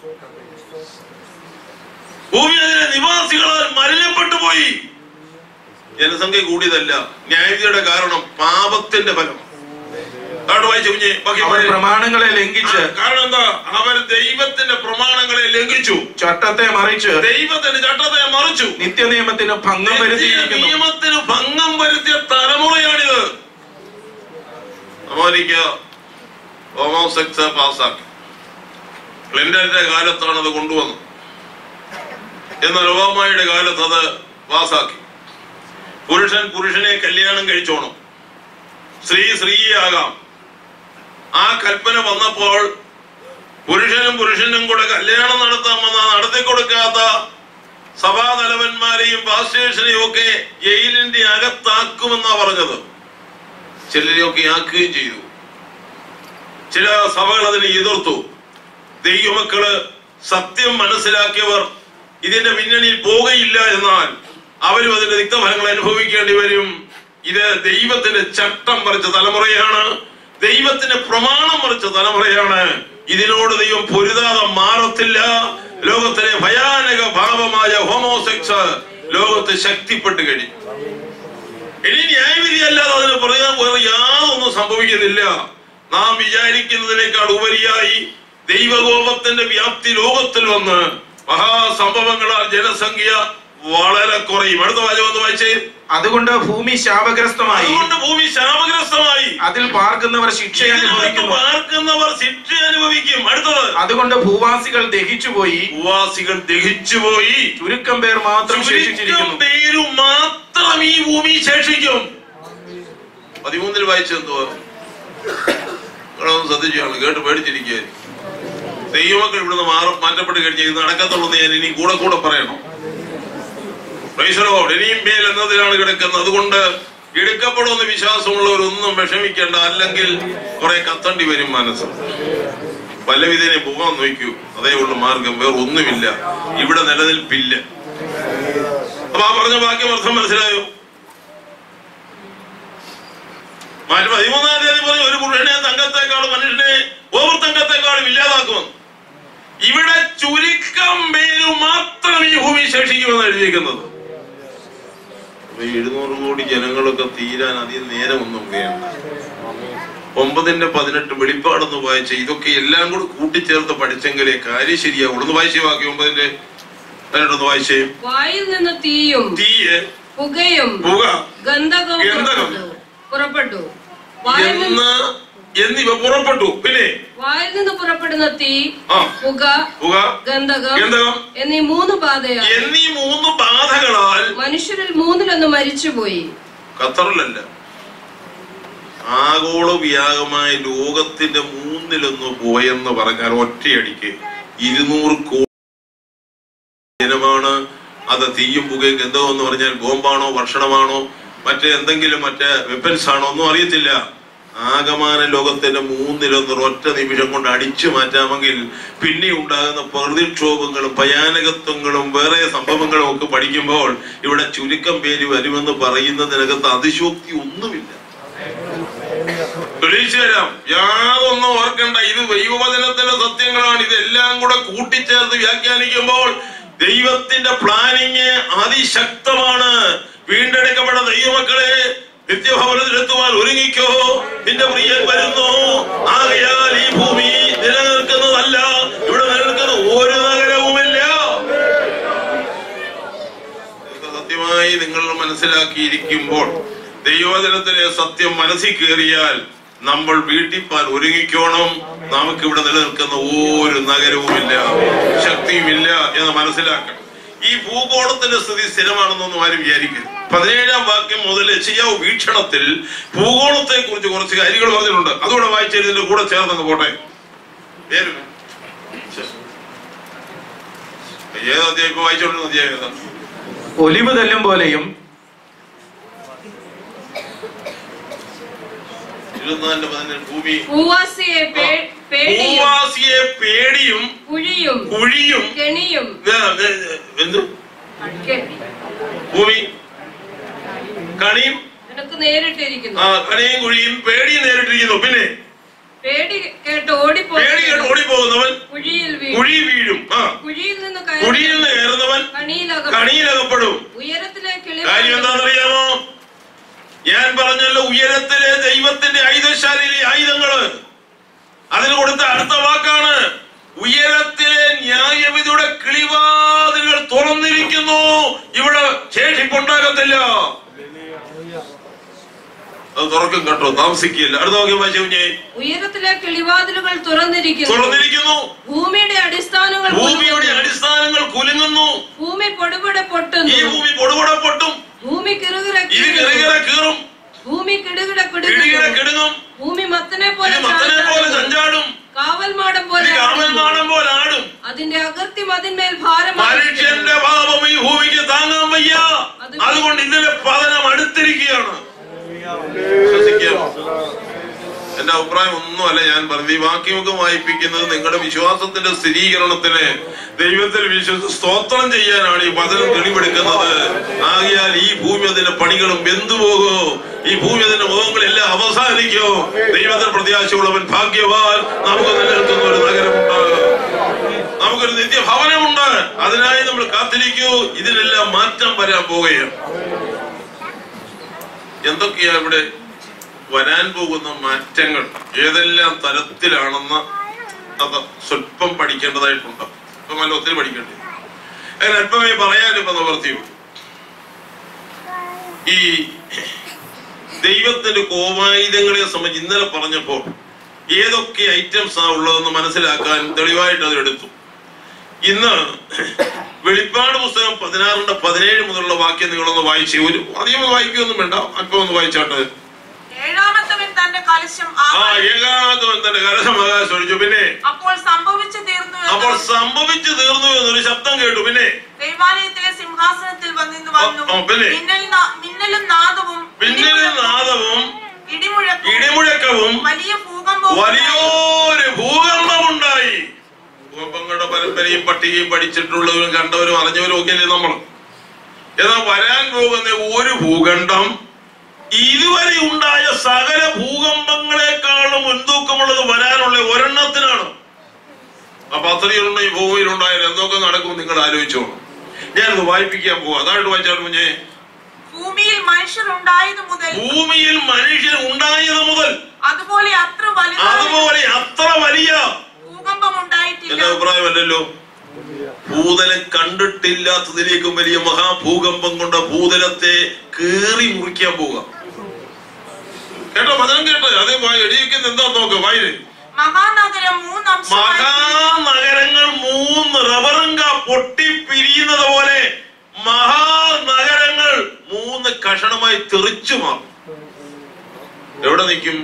Speaker 4: ഭൂമി അതിലെ നിവാസികളാൽ മലിനപ്പെട്ടു പോയി ജനസംഖ്യ കൂടിയതല്ല ന്യായവിധിയുടെ കാരണം പാപത്തിന്റെ ഫലം അവിടെ വായിച്ചു കുഞ്ഞെ ബാക്കി
Speaker 6: അവർ
Speaker 4: പറയ്.
Speaker 6: പ്രമാണങ്ങളെ ലംഘിച്ച്
Speaker 4: ആ, കാരണം എന്താ അവർ ദൈവത്തിന്റെ പ്രമാണങ്ങളെ ലംഘിച്ചു
Speaker 6: ചട്ടത്തെ മറിച്ച്
Speaker 4: ദൈവത്തിന്റെ ചട്ടത്തെ മറിച്ചു
Speaker 6: നിത്യനിയമത്തിന് ഭംഗം
Speaker 4: നിത്യ
Speaker 6: വരുത്തിയിരിക്കുന്നു
Speaker 4: നിയമത്തിന് ഭംഗം വരുത്തിയ തലമുറയാണിത് അമേരിക്ക ഹോമോസെക്സ് പാസ്സാക്കി ക്ലിന്റന്റെ കാലത്താണ് അത് കൊണ്ടുവന്നത് എന്നാൽ ഒബാമയുടെ കാലത്ത് അത് പാസ്സാക്കി പുരുഷൻ പുരുഷനെ കല്യാണം കഴിച്ചോണം സ്ത്രീ സ്ത്രീയെ ആകാം ആ കൽപ്പന വന്നപ്പോൾ പുരുഷനും പുരുഷനും കൂടെ കല്യാണം നടത്താമെന്ന് നടത്തി കൊടുക്കാത്ത സഭാതലവന്മാരെയും പാസ്റ്റേഴ്സിനെയും ഒക്കെ ജയിലിന്റെ അകത്താക്കുമെന്നാ പറഞ്ഞത് ചിലരെയൊക്കെ ആക്കുകയും ചെയ്തു ചില സഭകൾ അതിനെ എതിർത്തു ദൈവമക്കള് സത്യം മനസ്സിലാക്കിയവർ ഇതിന്റെ പിന്നണിയിൽ പോകയില്ല എന്നാൽ അവരും അതിന്റെ തിക്തഫലങ്ങൾ അനുഭവിക്കേണ്ടി വരും ഇത് ദൈവത്തിന്റെ ചട്ടം മറിച്ച തലമുറയാണ് ദൈവത്തിന്റെ പ്രമാണം മറിച്ച തലമുറയാണ് ഇതിനോട് ദൈവം പൊരുതാതെ മാറത്തില്ല ലോകത്തിലെ ഭയാനക ഭാവമായ ഹോമോസെക്സ് ലോകത്ത് ശക്തിപ്പെട്ട് കഴിഞ്ഞു ഇനി ന്യായവിധി അല്ലാതെ അതിന് പറയാൻ വേറെ യാതൊന്നും സംഭവിക്കുന്നില്ല നാം വിചാരിക്കുന്നതിനേക്കാൾ ഉപരിയായി ദൈവകോപത്തിന്റെ വ്യാപ്തി ലോകത്തിൽ വന്ന് മഹാസംഭവങ്ങളാൽ ജനസംഖ്യ വളരെ കുറയും അടുത്ത വാചകം ഒന്ന് വായിച്ചേ
Speaker 6: അതുകൊണ്ട് ഭൂമി ശാപഗ്രസ്തമായി
Speaker 4: അതുകൊണ്ട് ഭൂമി ശാപഗ്രസ്തമായി
Speaker 6: അതിൽ പാർക്കുന്നവർ ശിക്ഷ
Speaker 4: ഇതിനകത്ത്
Speaker 6: അനുഭവിക്കുന്നു
Speaker 4: പാർക്കുന്നവർ ശിക്ഷ അനുഭവിക്കും അടുത്തത്
Speaker 6: അതുകൊണ്ട് ഭൂവാസികൾ ദഹിച്ചുപോയി
Speaker 4: ഭൂവാസികൾ ദഹിച്ചുപോയി
Speaker 6: ചുരുക്കം പേർ മാത്രം
Speaker 4: ചുരുക്കം
Speaker 6: ശേഷിച്ചിരിക്കുന്നു
Speaker 4: പേരു മാത്രം ഈ ഭൂമി ശേഷിക്കും പതിമൂന്നിൽ വായിച്ചെന്തോ നിങ്ങളൊന്ന് ശ്രദ്ധിച്ചാണ് കേട്ട് പേടിച്ചിരിക്കുക ദൈവമക്കൾ ഇവിടുന്ന് മാറും മാറ്റപ്പെട്ട് കഴിഞ്ഞാൽ ഇത് നടക്കത്തുള്ളൂ എന്ന് ഞാൻ ഇനി കൂടെ കൂടെ പറയണം Praise the Lord. ഇനിയും മേൽ എന്നതിലാണ് കിടക്കുന്നത് അതുകൊണ്ട് എടുക്കപ്പെടുമെന്ന് വിശ്വാസമുള്ളവരൊന്നും വിഷമിക്കേണ്ട അല്ലെങ്കിൽ കുറെ കത്തണ്ടി വരും മനസ്സ് പലവിധനെ പോകാൻ നോക്കൂ അതേ ഉള്ള മാർഗം വേറെ ഒന്നുമില്ല ഇവിടെ നിലനിൽപ്പില്ല അപ്പൊ ആ പറഞ്ഞ വാക്യം അർത്ഥം മനസ്സിലായോ മാറ്റി പതിമൂന്നാം തീയതി പറഞ്ഞു ഒരു പുരുഷനെ തങ്കത്തെക്കാളും മനുഷ്യനെ ഓവർ തങ്കത്തെക്കാളും ഇല്ലാതാക്കുമെന്ന് ഇവിടെ ചുരുക്കം പേര് മാത്രം ഈ ഭൂമി ശേഷിക്കുമെന്ന് എഴുതിയിരിക്കുന്നത് അപ്പൊ ഈ എഴുന്നൂറ് കോടി ജനങ്ങളൊക്കെ തീരാൻ അധികം നേരമൊന്നും വേണ്ട ഒമ്പതിന്റെ പതിനെട്ട് വെളിപ്പാടൊന്ന് വായിച്ച ഇതൊക്കെ എല്ലാം കൂടെ കൂട്ടിച്ചേർത്ത് പഠിച്ചെങ്കിലേ കാര്യം ശരിയാവുള്ളൂ ഒന്ന് വായിച്ചേ ബാക്കി ഒമ്പതിന്റെ പതിനെട്ടൊന്ന് വായിച്ചേ
Speaker 8: വായിൽ നിന്ന് തീയും
Speaker 4: തീയ്
Speaker 8: പുകയും
Speaker 4: പുക
Speaker 8: ഗന്ധകവും
Speaker 4: ഗന്ധകം.
Speaker 8: പുറപ്പെട്ടു. പുറപ്പെട്ടു വായിൽ നിന്ന്
Speaker 4: എന്ന് എന്നിവ പുറപ്പെട്ടു പിന്നെ
Speaker 8: വായിൽ നിന്ന് പുറപ്പെടുന്ന തീ
Speaker 4: ആ
Speaker 8: പുക
Speaker 4: പുക
Speaker 8: ഗന്ധകം
Speaker 4: ഗന്ധകം
Speaker 8: എന്നീ മൂന്ന് ബാധയാണ്
Speaker 4: എന്നീ മൂന്ന് ബാധകളാൽ
Speaker 8: മനുഷ്യരിൽ മൂന്നിലൊന്ന് മരിച്ചുപോയി
Speaker 4: ഖത്തറിലല്ല ആഗോള വ്യാപകമായ ലോകത്തിന്റെ മൂന്നിലൊന്ന് പോയെന്ന് പറഞ്ഞാൽ ഒറ്റയടിക്ക് ഇരുന്നൂറ് കോടി ജനമാണ് അത് തീയും പുകയും ഗന്ധവും എന്ന് പറഞ്ഞാൽ ബോംബാണോ ഭക്ഷണമാണോ മറ്റേ എന്തെങ്കിലും മറ്റേ വെപ്പൻസ് ആണോ ഒന്നും അറിയത്തില്ല ആകമാന ലോകത്തിന്റെ മൂന്നിലൊന്ന് ഒറ്റ നിമിഷം കൊണ്ട് അടിച്ചു മാറ്റാമെങ്കിൽ പിന്നെ ഉണ്ടാകുന്ന പ്രതിക്ഷോഭങ്ങളും ഭയാനകത്വങ്ങളും വേറെ സംഭവങ്ങളും ഒക്കെ പഠിക്കുമ്പോൾ ഇവിടെ ചുരുക്കം പേര് വരുമെന്ന് പറയുന്നതിനകത്ത് അതിശോക്തി ഒന്നുമില്ല തെളിയിച്ചു തരാം യാതൊന്നും ഓർക്കണ്ട ഇത് ദൈവവചനത്തിന്റെ സത്യങ്ങളാണ് ഇതെല്ലാം കൂടെ കൂട്ടിച്ചേർത്ത് വ്യാഖ്യാനിക്കുമ്പോൾ ദൈവത്തിന്റെ പ്ലാനിങ് അതിശക്തമാണ് വീണ്ടെടുക്കപ്പെട്ട ദൈവമക്കളെ നിത്യഭവനത്തിലെത്തുവാൻ ഒരുങ്ങിക്കോ നിന്റെ പ്രിയൻ വരുന്നു ആകയാൽ ഈ ഭൂമി നിലനിൽക്കുന്നതല്ല ഇവിടെ നിലനിൽക്കുന്ന ഒരു നഗരവുമില്ല ഇതൊക്കെ സത്യമായി നിങ്ങൾ മനസ്സിലാക്കിയിരിക്കുമ്പോൾ ദൈവവചനത്തിലെ സത്യം മനസ്സിൽ കയറിയാൽ നമ്മൾ വീട്ടിപ്പാൻ ഒരുങ്ങിക്കോണം നമുക്ക് ഇവിടെ നിലനിൽക്കുന്ന ഒരു നഗരവുമില്ല ശക്തിയുമില്ല എന്ന് മനസ്സിലാക്കണം ഈ ഭൂഗോളത്തിന്റെ സ്ഥിതി സ്ഥിരമാണെന്നൊന്നും ആരും വിചാരിക്കരുത് പതിനേഴാം വാക്യം മുതൽ ചെയ്യാവ് വീക്ഷണത്തിൽ ഭൂഗോളത്തെ കുറിച്ച് കുറച്ച് കാര്യങ്ങൾ പറഞ്ഞിട്ടുണ്ട് അതുകൂടെ വായിച്ചതിന്റെ കൂടെ ചേർന്നങ്ങ് പോട്ടെ പേര് ഏത് അധ്യായം ഇപ്പൊ വായിച്ചോണ്ടിരുന്ന അധ്യായം ഏതാ
Speaker 6: ഒലിവ് തെല്ലും പോലെയും
Speaker 4: ഇരുപത്തിനാലിന്റെ പതിനേഴ് ഭൂമി
Speaker 8: ഭൂവാസിയെ പേ- പേടിയും
Speaker 4: ഭൂവാസിയെ പേടിയും
Speaker 8: കുഴിയും
Speaker 4: കുഴിയും
Speaker 8: കെണിയും
Speaker 4: ഏ, ഏ, ഏ, എന്ത്
Speaker 8: കെ-
Speaker 4: ഭൂമി കണിയും
Speaker 8: നിനക്ക് നേരിട്ടിരിക്കുന്നു
Speaker 4: ആ കണിയും കുഴിയും പേടിയും നേരിട്ടിരിക്കുന്നു പിന്നെ
Speaker 8: പേടി കേട്ട്
Speaker 4: പേടി
Speaker 8: ഓടിപ്പോയി
Speaker 4: കേട്ട് ഓടിപ്പോകുന്നവൻ
Speaker 8: കുഴിയിൽ വീഴും
Speaker 4: കുഴി വീഴും ആ
Speaker 8: കുഴിയിൽ നിന്ന്
Speaker 4: കുഴിയിൽ നിന്ന് കയറുന്നവൻ
Speaker 8: കണിയിലകം
Speaker 4: കണിയിലകപ്പെടും
Speaker 8: ഉയരത്തിലെ കിളി
Speaker 4: കാര്യം എന്താണെന്നറിയാമോ ഞാൻ പറഞ്ഞല്ലോ ഉയരത്തിലെ ദൈവത്തിന്റെ ആയുധശാലയിലെ ആയുധങ്ങള് അതിന് കൊടുത്ത അടുത്ത വാക്കാണ് ഉയരത്തിലെ ന്യായവിധിയുടെ കിളിവാതിലുകൾ തുറന്നിരിക്കുന്നു ഇവിടെ ശേഷിപ്പുണ്ടാകത്തില്ല അത് തുറക്കും കേട്ടോ താമസിക്കില്ല അടുത്ത വാക്യം വായിച്ചു കുഞ്ഞേ
Speaker 8: ഉയരത്തിലെ കിളിവാതിലുകൾ തുറന്നിരിക്കുന്നു
Speaker 4: തുറന്നിരിക്കുന്നു
Speaker 8: ഭൂമിയുടെ അടിസ്ഥാനങ്ങൾ
Speaker 4: ഭൂമിയുടെ
Speaker 8: കുലുങ്ങുന്നു.
Speaker 4: അടിസ്ഥാനങ്ങൾ കുലുങ്ങുന്നു
Speaker 8: ഭൂമി പൊടുപൊടെ
Speaker 4: ഈ
Speaker 8: പൊട്ടുന്നു
Speaker 4: ഭൂമി പൊടുപൊട പൊട്ടും
Speaker 8: ഭൂമി കിറുകിറ
Speaker 4: ഇത്
Speaker 8: കീഴുന്നു.
Speaker 4: കിറുകിറ കീറും
Speaker 8: ഭൂമി കിടുകിട
Speaker 4: കിടുകിറ
Speaker 8: കിടുങ്ങുന്നു
Speaker 4: കിടുങ്ങും
Speaker 8: ഭൂമി മത്തനെ
Speaker 4: ഇത്
Speaker 8: പോലെ
Speaker 4: മത്തനെ പോലെ
Speaker 8: ചാഞ്ചാടുന്നു.
Speaker 4: ചഞ്ചാടും
Speaker 8: കാവൽമാടം
Speaker 4: ഇത്
Speaker 8: പോലെ
Speaker 4: കാമൻ
Speaker 8: ആടുന്നു.
Speaker 4: മാടം പോലെ ആടും
Speaker 8: അതിന്റെ അകർത്യം അതിന്മേൽ ഭാരമായി
Speaker 4: മനുഷ്യന്റെ പാപം ഈ ഭൂമിക്ക് താങ്ങാൻ വയ്യ അതുകൊണ്ട് ഇതിന്റെ പതനം അടുത്തിരിക്കുകയാണ് വിശ്വസിക്കാമോ എന്റെ അഭിപ്രായം ഒന്നുമല്ല ഞാൻ പറഞ്ഞത് ഈ വാക്യമൊക്കെ വായിപ്പിക്കുന്നത് നിങ്ങളുടെ വിശ്വാസത്തിന്റെ സ്ഥിരീകരണത്തിന് ദൈവത്തിൽ വിശ്വസിച്ച് സ്തോത്രം ചെയ്യാനാണ് ഈ വചനം തെളിവെടുക്കുന്നത് ആകിയാൽ ഈ ഭൂമി അതിന്റെ പണികളും വെന്തുപോകോ ഈ ഭൂമി അതിന്റെ മുഖങ്ങളെല്ലാം അവസാനിക്കോ ദൈവത്തിൽ പ്രത്യാശയുള്ളവൻ ഭാഗ്യവാൻ നമുക്ക് നിലനിൽക്കുന്ന ഒരു നഗരമുണ്ടാകും നമുക്കൊരു നിത്യഭവനമുണ്ട് അതിനായി നമ്മൾ കാത്തിരിക്കൂ ഇതിനെല്ലാം മാറ്റം വരാൻ പോവുകയാണ് എന്തൊക്കെയാ ഇവിടെ വരാൻ പോകുന്ന മാറ്റങ്ങൾ ഏതെല്ലാം തരത്തിലാണെന്ന് അത് സ്വല്പം പഠിക്കേണ്ടതായിട്ടുണ്ട് ഇപ്പം നല്ല ഒത്തിരി പഠിക്കേണ്ടി അങ്ങനെ അല്പമേ പറയാനിപ്പോ നിവർത്തിയു ഈ ദൈവത്തിന്റെ കോവായുധങ്ങളെ സംബന്ധിച്ച് ഇന്നലെ പറഞ്ഞപ്പോൾ ഏതൊക്കെ ഐറ്റംസ് ആ ഉള്ളതെന്ന് മനസ്സിലാക്കാൻ തെളിവായിട്ട് അത് എടുത്തു ഇന്ന് വെളിപ്പാട് പുസ്തകം പതിനാറിന്റെ പതിനേഴ് മുതലുള്ള വാക്യം നിങ്ങളൊന്ന് വായിച്ചേ ഒരു അധികം ഒന്ന് വായിക്കുകയൊന്നും വേണ്ട അല്പം ഒന്ന് വായിച്ചാട്ട്
Speaker 9: ഏഴാമത്തവൻ തന്റെ കലശം
Speaker 4: ആ
Speaker 9: ആകാശ-
Speaker 4: ഏകാന്തവൻ തന്റെ കലശം ആകാശം ഒഴിച്ചു പിന്നെ
Speaker 9: അപ്പോൾ സംഭവിച്ചു തീർന്നു
Speaker 4: അപ്പോൾ
Speaker 9: എന്ന്
Speaker 4: സംഭവിച്ചു തീർന്നു എന്നൊരു ശബ്ദം കേട്ടു പിന്നെ
Speaker 9: ദൈവാലയത്തിലെ സിംഹാസനത്തിൽ വന്നിന്ന് വന്നു
Speaker 4: ആ, പിന്നെ?
Speaker 9: മിന്നൽ നാ- മിന്നലും നാദവും
Speaker 4: പിന്നീട് നാദവും
Speaker 9: ഇടിമുഴക്കവും
Speaker 4: ഇടിമുഴക്കവും
Speaker 9: വലിയ ഭൂകമ്പവും
Speaker 4: വലിയൊരു ഭൂകമ്പമുണ്ടായി ഭൂകമ്പങ്ങളുടെ പരമ്പരയും പട്ടികയും പഠിച്ചിട്ടുള്ളവരും കണ്ടവരും അറിഞ്ഞവരും ഒക്കെ അല്ലേ നമ്മൾ എന്നാൽ വരാൻ പോകുന്ന ഒരു ഭൂഖണ്ഡം ഇതുവരെ ഉണ്ടായ സകല ഭൂകമ്പങ്ങളെക്കാളും മുൻതൂക്കമുള്ളത് വരാനുള്ള ഒരെണ്ണത്തിനാണ് അപ്പൊ അത്രയൊരെണ്ണം ഈ ഭൂമിയിൽ ഉണ്ടായാൽ എന്തൊക്കെ നടക്കും നിങ്ങൾ ആലോചിച്ചോളൂ ഞാനത് വായിപ്പിക്കാൻ പോവാ അതായിട്ട് വായിച്ചാൽ കുഞ്ഞേ
Speaker 9: ഭൂമിയിൽ മനുഷ്യർ ഉണ്ടായത് മുതൽ
Speaker 4: ഭൂമിയിൽ മനുഷ്യൻ ഉണ്ടായത് മുതൽ
Speaker 9: അതുപോലെ അത്ര വലുതായ
Speaker 4: അതുപോലെ അത്ര വലിയ
Speaker 9: ഭൂകമ്പം ഉണ്ടായിട്ടില്ല
Speaker 4: എന്റെ അഭിപ്രായമല്ലല്ലോ ഭൂതലം കണ്ടിട്ടില്ലാത്തതിലേക്കും വലിയ മഹാഭൂകമ്പം കൊണ്ട് ഭൂതലത്തെ കീറി മുറിക്കാൻ പോവുക കേട്ടോ വചനം കേട്ടോ അതേ വായി എടിയിക്കുന്ന എന്താ നോക്ക് വായില്
Speaker 9: മഹാനഗരം മൂന്നംശമായി
Speaker 4: മഹാനഗരങ്ങൾ മൂന്ന് റബറുങ്ക പൊട്ടിപ്പിരിയുന്നത് പോലെ മഹാനഗരങ്ങൾ മൂന്ന് കഷണമായി തെറിച്ചു മാറും എവിടെ നിൽക്കും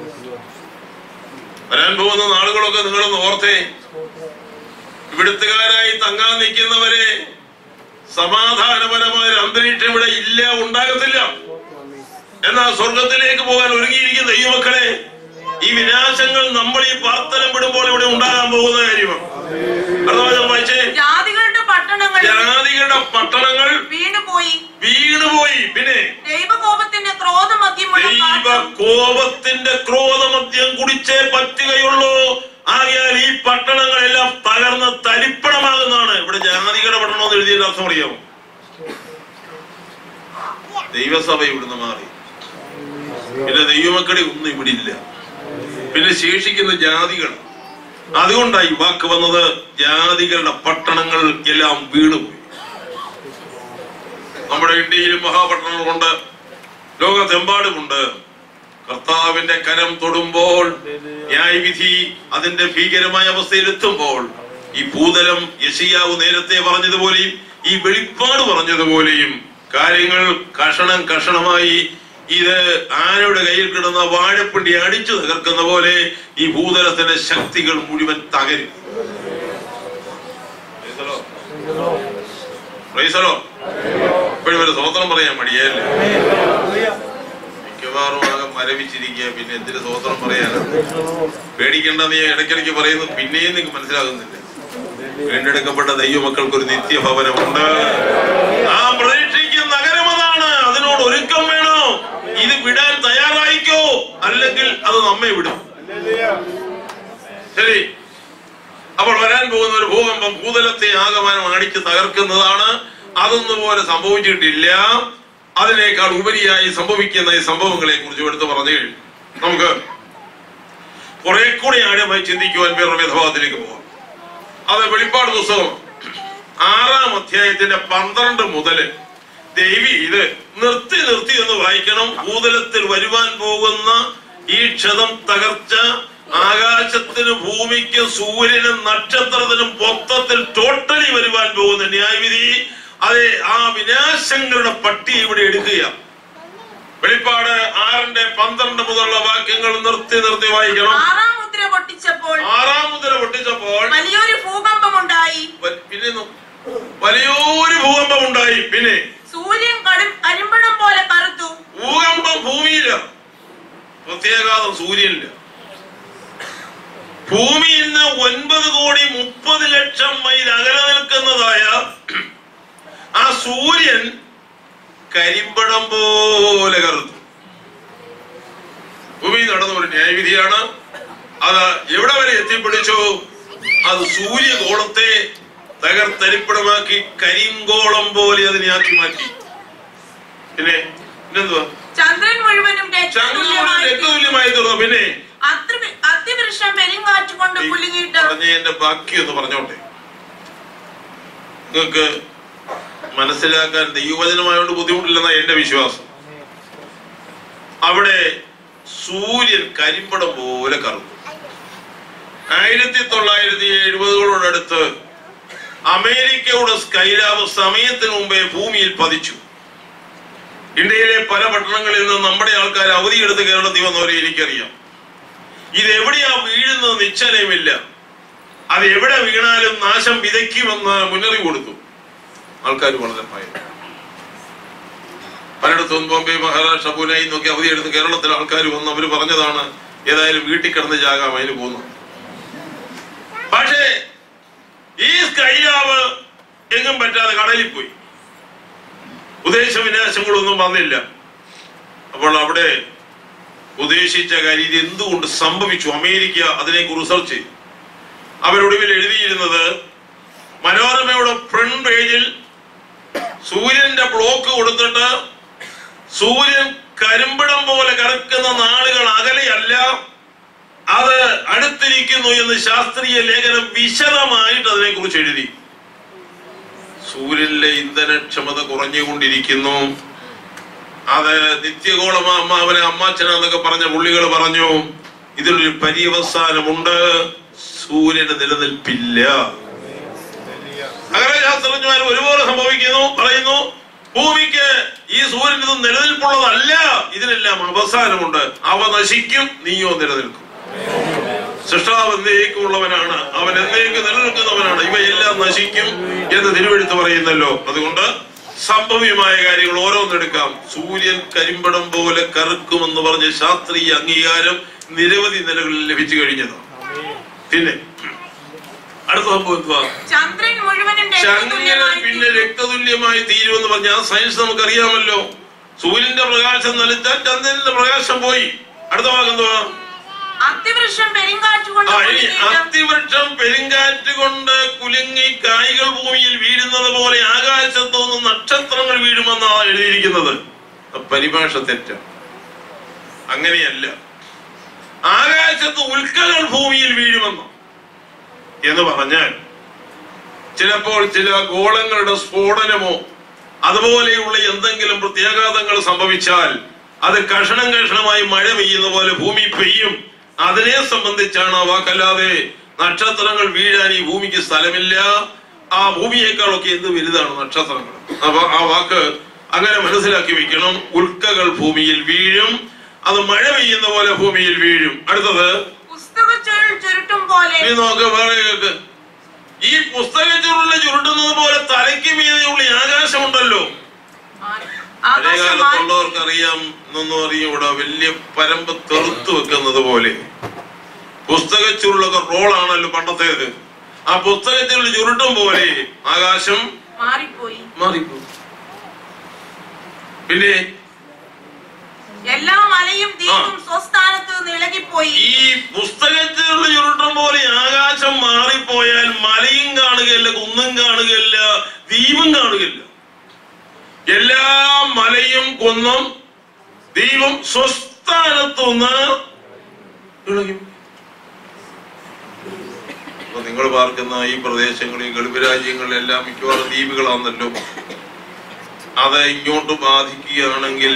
Speaker 4: വരാൻ പോകുന്ന നാളുകളൊക്കെ നിങ്ങളൊന്ന് ഓർത്തേ ഇവിടുത്തുകാരായി തങ്ങാൻ നിൽക്കുന്നവരെ സമാധാനപരമായ ഒരു അന്തരീക്ഷം ഇവിടെ ഇല്ല ഉണ്ടാകത്തില്ല എന്നാൽ സ്വർഗത്തിലേക്ക് പോകാൻ ഒരുങ്ങിയിരിക്കുന്ന ദൈവമക്കളെ ഈ വിനാശങ്ങൾ നമ്മൾ ഈ പാർത്തലം വിടുമ്പോൾ ഇവിടെ ഉണ്ടാകാൻ പോകുന്ന കാര്യമാണ് അഥവാ ഞാൻ വായിച്ചേ
Speaker 9: ജാതികളുടെ പട്ടണങ്ങൾ
Speaker 4: ജാതികളുടെ പട്ടണങ്ങൾ
Speaker 9: വീണുപോയി
Speaker 4: വീണുപോയി പിന്നെ
Speaker 9: ദൈവകോപത്തിന്റെ ക്രോധമധ്യമുള്ള
Speaker 4: ദൈവ
Speaker 9: കാറ്റും
Speaker 4: കോപത്തിന്റെ ക്രോധമദ്യം കുടിച്ചേ പറ്റുകയുള്ളൂ ആകയാൽ ഈ പട്ടണങ്ങളെല്ലാം തകർന്ന് തരിപ്പണമാകുന്നതാണ് ഇവിടെ ജാതികളുടെ പട്ടണം എന്ന് എഴുതിയതിന്റെ അർത്ഥം അറിയാമോ ദൈവസഭ ഇവിടുന്ന് മാറി പിന്നെ ദൈവമക്കളെ ഒന്നും ഇവിടെ ഇല്ല പിന്നെ ശേഷിക്കുന്ന ജാതികൾ അതുകൊണ്ടായി ഈ വാക്ക് വന്നത് ജാതികളുടെ പട്ടണങ്ങൾ എല്ലാം വീണുപോയി നമ്മുടെ ഇന്ത്യയിലും മഹാപട്ടണങ്ങളുണ്ട് ലോകത്തെമ്പാടുമുണ്ട് കർത്താവിന്റെ കരം തൊടുമ്പോൾ ന്യായവിധി അതിന്റെ ഭീകരമായ അവസ്ഥയിൽ എത്തുമ്പോൾ ഈ ഭൂതലം യശിയാവ് നേരത്തെ പറഞ്ഞതുപോലെയും ഈ വെളിപ്പാട് പറഞ്ഞതുപോലെയും കാര്യങ്ങൾ കഷണം കഷണമായി ഇത് ആനയുടെ കയ്യിൽ കിടന്ന വാഴപ്പിണ്ടി അടിച്ചു തകർക്കുന്ന പോലെ ഈ ഭൂതലത്തിന്റെ ശക്തികൾ മുഴുവൻ തകരും പ്രൈസലോ ഇപ്പോഴും ഒരു സ്വതന്ത്രം പറയാൻ മടിയല്ലേ മിക്കവാറും ആകെ മരവിച്ചിരിക്കുക പിന്നെ എന്തിന് സ്വതന്ത്രം പറയാനാ പേടിക്കേണ്ടെന്ന് ഞാൻ ഇടയ്ക്കിടയ്ക്ക് പറയുന്നു പിന്നെയും നിങ്ങൾക്ക് മനസ്സിലാകുന്നില്ല വീണ്ടെടുക്കപ്പെട്ട ദൈവമക്കൾക്ക് ഒരു നിത്യഭവനമുണ്ട് ആ പ്രതീക്ഷിക്കുന്ന നഗരം അതാണ് അതിനോട് ഒരുക്കം വേണോ ഇത് വിടാൻ തയ്യാറായിക്കോ അല്ലെങ്കിൽ അത് നമ്മെ വിടും ശരി അപ്പോൾ വരാൻ പോകുന്ന ഒരു ഭൂകമ്പം ഭൂതലത്തെ ആകമാനം അടിച്ച് തകർക്കുന്നതാണ് അതൊന്നും പോലെ സംഭവിച്ചിട്ടില്ല അതിനേക്കാൾ ഉപരിയായി സംഭവിക്കുന്ന ഈ സംഭവങ്ങളെ കുറിച്ച് എടുത്ത് പറഞ്ഞു കഴിഞ്ഞു നമുക്ക് കുറെ കൂടി ആഴമായി ചിന്തിക്കുവാൻ വേറൊരു വിധവാദത്തിലേക്ക് പോകാം അത് വെളിപ്പാട് പുസ്തകം ആറാം അധ്യായത്തിന്റെ പന്ത്രണ്ട് മുതല് ദേവി ഇത് നിർത്തി നിർത്തി എന്ന് വായിക്കണം ഭൂതലത്തിൽ വരുവാൻ പോകുന്ന ഈ ക്ഷതം തകർച്ച ആകാശത്തിനും ഭൂമിക്കും സൂര്യനും നക്ഷത്രത്തിനും മൊത്തത്തിൽ ടോട്ടലി വരുവാൻ പോകുന്ന ന്യായവിധി അതെ ആ വിനാശങ്ങളുടെ പട്ടി ഇവിടെ എടുക്കുക വെളിപ്പാട് ആറിന്റെ പന്ത്രണ്ട് മുതലുള്ള വാക്യങ്ങൾ നിർത്തി നിർത്തി വായിക്കണം
Speaker 9: ആറാം മുദ്ര പൊട്ടിച്ചപ്പോൾ
Speaker 4: ആറാം മുതൽ പൊട്ടിച്ചപ്പോൾ
Speaker 9: വലിയൊരു ഭൂകമ്പം ഉണ്ടായി
Speaker 4: വ- പിന്നെ നോ- വലിയൊരു ഭൂകമ്പം ഉണ്ടായി പിന്നെ
Speaker 9: സൂര്യൻ കടും കരിമ്പണം പോലെ കറുത്തു
Speaker 4: ഭൂകമ്പം ഭൂമിയില്ല പ്രത്യേകാതം സൂര്യനില്ല ഭൂമിയിൽ നിന്ന് ഒൻപത് കോടി മുപ്പത് ലക്ഷം മൈൽ അകലെ നിൽക്കുന്നതായ ആ സൂര്യൻ കരിമ്പടം പോലെ കറുത്തു ഭൂമിയിൽ നടന്ന ഒരു ന്യായവിധിയാണ് അത് എവിടെ വരെ എത്തിപ്പിടിച്ചു അത് സൂര്യഗോളത്തെ തകർത്തരിപ്പടമാക്കി കരിങ്കോളം പോലെ അതിനെ ആക്കി മാറ്റി പിന്നെ പിന്നെന്തുവാ
Speaker 9: ചന്ദ്രൻ മുഴുവനും
Speaker 4: ചന്ദ്രൻ
Speaker 9: രക്തതുല്യമായി
Speaker 4: രക്തതുല്യമായി തീർന്നു പിന്നെ
Speaker 9: അത്ര- അതിവൃക്ഷം പെരുങ്കാറ്റ് കൊണ്ട് കുലുങ്ങിയിട്ട്
Speaker 4: പറഞ്ഞ എന്റെ ബാക്കി ഒന്ന് പറഞ്ഞോട്ടെ നിങ്ങൾക്ക് മനസ്സിലാക്കാൻ ദൈവവചനമായോണ്ട് ബുദ്ധിമുട്ടില്ലെന്ന എന്റെ വിശ്വാസം അവിടെ സൂര്യൻ കരിമ്പടം പോലെ കറുത്തു ആയിരത്തി തൊള്ളായിരത്തി എഴുപതുകളോടടുത്ത് അമേരിക്കയുടെ സ്കൈലാബ് സമയത്തിന് മുമ്പേ ഭൂമിയിൽ പതിച്ചു ഇന്ത്യയിലെ പല പട്ടണങ്ങളിൽ നിന്ന് നമ്മുടെ ആൾക്കാർ അവധിയെടുത്ത് കേരളത്തിൽ വന്നവരെ എനിക്കറിയാം ഇത് എവിടെയാ വീഴുന്നത് നിശ്ചലമില്ല അത് എവിടെ വീണാലും നാശം വിതയ്ക്കുമെന്ന് മുന്നറിയിപ്പ് കൊടുത്തു ആൾക്കാർ വളരെ ഭയം പലയിടത്തും ബോംബെ മഹാരാഷ്ട്ര പൂനെ എന്നൊക്കെ അവധിയെടുത്ത് കേരളത്തിലെ ആൾക്കാർ വന്ന് അവർ പറഞ്ഞതാണ് ഏതായാലും വീട്ടിൽ കിടന്ന് ജാകാം അതിന് പോകുന്നു പക്ഷേ ഈ സ്കൈലാവ് എങ്ങും പറ്റാതെ കടലിൽ പോയി ഉദ്ദേശ വിനാശങ്ങളൊന്നും വന്നില്ല അപ്പോൾ അവിടെ ഉദ്ദേശിച്ച കാര്യം ഇത് എന്തുകൊണ്ട് സംഭവിച്ചു അമേരിക്ക അതിനെക്കുറിച്ച് റിസർച്ച് ചെയ്തു അവരൊടുവിൽ എഴുതിയിരുന്നത് മനോരമയുടെ ഫ്രണ്ട് പേജിൽ സൂര്യന്റെ ബ്ലോക്ക് കൊടുത്തിട്ട് സൂര്യൻ കരിമ്പിടം പോലെ കറക്കുന്ന നാളുകൾ അകലെയല്ല അത് അടുത്തിരിക്കുന്നു എന്ന് ശാസ്ത്രീയ ലേഖനം വിശദമായിട്ട് അതിനെക്കുറിച്ച് എഴുതി സൂര്യനിലെ ഇന്ധനക്ഷമത കുറഞ്ഞുകൊണ്ടിരിക്കുന്നു അത് നിത്യഗോളമ അമ്മാവനെ അമ്മാച്ചനെന്നൊക്കെ പറഞ്ഞ പുള്ളികൾ പറഞ്ഞു ഇതിനൊരു പര്യവസാനമുണ്ട് സൂര്യന് നിലനിൽപ്പില്ല അങ്ങനെ ശാസ്ത്രജ്ഞന്മാർ ഒരുപോലെ സംഭവിക്കുന്നു പറയുന്നു ഭൂമിക്ക് ഈ സൂര്യൻ ഇത് നിലനിൽപ്പുള്ളതല്ല ഇതിനെല്ലാം അവസാനമുണ്ട് അവ നശിക്കും നീയോ നിലനിൽക്കും സൃഷ്ടാവ് എന്നേക്കുള്ളവനാണ് അവൻ എന്നേക്ക് നിലനിൽക്കുന്നവനാണ് ഇവയെല്ലാം നശിക്കും എന്ന് തിരുവെടുത്ത് പറയുന്നല്ലോ അതുകൊണ്ട് സംഭവ്യമായ കാര്യങ്ങൾ ഓരോന്നെടുക്കാം സൂര്യൻ കരിമ്പടം പോലെ കറുക്കുമെന്ന് പറഞ്ഞ ശാസ്ത്രീയ അംഗീകാരം നിരവധി നിലകളിൽ ലഭിച്ചു കഴിഞ്ഞതാണ് പിന്നെ അടുത്ത സംഭവം എന്തുവാ
Speaker 9: ചന്ദ്രൻ മുഴുവനും
Speaker 4: ചന്ദ്രൻ
Speaker 9: രക്തതുല്യമായി
Speaker 4: പിന്നെ രക്തതുല്യമായി തീരുമെന്ന് പറഞ്ഞാൽ സയൻസ് നമുക്കറിയാമല്ലോ സൂര്യന്റെ പ്രകാശം നലിച്ചാൽ ചന്ദ്രന്റെ പ്രകാശം പോയി അടുത്ത ഭാഗം എന്തുവാ
Speaker 9: അത്തിവൃക്ഷം പെരുങ്കാറ്റ് കൊണ്ട്
Speaker 4: ആ ഇനി
Speaker 9: കുലുങ്ങിയിട്ട്
Speaker 4: അത്തിവൃക്ഷം പെരുങ്കാറ്റ് കൊണ്ട് കുലുങ്ങി കായ്കൾ ഭൂമിയിൽ വീഴുന്നത് പോലെ ആകാശത്തു നിന്ന് നക്ഷത്രങ്ങൾ വീഴുമെന്നാണ് എഴുതിയിരിക്കുന്നത് ആ പരിഭാഷ തെറ്റ അങ്ങനെയല്ല ആകാശത്ത് ഉൽക്കകൾ ഭൂമിയിൽ വീഴുമെന്നോ എന്ന് പറഞ്ഞാൽ ചിലപ്പോൾ ചില ഗോളങ്ങളുടെ സ്ഫോടനമോ അതുപോലെയുള്ള എന്തെങ്കിലും പ്രത്യാഘാതങ്ങൾ സംഭവിച്ചാൽ അത് കഷണം കഷണമായി മഴ പെയ്യുന്ന പോലെ ഭൂമി പെയ്യും അതിനെ സംബന്ധിച്ചാണ് ആ വാക്കല്ലാതെ നക്ഷത്രങ്ങൾ വീഴാൻ ഈ ഭൂമിക്ക് സ്ഥലമില്ല ആ ഭൂമിയേക്കാളൊക്കെ എന്ത് വലുതാണ് നക്ഷത്രങ്ങൾ അപ്പൊ ആ വാക്ക് അങ്ങനെ മനസ്സിലാക്കി വെക്കണം ഉൽക്കകൾ ഭൂമിയിൽ വീഴും അത് മഴ പെയ്യുന്ന പോലെ ഭൂമിയിൽ വീഴും അടുത്തത്
Speaker 9: പുസ്തക ചുരുൾ ചുരുട്ടും പോലെ
Speaker 4: ഇനി നോക്ക് വേറെ കേക്ക് ഈ പുസ്തക ചുരുള് ചുരുട്ടുന്നത് പോലെ തലയ്ക്ക് മീതെയുള്ള ഈ ആകാശമുണ്ടല്ലോ പഴയ
Speaker 9: ആകാശം മാറി
Speaker 4: കാലത്തുള്ളവർക്ക് അറിയാം എന്നൊന്നും അറിയൂടാ വലിയ പരമ്പ് തെറുത്ത് വെക്കുന്നത് പോലെ പുസ്തക ചുരുളൊക്കെ റോളാണല്ലോ പണ്ടത്തേത് ആ പുസ്തക ചുരുൾ ചുരുട്ടും പോലെ ആകാശം
Speaker 9: മാറിപ്പോയി
Speaker 4: മാറിപ്പോ പിന്നെ
Speaker 9: എല്ലാ മലയും ദ്വീപും സ്വസ്ഥാനത്ത് നിന്ന് ഇളകിപ്പോയി
Speaker 4: ഈ പുസ്തകത്തിലുള്ള ചുരുട്ടം പോലെ ആകാശം മാറിപ്പോയാൽ മലയും കാണുകയില്ല കുന്നും കാണുകയില്ല ദ്വീപും കാണുകയില്ല എല്ലാ മലയും കുന്നും ദ്വീപും സ്വസ്ഥാനത്തുനിന്ന് ഇളകി അപ്പൊ നിങ്ങൾ പാർക്കുന്ന ഈ പ്രദേശങ്ങളിൽ ഗൾഫ് രാജ്യങ്ങളിലെല്ലാം മിക്കവാറും ദ്വീപുകളാണല്ലോ അത് ഇങ്ങോട്ട് ബാധിക്കുകയാണെങ്കിൽ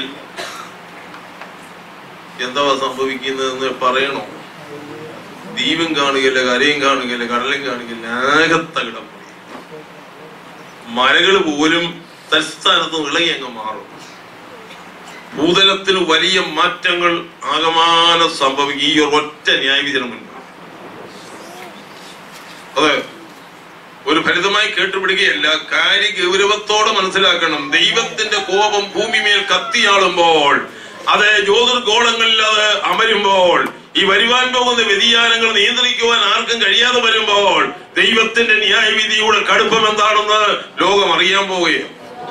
Speaker 4: എന്താ സംഭവിക്കുന്നതെന്ന് പറയണോ ദ്വീപും കാണുകയില്ല കരയും കാണുകയില്ല കടലും കാണുകയില്ല ആകത്തകിടം മലകൾ പോലും തൽസ്ഥാനത്ത് ഇളകി അങ്ങ് മാറും ഭൂതലത്തിൽ വലിയ മാറ്റങ്ങൾ ആകമാനം സംഭവിക്കും ഈ ഒറ്റ ന്യായവിധിന് മുൻപ് അതെ ഒരു ഫലിതമായി കേട്ടുപിടിക്കുകയല്ല കാര്യ ഗൗരവത്തോടെ മനസ്സിലാക്കണം ദൈവത്തിന്റെ കോപം ഭൂമിമേൽ കത്തിയാളുമ്പോൾ അത് ജ്യോതിർഗോളങ്ങളിൽ അത് അമരുമ്പോൾ ഈ വരുവാൻ പോകുന്ന വ്യതിയാനങ്ങൾ നിയന്ത്രിക്കുവാൻ ആർക്കും കഴിയാതെ വരുമ്പോൾ ദൈവത്തിന്റെ ന്യായവിധിയുടെ കടുപ്പം എന്താണെന്ന് ലോകം അറിയാൻ പോവുകയാണ്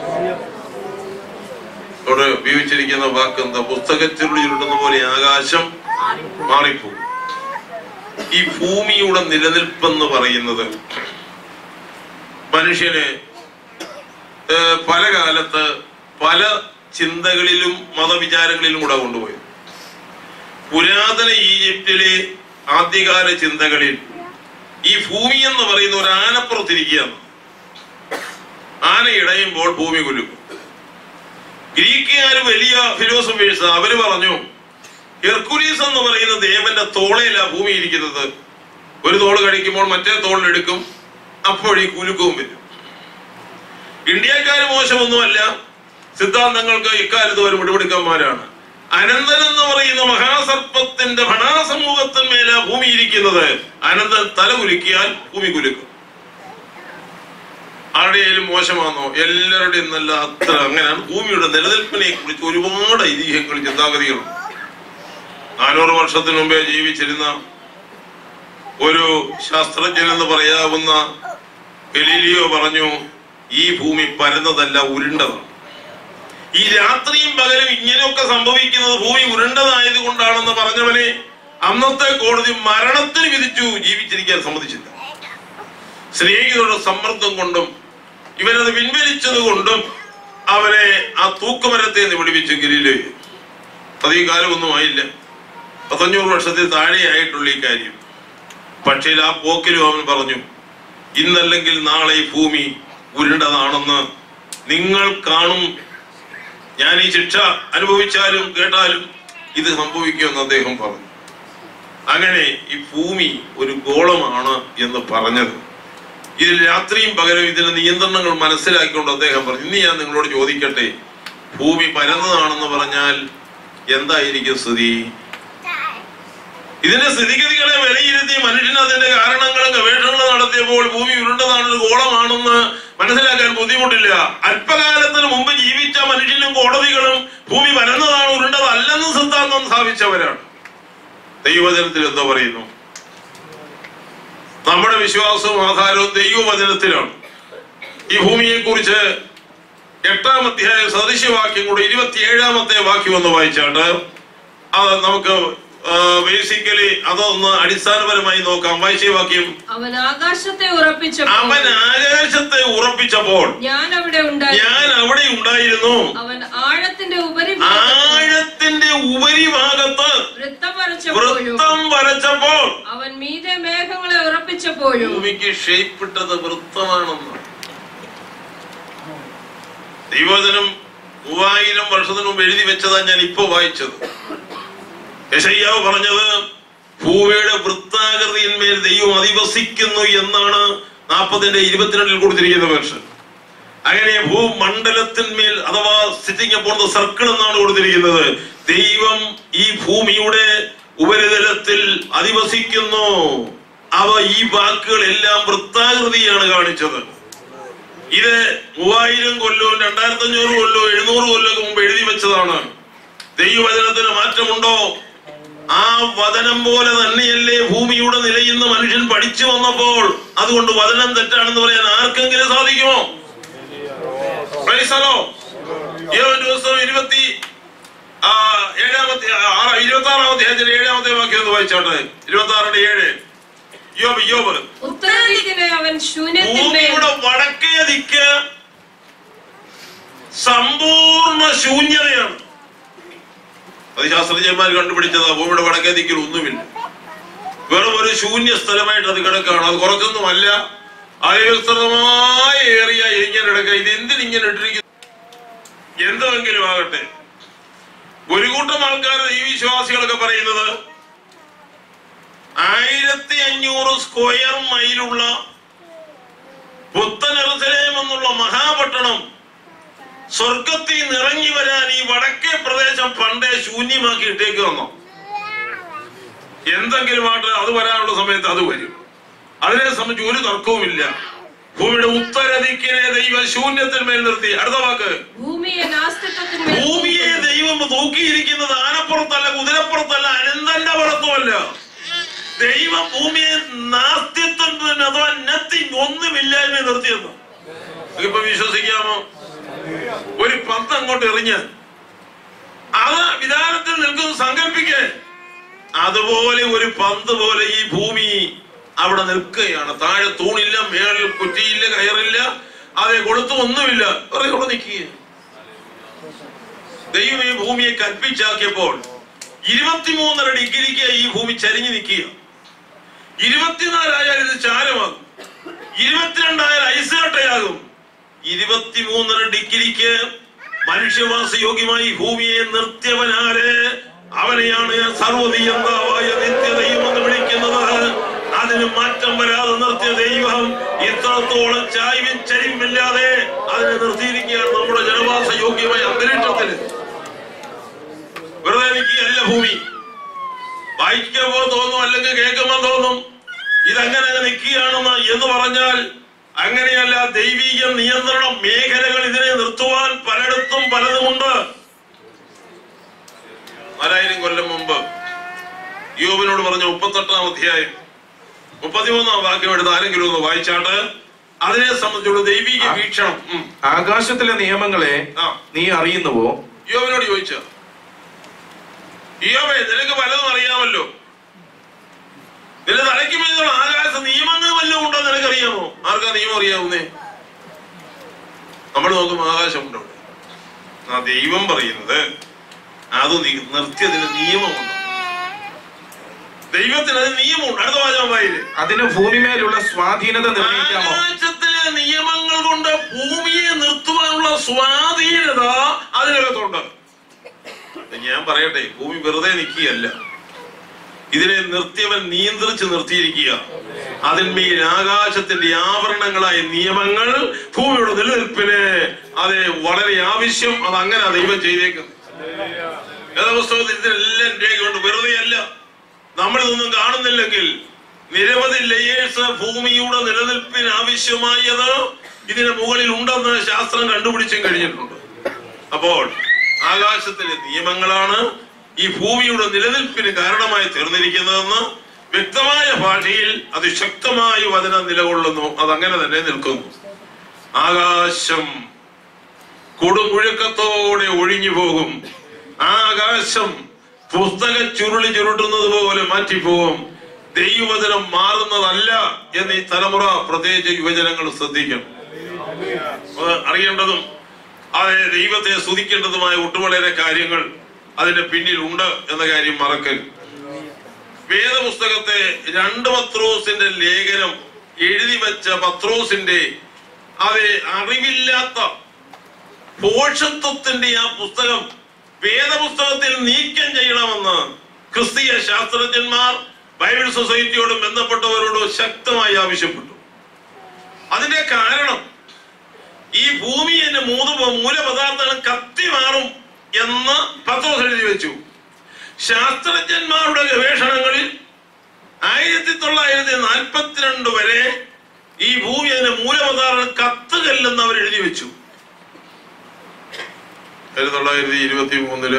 Speaker 4: അവിടെ ഉപയോഗിച്ചിരിക്കുന്ന വാക്ക് എന്താ പുസ്തകത്തിനുള്ളിൽ ചുരുട്ടുന്ന പോലെ ആകാശം മാറിപ്പോകും ഈ ഭൂമിയുടെ നിലനിൽപ്പെന്ന് പറയുന്നത് മനുഷ്യന് ഏഹ്, പല കാലത്ത് പല ചിന്തകളിലും മതവിചാരങ്ങളിലും കൂടെ കൊണ്ടുപോയി പുരാതന ഈജിപ്തിലെ ആദ്യകാല ചിന്തകളിൽ ഈ ഭൂമി എന്ന് പറയുന്ന ഒരു ആനപ്പുറത്തിരിക്കുകയാണ് ആന ഇടയുമ്പോൾ ഭൂമി കുലുക്കും ഗ്രീക്കുകാർ വലിയ ഫിലോസഫേഴ്സ് അവര് പറഞ്ഞു ഹെർക്കുലീസ് എന്ന് പറയുന്ന ദേവന്റെ തോളയിലാ ഭൂമി ഇരിക്കുന്നത് ഒരു തോള് കഴിക്കുമ്പോൾ മറ്റേ തോളിലെടുക്കും അപ്പോൾ ഈ കുലുക്കവും വരും ഇന്ത്യക്കാര് മോശമൊന്നുമല്ല സിദ്ധാന്തങ്ങൾക്ക് ഇക്കാലത്ത് ഒരു വിടുപിടുക്കന്മാരാണ് അനന്തൻ എന്ന് പറയുന്ന മഹാസർപ്പത്തിന്റെ ഭണാസമൂഹത്തിന്മേല ഭൂമി ഇരിക്കുന്നത് അനന്തൻ തല കുലുക്കിയാൽ ഭൂമി കുലുക്കും ആ താഴെയായാലും മോശമാണോ എല്ലാവരുടെയും നല്ല അത്ര അങ്ങനെയാണ് ഭൂമിയുടെ നിലനിൽപ്പിനെ കുറിച്ച് ഒരുപാട് ഐതിഹ്യങ്ങൾ ചിന്താഗതികളുണ്ട് നാനൂറ് വർഷത്തിന് മുമ്പേ ജീവിച്ചിരുന്ന ഒരു ശാസ്ത്രജ്ഞൻ എന്ന് പറയാവുന്ന ഗലീലിയോ പറഞ്ഞു ഈ ഭൂമി പരന്നതല്ല ഉരുണ്ടതാണ് ഈ രാത്രിയും പകലും ഇങ്ങനെയൊക്കെ സംഭവിക്കുന്നത് ഭൂമി ഉരുണ്ടതായത് കൊണ്ടാണെന്ന് പറഞ്ഞവനെ അന്നത്തെ കോടതി മരണത്തിന് വിധിച്ചു ജീവിച്ചിരിക്കാൻ സമ്മതിച്ചില്ല സ്നേഹിതരുടെ സമ്മർദ്ദം കൊണ്ടും ഇവരത് പിൻവലിച്ചത് കൊണ്ടും അവരെ ആ തൂക്കുമരത്തെ നിന്ന് വിടുവിച്ചു ഗിരിയില് അധികം കാലമൊന്നും ആയില്ല പത്തഞ്ഞൂറ് വർഷത്തിൽ താഴെയായിട്ടുള്ള ഈ കാര്യം പക്ഷേ ആ പോക്കിലും അവൻ പറഞ്ഞു ഇന്നല്ലെങ്കിൽ നാളെ ഈ ഭൂമി ഉരുണ്ടതാണെന്ന് നിങ്ങൾ കാണും ഞാൻ ഈ ശിക്ഷ അനുഭവിച്ചാലും കേട്ടാലും ഇത് സംഭവിക്കുമെന്ന് അദ്ദേഹം പറഞ്ഞു അങ്ങനെ ഈ ഭൂമി ഒരു ഗോളമാണ് എന്ന് പറഞ്ഞത് ഇതിൽ രാത്രിയും പകരം ഇതിന്റെ നിയന്ത്രണങ്ങൾ മനസ്സിലാക്കിക്കൊണ്ട് അദ്ദേഹം പറഞ്ഞു ഇനി ഞാൻ നിങ്ങളോട് ചോദിക്കട്ടെ ഭൂമി പരന്നതാണെന്ന് പറഞ്ഞാൽ എന്തായിരിക്കും സ്ഥിതി ഇതിന്റെ സ്ഥിതിഗതികളെ വിലയിരുത്തി മനുഷ്യൻ അതിന്റെ കാരണങ്ങളും ഗവേഷണങ്ങളും നടത്തിയപ്പോൾ ഭൂമി ഉരുണ്ടതാണ് ഒരു ഗോളമാണെന്ന് മനസ്സിലാക്കാൻ ബുദ്ധിമുട്ടില്ല അല്പകാലത്തിന് മുമ്പ് ജീവിച്ച മനുഷ്യനും കോടതികളും ഭൂമി പരന്നതാണ് ഉരുണ്ടതല്ലെന്ന് സിദ്ധാന്തം സ്ഥാപിച്ചവരാണ് ദൈവജനത്തിൽ എന്തോ പറയുന്നു നമ്മുടെ വിശ്വാസവും ആധാരവും ദൈവവചനത്തിലാണ് ഈ ഭൂമിയെ കുറിച്ച് എട്ടാം അധ്യായ സദൃശ്യവാക്യം കൂടെ ഇരുപത്തിയേഴാമത്തെ വാക്യം ഒന്ന് വായിച്ചാട്ട് അത് നമുക്ക് ബേസിക്കലി അതൊന്ന് അടിസ്ഥാനപരമായി നോക്കാം വായിച്ച വാക്യം
Speaker 8: അവൻ ആകാശത്തെ ഉറപ്പിച്ചപ്പോൾ
Speaker 4: അവൻ ആകാശത്തെ ഉറപ്പിച്ചപ്പോൾ
Speaker 8: ഞാൻ അവിടെ ഉണ്ടായി
Speaker 4: ഞാൻ അവിടെ ഉണ്ടായിരുന്നു
Speaker 8: അവൻ ആഴത്തിന്റെ ഉപരി
Speaker 4: ആഴത്തിന്റെ ഉപരിഭാഗത്ത്
Speaker 8: വൃത്തം വരച്ചപ്പോഴും
Speaker 4: വൃത്തം വരച്ചപ്പോൾ
Speaker 8: അവൻ മീതെ മേഘങ്ങളെ ഉറപ്പിച്ചപ്പോഴും
Speaker 4: ഭൂമിക്ക് ഷേപ്പ് ഇട്ടത് വൃത്തമാണെന്ന് ദൈവജനം മൂവായിരം വർഷത്തിന് മുമ്പ് എഴുതി വെച്ചതാ ഞാൻ ഇപ്പൊ വായിച്ചത് യശയ്യാവ് പറഞ്ഞത് ഭൂമിയുടെ വൃത്താകൃതിയിന്മേൽ ദൈവം അധിവസിക്കുന്നു എന്നാണ് നാൽപ്പതിന്റെ ഇരുപത്തിരണ്ടിൽ കൊടുത്തിരിക്കുന്ന വേർഷൻ അങ്ങനെ ഭൂമണ്ഡലത്തിന്മേൽ അഥവാ സിറ്റിംഗ് അപ്പോൺ ദ സർക്കിൾ എന്നാണ് കൊടുത്തിരിക്കുന്നത് ദൈവം ഈ ഭൂമിയുടെ ഉപരിതലത്തിൽ അധിവസിക്കുന്നു അവ ഈ വാക്കുകളെല്ലാം വൃത്താകൃതിയാണ് കാണിച്ചത് ഇത് മൂവായിരം കൊല്ലവും രണ്ടായിരത്തി അഞ്ഞൂറ് കൊല്ലവും എഴുന്നൂറ് കൊല്ലവും മുമ്പ് എഴുതി വെച്ചതാണ് ദൈവവചനത്തിന് മാറ്റമുണ്ടോ ആ വചനം പോലെ തന്നെയല്ലേ ഭൂമിയുടെ നിലയിന്ന് മനുഷ്യൻ പഠിച്ചു വന്നപ്പോൾ അതുകൊണ്ട് വചനം തെറ്റാണെന്ന് പറയാൻ ആർക്കെങ്കിലും സാധിക്കുമോ Praise the Lord. യോബ് ദിവസം ഇരുപത്തി ആ, ഏഴാമത്തെ ആ, ഇരുപത്തി ആറാം അധ്യായത്തിലെ ഏഴാമത്തെ വാക്യം ഒന്ന് വായിച്ചോട്ടെ ഇരുപത്തി ആറിന്റെ ഏഴ് യോബ് യോബ്
Speaker 8: ഉത്തരദിക്കിനെ അവൻ ശൂന്യത്തിന്മേൽ
Speaker 4: ഭൂമിയുടെ വടക്കേ ദിക്ക് സമ്പൂർണ്ണ ശൂന്യതയാണ് അത് ശാസ്ത്രജ്ഞന്മാർ കണ്ടുപിടിച്ചതാ ഭൂമിയുടെ വടക്കേ ദിക്കിൽ ഒന്നുമില്ല വെറും ഒരു ശൂന്യ സ്ഥലമായിട്ട് അത് കിടക്കുകയാണ് അത് കുറച്ചൊന്നുമല്ല അവിസ്തൃതമായ ഏറിയ ഇങ്ങനെ കിടക്കുക ഇത് എന്തിനിങ്ങനെ ഇട്ടിരിക്കുന്നു എന്തെങ്കിലും ആകട്ടെ ഒരു കൂട്ടം ആൾക്കാർ ഈ വിശ്വാസികളൊക്കെ പറയുന്നത് ആയിരത്തി അഞ്ഞൂറ് സ്ക്വയർ മൈലുള്ള പുത്തനെറുസലേം എന്നുള്ള മഹാപട്ടണം സ്വർഗത്തിൽ നിറങ്ങി വരാൻ ഈ വടക്കേ പ്രദേശം പണ്ടേ ശൂന്യമാക്കി ഇട്ടേക്ക് വന്നോ എന്തെങ്കിലും ആട്ടെ അത് വരാനുള്ള സമയത്ത് അത് വരും അതിനെ സംബന്ധിച്ച് ഒരു തർക്കവുമില്ല ഭൂമിയുടെ ഉത്തരദിക്കിനെ ദൈവം ശൂന്യത്തിന്മേൽ നിർത്തി അടുത്ത വാക്ക്
Speaker 8: ഭൂമിയെ നാസ്തിത്വത്തിന്മേൽ
Speaker 4: ഭൂമിയെ ദൈവം തൂക്കിയിരിക്കുന്നത് ആനപ്പുറത്തല്ല കുതിരപ്പുറത്തല്ല അനന്തന്റെ പുറത്തുമല്ല ദൈവം ഭൂമിയെ നാസ്തിത്വം അഥവാ നത്തിങ് ഒന്നുമില്ലായ്മ നിർത്തിയെന്ന് ഇപ്പൊ വിശ്വസിക്കാമോ ഒരു പന്ത് അങ്ങോട്ട് എറിഞ്ഞ് അത് വിധാനത്തിൽ നിൽക്കുന്ന സങ്കല്പിക്കേ അതുപോലെ ഒരു പന്ത് പോലെ ഈ ഭൂമി അവിടെ നിൽക്കുകയാണ് താഴെ തൂണില്ല മേളിൽ കുറ്റിയില്ല കയറില്ല അതെ കൊളുത്തു ഒന്നുമില്ല വെറുതെ അവിടെ നിൽക്കുക ദൈവം ഈ ഭൂമിയെ കൽപ്പിച്ചാക്കിയപ്പോൾ ഇരുപത്തിമൂന്നര ഡിഗ്രിക്ക് ഈ ഭൂമി ചരിഞ്ഞു നിൽക്കുക ഇരുപത്തിനാലായാൽ ഇത് ചാരമാകും ഇരുപത്തിരണ്ടായാൽ ഐസുകട്ടയാകും ഇരുപത്തിമൂന്നര ഡിഗ്രിക്ക് മനുഷ്യവാസ യോഗ്യമായി ഭൂമിയെ നിർത്തിയവനാല് അവനെയാണ് ഞാൻ സർവതീയന്താവായ നിത്യദൈവം എന്ന് വിളിക്കുന്നത് അതിന് മാറ്റം വരാതെ നിർത്തിയ ദൈവം ഇത്രത്തോളം ചായ്വും ചരിവുമില്ലാതെ അതിനെ നിർത്തിയിരിക്കുകയാണ് നമ്മുടെ ജനവാസ യോഗ്യമായ അന്തരീക്ഷത്തിൽ വെറുതെ നിൽക്കുകയല്ല ഭൂമി വായിക്കുമ്പോൾ തോന്നും അല്ലെങ്കിൽ കേൾക്കുമ്പോൾ തോന്നും ഇതങ്ങനെ അങ്ങ് നിൽക്കുകയാണെന്ന് എന്ന് പറഞ്ഞാൽ അങ്ങനെയല്ല ദൈവീക നിയന്ത്രണ മേഖലകൾ ഇതിനെ നിർത്തുവാൻ പലയിടത്തും പലതുമുണ്ട് നാലായിരം കൊല്ലം മുമ്പ് യോബിനോട് പറഞ്ഞ മുപ്പത്തെട്ടാം അധ്യായം മുപ്പത്തിമൂന്നാം വാക്യം എടുത്ത് ആരെങ്കിലും ഒന്ന് വായിച്ചാട്ട് അതിനെ സംബന്ധിച്ചുള്ള ദൈവിക വീക്ഷണം ഉം.
Speaker 10: ആകാശത്തിലെ നിയമങ്ങളെ
Speaker 4: ആ
Speaker 10: നീ അറിയുന്നുവോ
Speaker 4: യോബിനോട് ചോദിച്ച യോബേ നിനക്ക് പലതും അറിയാമല്ലോ നിന്റെ തലയ്ക്ക് മേലുള്ള ആകാശ നിയമങ്ങൾ വല്ലതും ഉണ്ടോ നിനക്ക് അറിയാമോ ആർക്കാ നിയമം അറിയാവുന്നേ നമ്മൾ നോക്കുമ്പോ ആകാശമുണ്ടോ ആ ദൈവം പറയുന്നത് അത് നി- നിർത്തിയതിന് നിയമമുണ്ട് ദൈവത്തിന് അത് നിയമമുണ്ട് അടുത്ത വാചകം വായില്
Speaker 10: അതിന് ഭൂമിമേലുള്ള സ്വാധീനത നിർണ്ണയിക്കാമോ
Speaker 4: ആകാശത്തിലെ നിയമങ്ങൾ കൊണ്ട് ഭൂമിയെ നിർത്തുവാനുള്ള സ്വാധീനത അതിനകത്തുണ്ട് ഞാൻ പറയട്ടെ ഭൂമി വെറുതെ നിൽക്കുകയല്ല ഇതിനെ നിർത്തിയവൻ നിയന്ത്രിച്ച് നിർത്തിയിരിക്കുക അതിന്മേൽ ആകാശത്തിന്റെ ആവരണങ്ങളായ നിയമങ്ങൾ ഭൂമിയുടെ നിലനിൽപ്പിന് അത് വളരെ ആവശ്യം അത് അങ്ങനെ ദൈവം ചെയ്തേക്കുന്നത് വേദപുസ്തകത്തിൽ ഇതിനെല്ലാം രേഖയുണ്ട് വെറുതെ അല്ല നമ്മളിതൊന്നും കാണുന്നില്ലെങ്കിൽ നിരവധി ലേയേഴ്സ് ഭൂമിയുടെ നിലനിൽപ്പിന് ആവശ്യമായത് ഇതിന് മുകളിൽ ഉണ്ടെന്ന് ശാസ്ത്രം കണ്ടുപിടിച്ചും കഴിഞ്ഞിട്ടുണ്ട് അപ്പോൾ ആകാശത്തിലെ നിയമങ്ങളാണ് ഈ ഭൂമിയുടെ നിലനിൽപ്പിന് കാരണമായി തീർന്നിരിക്കുന്നതെന്ന് വ്യക്തമായ ഭാഷയിൽ അതിശക്തമായ വചനം നിലകൊള്ളുന്നു അതങ്ങനെ തന്നെ നിൽക്കുന്നു ആകാശം കൊടുമുഴക്കത്തോടെ ഒഴിഞ്ഞു പോകും ആ ആകാശം പുസ്തക ചുരുളി ചുരുട്ടുന്നത് പോലെ മാറ്റിപ്പോകും ദൈവവചനം മാറുന്നതല്ല എന്ന് ഈ തലമുറ പ്രത്യേകിച്ച് യുവജനങ്ങൾ ശ്രദ്ധിക്കണം അത് അറിയേണ്ടതും അതെ ദൈവത്തെ സ്തുതിക്കേണ്ടതുമായ ഒട്ടുവളരെ കാര്യങ്ങൾ അതിന്റെ പിന്നിൽ ഉണ്ട് എന്ന കാര്യം മറക്കൽ വേദപുസ്തകത്തെ രണ്ട് പത്രോസിന്റെ ലേഖനം എഴുതി വെച്ച പത്രോസിന്റെ അതെ അറിവില്ലാത്ത പോഷത്വത്തിന്റെ ആ പുസ്തകം വേദപുസ്തകത്തിൽ നീക്കം ചെയ്യണമെന്ന് ക്രിസ്തീയ ശാസ്ത്രജ്ഞന്മാർ ബൈബിൾ സൊസൈറ്റിയോടും ബന്ധപ്പെട്ടവരോട് ശക്തമായി ആവശ്യപ്പെട്ടു അതിന്റെ കാരണം ഈ ഭൂമി എന്റെ മൂന്ന് മൂലപദാർത്ഥങ്ങൾ കത്തി മാറും എന്ന് പത്രോസ് എഴുതി വെച്ചു ശാസ്ത്രജ്ഞന്മാരുടെ ഗവേഷണങ്ങളിൽ ആയിരത്തി തൊള്ളായിരത്തി നാൽപ്പത്തിരണ്ട് വരെ ഈ ഭൂമി അതിന്റെ മൂലപദാർത്ഥം കത്തുകല്ലെന്ന് അവർ എഴുതി വെച്ചു ആയിരത്തി തൊള്ളായിരത്തി ഇരുപത്തി മൂന്നില്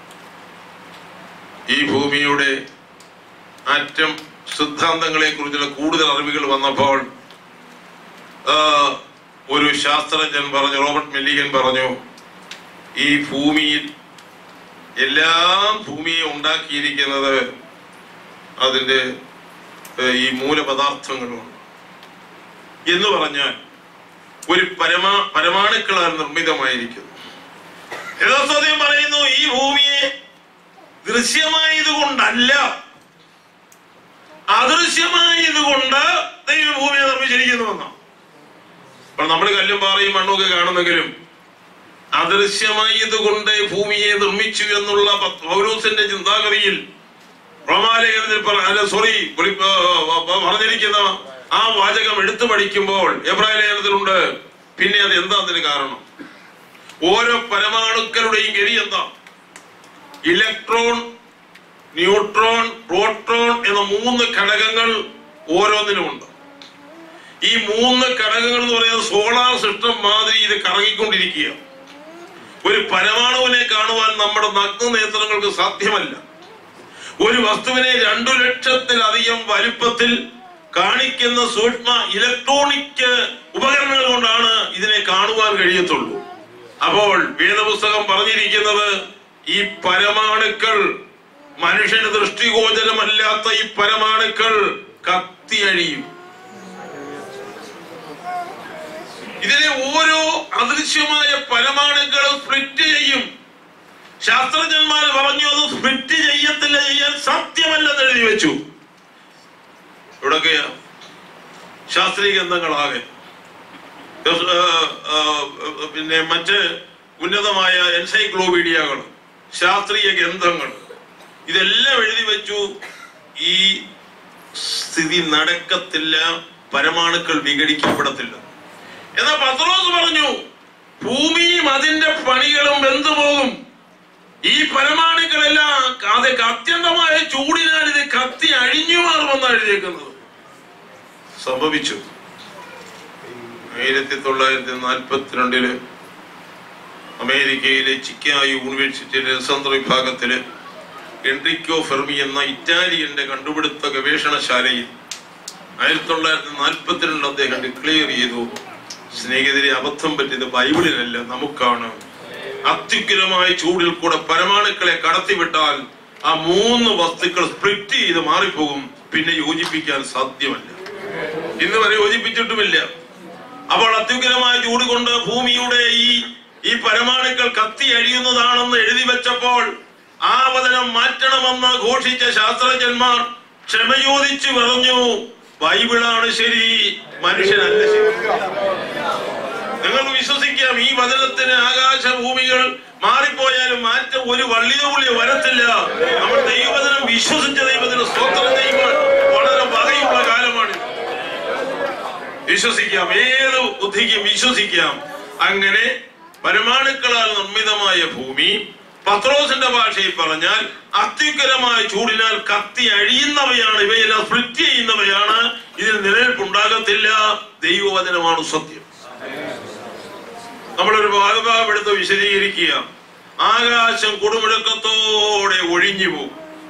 Speaker 4: ഈ ഭൂമിയുടെ ആറ്റം സിദ്ധാന്തങ്ങളെ കുറിച്ചുള്ള കൂടുതൽ അറിവുകൾ വന്നപ്പോൾ ആ, ഒരു ശാസ്ത്രജ്ഞൻ പറഞ്ഞു റോബർട്ട് മെല്ലിഗൻ പറഞ്ഞു ഈ ഭൂമിയിൽ എല്ലാം ഭൂമിയെ ഉണ്ടാക്കിയിരിക്കുന്നത് അതിന്റെ ഏ, ഈ മൂലപദാർത്ഥങ്ങളുമാണ് എന്ന് പറഞ്ഞാൽ ഒരു പരമാ പരമാണുക്കളാൽ നിർമ്മിതമായിരിക്കുന്നു യഥാർത്ഥം പറയുന്നു ഈ ഭൂമിയെ ദൃശ്യമായത് കൊണ്ടല്ല അദൃശ്യമായത് കൊണ്ട് ദൈവം ഭൂമിയെ നിർമ്മിച്ചിരിക്കുന്നുവെന്നാണ് അപ്പോൾ നമ്മൾ കല്ലും പാറയും മണ്ണും ഒക്കെ കാണുന്നെങ്കിലും അദൃശ്യമായത് കൊണ്ട് ഭൂമിയെ നിർമ്മിച്ചു എന്നുള്ള പ- പൗലോസിന്റെ ചിന്താഗതിയിൽ റോമാലേഖനത്തിൽ പറ- അല്ല സോറി വെളി- ആ, ആ, ആ, പറഞ്ഞിരിക്കുന്ന ആ വാചകം എടുത്തു പഠിക്കുമ്പോൾ എബ്രാഹിം ലേഖനത്തിലുണ്ട് പിന്നെ അത് എന്താ അതിന് കാരണം ഓരോ പരമാണുക്കളുടെയും ഗതി എന്താ ഇലക്ട്രോൺ ന്യൂട്രോൺ പ്രോട്ടോൺ എന്ന മൂന്ന് ഘടകങ്ങൾ ഓരോന്നിനുമുണ്ട് ഈ മൂന്ന് ഘടകങ്ങൾ എന്ന് പറയുന്നത് സോളാർ സിസ്റ്റം മാതിരി ഇത് കറങ്ങിക്കൊണ്ടിരിക്കുക ഒരു പരമാണുവിനെ കാണുവാൻ നമ്മുടെ നഗ്ന നേത്രങ്ങൾക്ക് സാധ്യമല്ല ഒരു വസ്തുവിനെ രണ്ടു ലക്ഷത്തിലധികം വലുപ്പത്തിൽ കാണിക്കുന്ന സൂക്ഷ്മ ഇലക്ട്രോണിക് ഉപകരണങ്ങൾ കൊണ്ടാണ് ഇതിനെ കാണുവാൻ കഴിയത്തുള്ളൂ അപ്പോൾ വേദപുസ്തകം പറഞ്ഞിരിക്കുന്നത് ഈ പരമാണുക്കൾ മനുഷ്യന് ദൃഷ്ടിഗോചരമല്ലാത്ത ഈ പരമാണുക്കൾ കത്തിയഴിയും ഇതിലെ ഓരോ അദൃശ്യമായ പരമാണുക്കളും സ്പ്ലിറ്റ് ചെയ്യും ശാസ്ത്രജ്ഞന്മാർ പറഞ്ഞു അത് സ്പ്ലിറ്റ് ചെയ്യത്തില്ല ചെയ്യാൻ സത്യമല്ലെന്ന് എഴുതി വെച്ചു ഇവിടൊക്കെയാ ശാസ്ത്രീയ ഗ്രന്ഥങ്ങളാകെ ഏഹ്, ഏഹ്, പിന്നെ മറ്റ് ഉന്നതമായ എൻസൈക്ലോപീഡിയകൾ ശാസ്ത്രീയ ഗ്രന്ഥങ്ങൾ ഇതെല്ലാം എഴുതി വെച്ചു ഈ സ്ഥിതി നടക്കത്തില്ല പരമാണുക്കൾ വിഘടിക്കപ്പെടത്തില്ല എന്നാൽ പത്രോസ് പറഞ്ഞു ഭൂമിയും അതിന്റെ പണികളും വെന്തുപോകും ഈ പരമാണുക്കളെല്ലാം അത് അത്യന്തമായ ചൂടിനാൽ ഇത് കത്തി അഴിഞ്ഞു മാറുമെന്നാണ് എഴുതിയേക്കുന്നത് സംഭവിച്ചു ആയിരത്തി തൊള്ളായിരത്തി നാൽപ്പത്തിരണ്ടില് അമേരിക്കയിലെ ചിക്കാ യൂണിവേഴ്സിറ്റിയിലെ രസതന്ത്ര വിഭാഗത്തില് എൻറിക്കോ ഫെർമി എന്ന ഇറ്റാലിയന്റെ കണ്ടുപിടുത്ത ഗവേഷണശാലയിൽ ആയിരത്തി തൊള്ളായിരത്തി നാൽപ്പത്തിരണ്ടിൽ അദ്ദേഹം ഡിക്ലെയർ ചെയ്തു സ്നേഹിതരെ അബദ്ധം പറ്റിയത് ബൈബിളിലല്ല നമുക്കാണ് അത്യുഗ്രമായ ചൂടിൽ കൂടെ പരമാണുക്കളെ കടത്തിവിട്ടാൽ ആ മൂന്ന് വസ്തുക്കൾ സ്പ്ലിറ്റ് ചെയ്ത് മാറിപ്പോകും പിന്നെ യോജിപ്പിക്കാൻ സാധ്യമല്ല ഇന്ന് വരെ യോജിപ്പിച്ചിട്ടുമില്ല അപ്പോൾ അത്യുഗ്രമായ ചൂട് കൊണ്ട് ഭൂമിയുടെ ഈ ഈ പരമാണുക്കൾ കത്തി അഴിയുന്നതാണെന്ന് എഴുതി വെച്ചപ്പോൾ ആ വചനം മാറ്റണമെന്ന് ഘോഷിച്ച ശാസ്ത്രജ്ഞന്മാർ ക്ഷമയോദിച്ചു പറഞ്ഞു ബൈബിളാണ് ശരി മനുഷ്യനല്ല ശരി നിങ്ങൾക്ക് വിശ്വസിക്കാം ഈ വചനത്തിന് ആകാശഭൂമികൾ മാറിപ്പോയാലും മാറ്റം ഒരു വള്ളിതുള്ളി വരത്തില്ല നമ്മൾ ദൈവവചനം വിശ്വസിച്ച ദൈവത്തിന് സ്തോത്രം ചെയ്യുമ്പോൾ വളരെ വകയുള്ള കാലമാണ് വിശ്വസിക്കാം ഏത് ബുദ്ധിക്കും വിശ്വസിക്കാം അങ്ങനെ പരമാണുക്കളാൽ നിർമ്മിതമായ ഭൂമി പത്രോസിന്റെ ഭാഷയിൽ പറഞ്ഞാൽ അത്യുഗ്രമായ ചൂടിനാൽ കത്തി അഴിയുന്നവയാണ് ഇവയെല്ലാം സ്പ്ലിറ്റ് ചെയ്യുന്നവയാണ് ഇതിൽ നിലനിൽപ്പുണ്ടാകത്തില്ല ദൈവവചനമാണ് സത്യം നമ്മളൊരു ഭാഗഭാഗം എടുത്ത് വിശദീകരിക്കുക ആകാശം കൊടുമുഴക്കത്തോടെ ഒഴിഞ്ഞു പോകും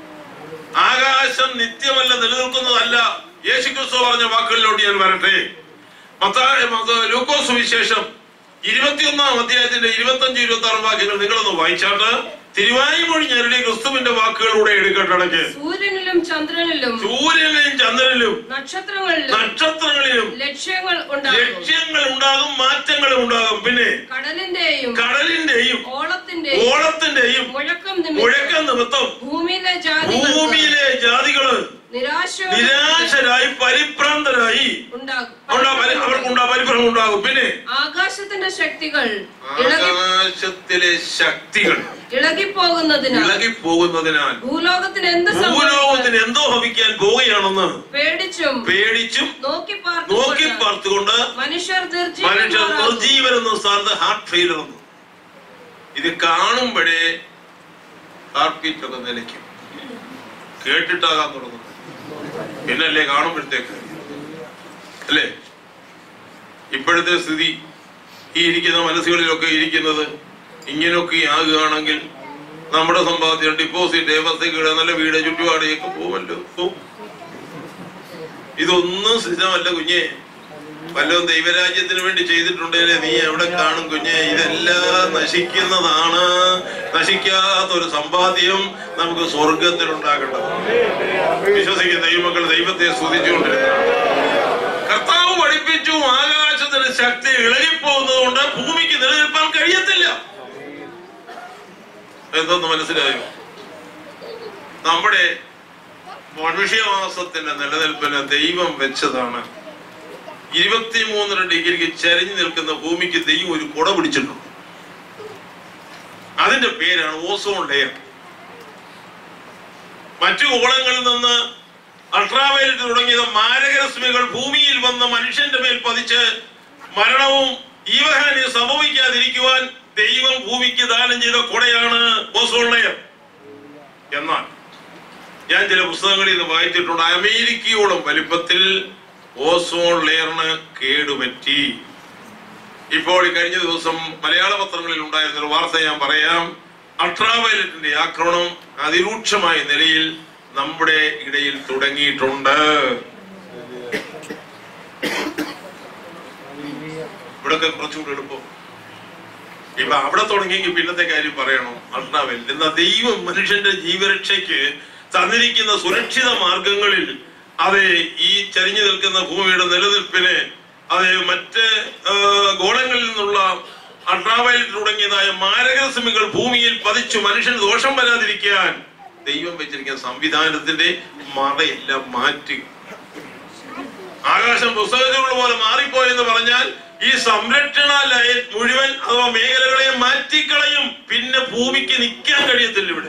Speaker 4: ആകാശം നിത്യമല്ല നിലനിൽക്കുന്നതല്ല യേശുക്രിസ്തു പറഞ്ഞ വാക്കുകളിലോട്ട് ഞാൻ വരട്ടെ മത്തായ മത്ത- ലൂക്കോസ് വിശേഷം ഇരുപത്തിയൊന്നാം അധ്യായത്തിന്റെ ഇരുപത്തഞ്ച് ഇരുപത്തി ആറ് വാക്യങ്ങൾ നിങ്ങളൊന്ന് വായിച്ചാട്ട് തിരുവായി മൊഴി ഞരുടെ ക്രിസ്തുവിന്റെ വാക്കുകളിലൂടെ എടുക്കട്ടടക്ക്
Speaker 8: സൂര്യനിലും ചന്ദ്രനിലും
Speaker 4: സൂര്യനിലും ചന്ദ്രനിലും
Speaker 8: നക്ഷത്രങ്ങളിലും
Speaker 4: നക്ഷത്രങ്ങളിലും
Speaker 8: ലക്ഷ്യങ്ങൾ ഉണ്ടാകും
Speaker 4: ലക്ഷ്യങ്ങൾ ഉണ്ടാകും മാറ്റങ്ങളും ഉണ്ടാകും പിന്നെ
Speaker 8: കടലിന്റെയും
Speaker 4: കടലിന്റെയും
Speaker 8: ഓളത്തിന്റെയും
Speaker 4: ഓളത്തിന്റെയും
Speaker 8: മുഴക്കം നിമിത്തം
Speaker 4: മുഴക്കം നിമിത്തം
Speaker 8: ഭൂമിയിലെ ജാതികൾക്ക്
Speaker 4: ഭൂമിയിലെ ജാതികള്
Speaker 8: നിരാശ
Speaker 4: നിരാശരായി പരിഭ്രാന്തരായി
Speaker 8: ഉണ്ടാകും
Speaker 4: ഉണ്ടാ പരി- അവർക്കുണ്ടാ പരിഭ്രമം ഉണ്ടാകും പിന്നെ
Speaker 8: ആകാശത്തിന്റെ ശക്തികൾ ഇളകി
Speaker 4: ആകാശത്തിലെ ശക്തികൾ
Speaker 8: ഇളകിപ്പോകുന്നതിനാൽ
Speaker 4: ഇളകിപ്പോകുന്നതിനാൽ
Speaker 8: ഭൂലോകത്തിന് എന്ത്
Speaker 4: ഭൂലോകത്തിന്
Speaker 8: സംഭവിക്കും
Speaker 4: എന്തോ ഭവിക്കാൻ പോവുകയാണെന്ന്
Speaker 8: പേടിച്ചും
Speaker 4: പേടിച്ചും
Speaker 8: നോക്കി
Speaker 4: നോക്കി
Speaker 8: പാർത്തുകൊണ്ട്
Speaker 4: പാർത്തുകൊണ്ട്
Speaker 8: മനുഷ്യർ
Speaker 4: മനുഷ്യർ
Speaker 8: നിർജീവന്മാരാകും.
Speaker 4: നിർജീവൻ എന്ന സ്ഥാനത്ത് ഹാർട്ട് ഫെയിലർ എന്ന് ഇത് കാണുമ്പോഴേ ഹാർട്ട് ബീറ്റ് ഒക്കെ നിലയ്ക്കും കേട്ടിട്ടാകാൻ തുടങ്ങുന്നു പിന്നല്ലേ കാണുമ്പോഴത്തേക്ക് അല്ലേ ഇപ്പോഴത്തെ സ്ഥിതി ഈ ഇരിക്കുന്ന മനസ്സുകളിലൊക്കെ ഇരിക്കുന്നത് ഇങ്ങനെയൊക്കെ ആകുകയാണെങ്കിൽ നമ്മുടെ സമ്പാദ്യം ഡിപ്പോസിറ്റ് വ്യവസ്ഥകൾ നല്ല വീട് ചുറ്റുപാടേക്ക് പോവല്ലോ പോവും. ഇതൊന്നും സ്ഥിരമല്ല കുഞ്ഞെ വല്ലതും ദൈവരാജ്യത്തിന് വേണ്ടി ചെയ്തിട്ടുണ്ടെങ്കിലേ നീ എവിടെ കാണും കുഞ്ഞെ ഇതെല്ലാം നശിക്കുന്നതാണ് നശിക്കാത്ത ഒരു സമ്പാദ്യം നമുക്ക് സ്വർഗത്തിൽ ഉണ്ടാകേണ്ടത് വിശ്വസിക്കുന്ന ദൈവമക്കൾ ദൈവത്തെ സ്തുതിച്ചുകൊണ്ടിരുന്നതാണ് കർത്താവ് പഠിപ്പിച്ചു ആകാശത്തിന് ശക്തി ഇളകിപ്പോകുന്നത് കൊണ്ട് ഭൂമിക്ക് നിലനിൽപ്പാൻ കഴിയത്തില്ല എന്തെന്ന് മനസ്സിലായോ നമ്മുടെ മനുഷ്യവാസത്തിന്റെ നിലനിൽപ്പിന് ദൈവം വെച്ചതാണ് ഇരുപത്തിമൂന്നര ഡിഗ്രിക്ക് ചരിഞ്ഞു നിൽക്കുന്ന ഭൂമിക്ക് ദൈവം ഒരു കുട പിടിച്ചിട്ടുണ്ട് അതിന്റെ പേരാണ് ഓസോൺ ലെയർ മറ്റു ഗോളങ്ങളിൽ നിന്ന് അൾട്രാവയലറ്റ് തുടങ്ങിയ മാരകരശ്മികൾ ഭൂമിയിൽ വന്ന് മനുഷ്യന്റെ മേൽ പതിച്ച് മരണവും ജീവഹാനിയും സംഭവിക്കാതിരിക്കുവാൻ ദൈവം ഭൂമിക്ക് ദാനം ചെയ്ത കുടയാണ് ഓസോൺ ലെയർ എന്നാൽ ഞാൻ ചില പുസ്തകങ്ങളിൽ നിന്ന് വായിച്ചിട്ടുണ്ട് അമേരിക്കയോളം വലിപ്പത്തിൽ ഓസോൺ ലെയറിന് കേടുപറ്റി ഇപ്പോൾ ഈ കഴിഞ്ഞ ദിവസം മലയാള പത്രങ്ങളിൽ ഉണ്ടായിരുന്ന ഒരു വാർത്ത ഞാൻ പറയാം അൾട്രാവയലറ്റിന്റെ ആക്രമണം അതിരൂക്ഷമായ നിലയിൽ നമ്മുടെ ഇടയിൽ തുടങ്ങിയിട്ടുണ്ട് ഇവിടൊക്കെ കുറച്ചുകൂടി എളുപ്പം ഇപ്പൊ അവിടെ തുടങ്ങിയെങ്കിൽ പിന്നത്തെ കാര്യം പറയണം അൾട്രാവയലറ്റ് എന്നാ ദൈവം മനുഷ്യന്റെ ജീവരക്ഷയ്ക്ക് തന്നിരിക്കുന്ന സുരക്ഷിത മാർഗങ്ങളിൽ അത് ഈ ചരിഞ്ഞു നിൽക്കുന്ന ഭൂമിയുടെ നിലനിൽപ്പിന് അത് മറ്റ് ആ, ഗോളങ്ങളിൽ നിന്നുള്ള അൾട്രാവയലറ്റ് തുടങ്ങിയതായ മാരകരശ്മികൾ ഭൂമിയിൽ പതിച്ചു മനുഷ്യന് ദോഷം വരാതിരിക്കാൻ ദൈവം വെച്ചിരിക്കുന്ന സംവിധാനത്തിന്റെ മറയെല്ലാം മാറ്റുക ആകാശം പുസ്തകത്തിലുള്ള പോലെ മാറിപ്പോയെന്ന് പറഞ്ഞാൽ ഈ സംരക്ഷണ ലൈൻ മുഴുവൻ അഥവാ മേഖലകളെ മാറ്റിക്കളയും പിന്നെ ഭൂമിക്ക് നിൽക്കാൻ കഴിയത്തില്ല ഇവിടെ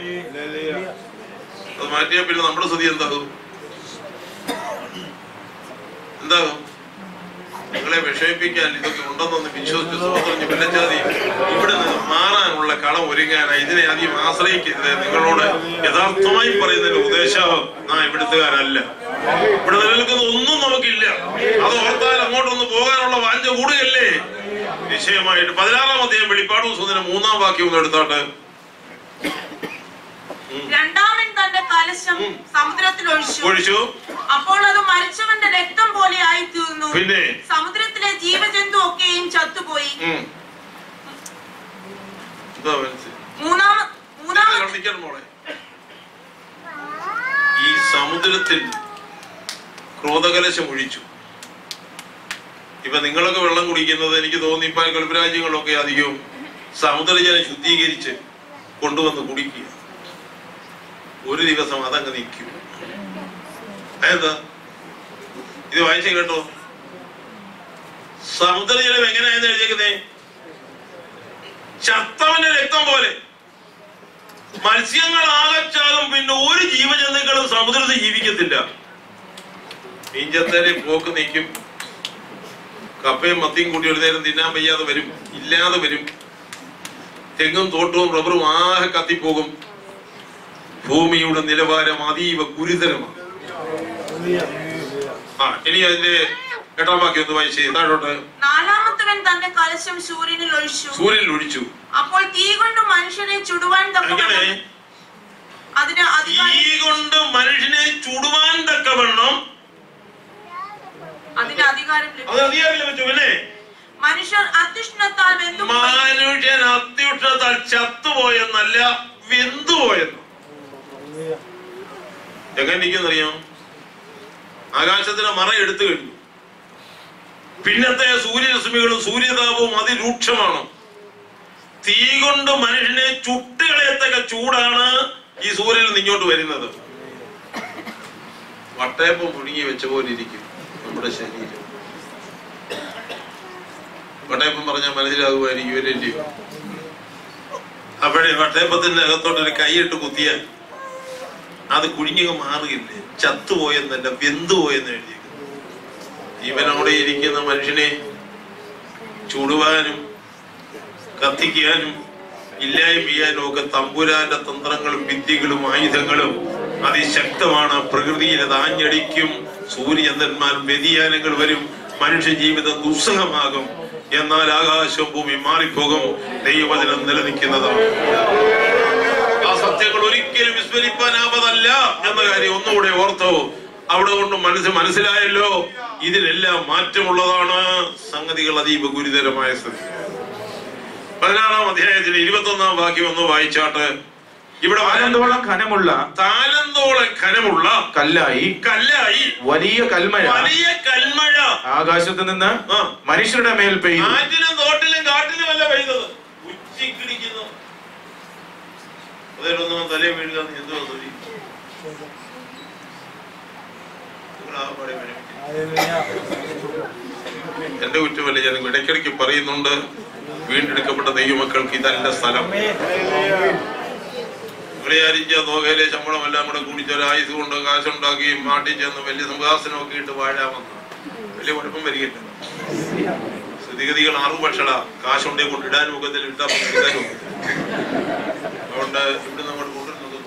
Speaker 4: അത് മാറ്റിയാൽ പിന്നെ നമ്മുടെ സ്ഥിതി എന്താകും എന്താകും നിങ്ങളെ വിഷമിപ്പിക്കാൻ ഇതൊക്കെ ഉണ്ടെന്നൊന്ന് വിശ്വസിച്ച് സ്വതന്ത്രഞ്ഞ് വില്ലച്ചാതി ഇവിടെ നിന്ന് മാറാനുള്ള കളം ഒരുങ്ങാനായി ഇതിനെ അധികം ആശ്രയിക്കരുത് നിങ്ങളോട് യഥാർത്ഥമായി പറയുന്നതിന്റെ ഉദ്ദേശം നാ ഇവിടുത്തുകാരല്ല ഇവിടെ നിലനിൽക്കുന്ന ഒന്നും നമുക്കില്ല അത് ഓർത്താൽ അങ്ങോട്ടൊന്ന് പോകാനുള്ള വാഞ്ച കൂടുകയല്ലേ നിശ്ചയമായിട്ട് പതിനാറാം അധ്യായം വെളിപ്പാട് പുസ്തകത്തിന് മൂന്നാം വാക്യം ഒന്ന് എടുത്തോട്ട്
Speaker 9: രണ്ടാമൻ തന്റെ കലശം സമുദ്രത്തിൽ ഒഴിച്ചു
Speaker 4: ഒഴിച്ചു
Speaker 9: അപ്പോൾ അത് മരിച്ചവന്റെ രക്തം പോലെ ആയിത്തീർന്നു
Speaker 4: പിന്നെ?
Speaker 9: സമുദ്രത്തിലെ ജീവജന്തു ഒക്കെയും ചത്തുപോയി
Speaker 4: ഉം. എന്താ മനസ്സിലായി
Speaker 9: മൂന്നാമ മൂന്നാമ
Speaker 4: കണ്ടിക്കാൻ മോളെ ഈ സമുദ്രത്തിൽ ക്രോധകലശം ഒഴിച്ചു ഇപ്പൊ നിങ്ങളൊക്കെ വെള്ളം കുടിക്കുന്നത് എനിക്ക് തോന്നി ഇപ്പൊ ഗൾഫ് രാജ്യങ്ങളൊക്കെ അധികവും സമുദ്രജലം ശുദ്ധീകരിച്ച് കൊണ്ടുവന്ന് കുടിക്കുക ഒരു ദിവസം അതങ്ങ് നിൽക്കും അതെന്താ ഇത് വായിച്ച കേട്ടോ സമുദ്രജലം എങ്ങനെയാന്ന് എഴുതിയേക്കുന്നേ ചത്തവന്റെ രക്തം പോലെ മത്സ്യങ്ങൾ ആകച്ചാലും പിന്നെ ഒരു ജീവജന്തുക്കളും സമുദ്രത്തിൽ ജീവിക്കത്തില്ല മീൻചത്തേരെ പോക്ക് നിൽക്കും കപ്പയും മത്തിയും കൂടി ഒരു നേരം തിന്നാൻ വയ്യാതെ വരും ഇല്ലാതെ വരും തെങ്ങും തോട്ടവും റബ്ബറും ആകെ കത്തിപ്പോകും ഭൂമിയുടെ നിലവാരം അതീവ ഗുരുതരമാണ് ആ ഇനി അതിന്റെ എട്ടാം വാക്യം ഒന്ന് വായിച്ചേ താഴോട്ട്
Speaker 9: നാലാമത്തവൻ തന്റെ കലശം സൂര്യനിൽ ഒഴിച്ചു
Speaker 4: സൂര്യനിൽ ഒഴിച്ചു
Speaker 9: അപ്പോൾ തീ കൊണ്ട് മനുഷ്യനെ ചുടുവാൻ
Speaker 4: അങ്ങനെ
Speaker 9: തക്കവണ്ണം അതിന്
Speaker 4: തീ
Speaker 9: അധികാരം
Speaker 4: കൊണ്ട് മനുഷ്യനെ ചുടുവാൻ തക്കവണ്ണം
Speaker 9: അതിന് അധികാരം ലഭിച്ചു
Speaker 4: അത് അധികാരം ലഭിച്ചു അല്ലേ
Speaker 9: മനുഷ്യർ അത്യുഷ്ണത്താൽ വെന്തുപോയി
Speaker 4: മനുഷ്യൻ അത്യുഷ്ണത്താൽ ചത്തുപോയെന്നല്ല വെന്തുപോയെന്ന് എങ്ങനെ ഇരിക്കുന്നറിയാം ആകാശത്തിന് മറ എടുത്തു കഴിഞ്ഞു പിന്നത്തെ സൂര്യരശ്മികളും സൂര്യതാപവും അതിരൂക്ഷമാണ് തീ കൊണ്ട് മനുഷ്യനെ ചുട്ടുകളയത്തക്ക ചൂടാണ് ഈ സൂര്യനിൽ നിന്ന് ഇങ്ങോട്ട് വരുന്നത് വട്ടയപ്പം പുഴുങ്ങി വെച്ച പോലെ ഇരിക്കും നമ്മുടെ ശരീരം വട്ടയപ്പം പറഞ്ഞാൽ മനസ്സിലാകുമായിരിക്കും ഇവരല്ലയോ അപ്പോഴേ വട്ടയപ്പത്തിന്റെ അകത്തോട്ടൊരു കൈയിട്ട് കുത്തിയാൽ അത് കുഴിഞ്ഞങ്ങ് മാറുകയില്ലേ ചത്തുപോയെന്നല്ല വെന്തുപോയെന്ന് എഴുതിയിരിക്കുന്നു ഇവനവിടെ ഇരിക്കുന്ന മനുഷ്യനെ ചുടുവാനും കത്തിക്കാനും ഇല്ലായ്മ ചെയ്യാനും ഒക്കെ തമ്പുരാന്റെ തന്ത്രങ്ങളും വിദ്യകളും ആയുധങ്ങളും അതിശക്തമാണ് പ്രകൃതിയിൽ അത് ആഞ്ഞടിക്കും സൂര്യചന്ദ്രന്മാരും വ്യതിയാനങ്ങൾ വരും മനുഷ്യ ജീവിതം ദുസ്സഹമാകും എന്നാൽ ആകാശവും ഭൂമി മാറിപ്പോകും ദൈവവചനം നിലനിൽക്കുന്നതാണ് ആ സത്യങ്ങൾ ഒരിക്കലും വിസ്മരിപ്പാനാവതല്ല എന്ന കാര്യം ഒന്നുകൂടെ ഓർത്തോ അവിടെ കൊണ്ട് മനസ്സ് മനസ്സിലായല്ലോ ഇതിനെല്ലാം മാറ്റമുള്ളതാണ് സംഗതികൾ അതീവ ഗുരുതരമായ സ്ഥിതി പതിനാറാം അധ്യായത്തിൽ ഇരുപത്തി ഒന്നാം വാക്യം ഒന്ന് വായിച്ചാട്ട് ഇവിടെ
Speaker 10: ആനന്ദോളം ഘനമുള്ള
Speaker 4: താലന്തോളം ഖനമുള്ള
Speaker 10: കല്ലായി
Speaker 4: കല്ലായി
Speaker 10: വലിയ കൽമഴ
Speaker 4: വലിയ കൽമഴ
Speaker 10: ആകാശത്ത് നിന്ന്
Speaker 4: ആ.
Speaker 10: മനുഷ്യരുടെ മേൽ പെയ്തു
Speaker 4: ആറ്റിലും തോട്ടിലും കാട്ടിലും അല്ല പെയ്തത് ഉച്ചിക്കിടിക്കുന്നു അതിലൊന്നും തലേ വീഴുക എന്തോ തൊലി നിങ്ങൾ ആ പാടെ വിരമിക്കുന്നു. എന്റെ കുറ്റമല്ല ഞാൻ ഇടയ്ക്കിടയ്ക്ക് പറയുന്നുണ്ട് വീണ്ടെടുക്കപ്പെട്ട ദൈവമക്കൾക്ക് ഇതല്ല സ്ഥലം വിളിയാരിച്ച നോകയിലെ ശമ്പളം എല്ലാം കൂടെ കൂടിച്ച ഒരു ആയുസ് കൊണ്ട് കാശുണ്ടാക്കുകയും നാട്ടിൽ ചെന്ന് വലിയ സിംഹാസനമൊക്കെ ഇട്ട് വാഴാമെന്ന് വലിയ കുഴപ്പം വരികയില്ല സ്ഥിതിഗതികൾ ആറു പക്ഷട കാശുണ്ടെങ്കിൽ കൊണ്ട് ഇടാനും ഒക്കത്തില്ല ഇട്ടാൽ എടുക്കാനും ഒക്കത്തില്ല അതുകൊണ്ട് ഇവിടെ നമ്മൾ കൊണ്ടുവരുന്നത്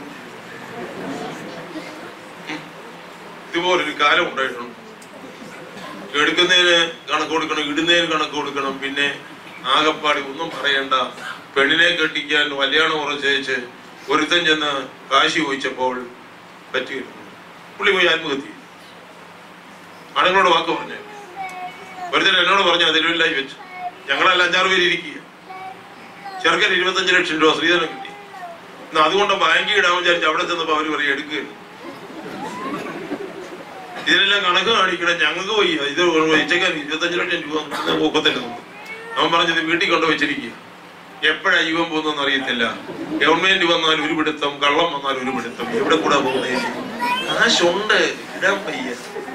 Speaker 4: ഇതുപോലൊരു കാലം ഉണ്ടായിട്ടുണ്ട് എടുക്കുന്നതിന് കണക്ക് കൊടുക്കണം ഇടുന്നതിന് കണക്ക് കൊടുക്കണം പിന്നെ ആകപ്പാടി ഒന്നും പറയണ്ട പെണ്ണിനെ കെട്ടിക്കാൻ കല്യാണം ഉറച്ചേച്ച് ഒരുത്തൻ ചെന്ന് കാശി ചോദിച്ചപ്പോൾ പറ്റിയില്ല പുള്ളി പോയി ആത്മഹത്യ ചെയ്തു. ആണുങ്ങളോട് വാക്ക് പറഞ്ഞു ഒരുത്തൻ എന്നോട് പറഞ്ഞു അതിലുമില്ലായി വെച്ചു ഞങ്ങളെല്ലാം അഞ്ചാറ് പേര് ഇരിക്കുക ചെറുക്കൻ ഇരുപത്തഞ്ച് ലക്ഷം രൂപ ശ്രീധനം കിട്ടി എന്നാ അതുകൊണ്ട് ബാങ്കിൽ ഇടാൻ വിചാരിച്ച് അവിടെ ചെന്നപ്പോ അവര് പറയും എടുക്കുകയാണ് ഇതിനെല്ലാം കണക്ക് കാണിക്കണം ഞങ്ങൾക്ക് പോയി ഇത് വെച്ചേക്കാൻ ഇരുപത്തഞ്ച് ലക്ഷം രൂപ ഒക്കത്തില്ല നമുക്ക്. അവൻ പറഞ്ഞത് വീട്ടിൽ കൊണ്ട് വെച്ചിരിക്കുക എപ്പോഴാ ജീവൻ പോകുന്നതെന്ന് അറിയത്തില്ല ഗവൺമെന്റ് വന്നാൽ ഒരു പിടുത്തം കള്ളം വന്നാൽ ഒരു പിടുത്തം എവിടെ കൂടാ പോകുന്നേ കാശുണ്ട് ഇടാൻ വയ്യ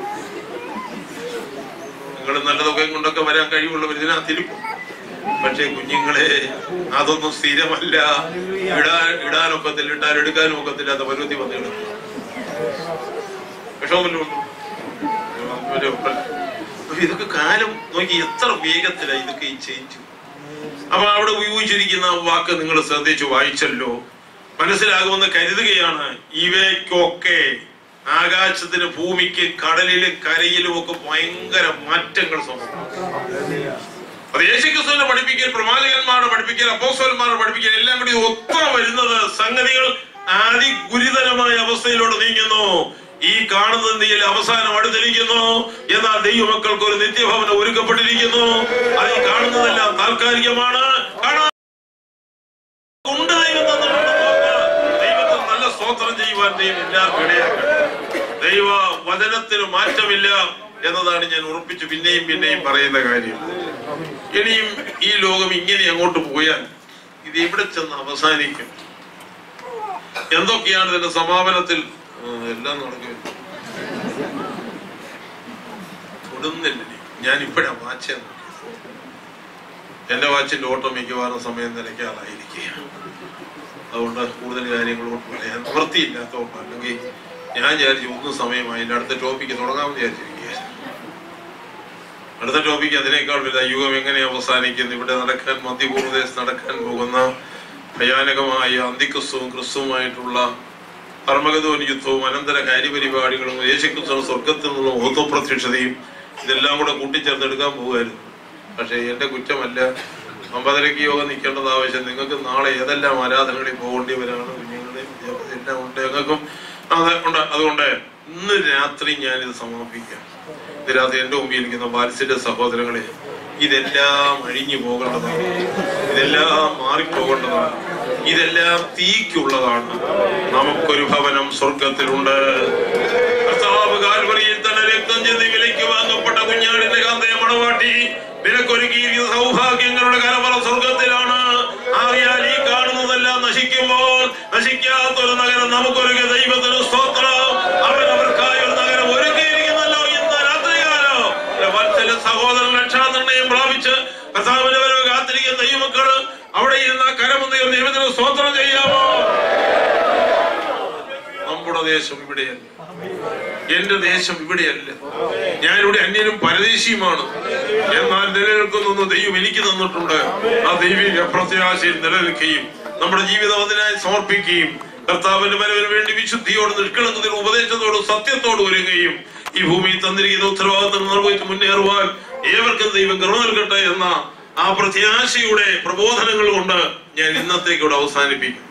Speaker 4: നിങ്ങൾ നല്ലതൊക്കെ കൊണ്ടൊക്കെ വരാൻ കഴിവുള്ളവർ ഇതിനകത്തിരിക്കും പക്ഷേ കുഞ്ഞുങ്ങളെ അതൊന്നും സ്ഥിരമല്ല ഇടാൻ ഇടാനൊക്കത്തില്ല ഇട്ടാൽ എടുക്കാനും ഒക്കത്തില്ലാത്ത പരുവത്തി വന്നു കിടക്കും വിഷമല്ലോ അപ്പൊ ഇതൊക്കെ കാലം നോക്കി എത്ര വേഗത്തിലാണ് ഇതൊക്കെ ഈ ചേഞ്ച് അപ്പൊ അവിടെ ഉപയോഗിച്ചിരിക്കുന്ന ആ വാക്ക് നിങ്ങൾ ശ്രദ്ധിച്ചു വായിച്ചല്ലോ മനസ്സിലാകുമെന്ന് കരുതുകയാണ് ഇവയ്ക്കൊക്കെ ആകാശത്തിന് ഭൂമിക്ക് കടലിലും കരയിലും ഒക്കെ ഭയങ്കര മാറ്റങ്ങൾ സംഭവിക്കും അത് യേശുക്രിസ്തുവിനെ പഠിപ്പിക്കൽ പ്രവാചകന്മാരുടെ പഠിപ്പിക്കൽ അപ്പോസ്തലന്മാരുടെ പഠിപ്പിക്കൽ എല്ലാം കൂടി ഒത്ത വരുന്നത് സംഗതികൾ അതിഗുരുതരമായ അവസ്ഥയിലൂടെ നീങ്ങുന്നു ഈ കാണുന്ന നീയിൽ അവസാനം അടുത്തിരിക്കുന്നു എന്നാൽ ദൈവമക്കൾക്ക് ഒരു നിത്യഭവനം ഒരുക്കപ്പെട്ടിരിക്കുന്നു അത് ഈ കാണുന്നതെല്ലാം താൽക്കാലികമാണ് കാണാൻ ഉണ്ട് ദൈവം തന്നിട്ടുണ്ട് നോക്ക്. ദൈവത്തിന് നല്ല സ്തോത്രം ചെയ്യുവാൻ ദൈവം എല്ലാവർക്കും ഇടയാക്കട്ടെ ദൈവ വചനത്തിന് മാറ്റമില്ല എന്നതാണ് ഞാൻ ഉറപ്പിച്ച് പിന്നെയും പിന്നെയും പറയുന്ന കാര്യം ഇനിയും ഈ ലോകം ഇങ്ങനെ അങ്ങോട്ട് പോയാൽ ഇത് എവിടെ ചെന്ന് അവസാനിക്കും എന്തൊക്കെയാണ് ഇതിന്റെ സമാപനത്തിൽ ആ, എല്ലാം നടക്കും തൊടുന്നില്ല ഇനി. ഞാൻ ഇപ്പഴാ വാച്ച് എന്റെ വാച്ചിന്റെ ഓട്ടം മിക്കവാറും സമയം നിലയ്ക്കാറായിരിക്കുകയാണ് അതുകൊണ്ട് കൂടുതൽ കാര്യങ്ങളോട്ട് പറയാൻ നിവൃത്തിയില്ലാത്തതുകൊണ്ട് അല്ലെങ്കിൽ ഞാൻ വിചാരിച്ചു ഒന്നും സമയമായി എൻ്റെ അടുത്ത ടോപ്പിക്ക് തുടങ്ങാമെന്ന് വിചാരിച്ചിരിക്കുകയാണ് അടുത്ത ടോപ്പിക്ക് അതിനേക്കാൾ വലുത് യുഗം എങ്ങനെ അവസാനിക്കുന്നു ഇവിടെ നടക്കാൻ മധ്യപൂർവദേശത്ത് നടക്കാൻ പോകുന്ന ഭയാനകമായ അന്തിക്രിസ്തുവും ക്രിസ്തുവുമായിട്ടുള്ള പരമഗതോൻ യുദ്ധവും അനന്തര കാര്യപരിപാടികളും യേശുക്രിസ്തു സ്വർഗത്തിൽ നിന്നുള്ള ഓത്വപ്രത്യക്ഷതയും ഇതെല്ലാം കൂടെ കൂട്ടിച്ചേർത്തെടുക്കാൻ പോകുമായിരുന്നു പക്ഷേ എന്റെ കുറ്റമല്ല അമ്പതരയ്ക്ക് യോഗം നിൽക്കേണ്ടത് ആവശ്യം നിങ്ങൾക്ക് നാളെ ഏതെല്ലാം ആരാധനകളിൽ പോകേണ്ടിവരാണ് കുഞ്ഞുങ്ങളുടെയും വിദ്യാഭ്യാസം എല്ലാം ഉണ്ട് ഞങ്ങൾക്കും അത് ഉണ്ട് അതുകൊണ്ട് ഇന്ന് രാത്രി ഞാനിത് സമാപിക്കാം ഇത് രാത്രി എന്റെ മുമ്പിൽ ഇരിക്കുന്ന ബാലിസിന്റെ സഹോദരങ്ങളെ ഇതെല്ലാം അഴിഞ്ഞു പോകേണ്ടതാണ് ഇതെല്ലാം മാറിപ്പോകേണ്ടതാണ് ഇതെല്ലാം തീക്കുള്ളതാണ് നമുക്കൊരു ഭവനം സ്വർഗത്തിലുണ്ട് കർത്താവ് കാൽവരിയിൽ തന്നെ രക്തം ചെന്ന് വിലയ്ക്ക് വാങ്ങപ്പെട്ട കുഞ്ഞാടിന്റെ കാന്തയെ മണവാട്ടി നിനക്കൊരുക്കിയിരിക്കുന്ന സൗഭാഗ്യങ്ങളുടെ കരമറ സ്വർഗത്തിലാണ് ആകയാൽ ഈ കാണുന്നതെല്ലാം നശിക്കുമ്പോൾ നശിക്കാത്തൊരു നഗരം നമുക്കൊരുക്കിയ ദൈവത്തിന് സ്തോത്രം അവൻ അവർക്കായി ഒരു നഗരം ഒരുക്കിയിരിക്കുന്നല്ലോ ഇന്ന് രാത്രികാലം വത്സല സഹോദരൻ രക്ഷാനിർണയം പ്രാപിച്ച് കർത്താവിനെ വരവ് കാത്തിരിക്കുന്ന ദൈവമക്കള് അവിടെ ഇരുന്ന കരമുന്നയോ ദൈവത്തിന് സ്തോത്രം ചെയ്യാമോ നമ്മുടെ ദേശം ഇവിടെയല്ല എന്റെ ദേശം ഇവിടെയല്ല ഞാനിവിടെ അന്യനും പരദേശിയുമാണ് എന്നാൽ നിലനിൽക്കുന്ന ദൈവം എനിക്ക് തന്നിട്ടുണ്ട് ആ ദൈവിക പ്രത്യാശയിൽ നിലനിൽക്കുകയും നമ്മുടെ ജീവിതം അതിനായി സമർപ്പിക്കുകയും കർത്താവിന്റെ വരവിന് വേണ്ടി വിശുദ്ധിയോട് നിഷ്കളങ്കത്തിനും ഉപദേശത്തോടും സത്യത്തോടും ഒരുങ്ങുകയും ഈ ഭൂമിയിൽ തന്നിരിക്കുന്ന ഉത്തരവാദിത്തം നിർവഹിച്ച് മുന്നേറുവാൻ ഏവർക്കും ദൈവം കൃപ നൽകട്ടെ എന്ന ആ പ്രത്യാശയുടെ പ്രബോധനങ്ങൾ കൊണ്ട് ഞാൻ ഇന്നത്തേക്ക് ഇവിടെ അവസാനിപ്പിക്കും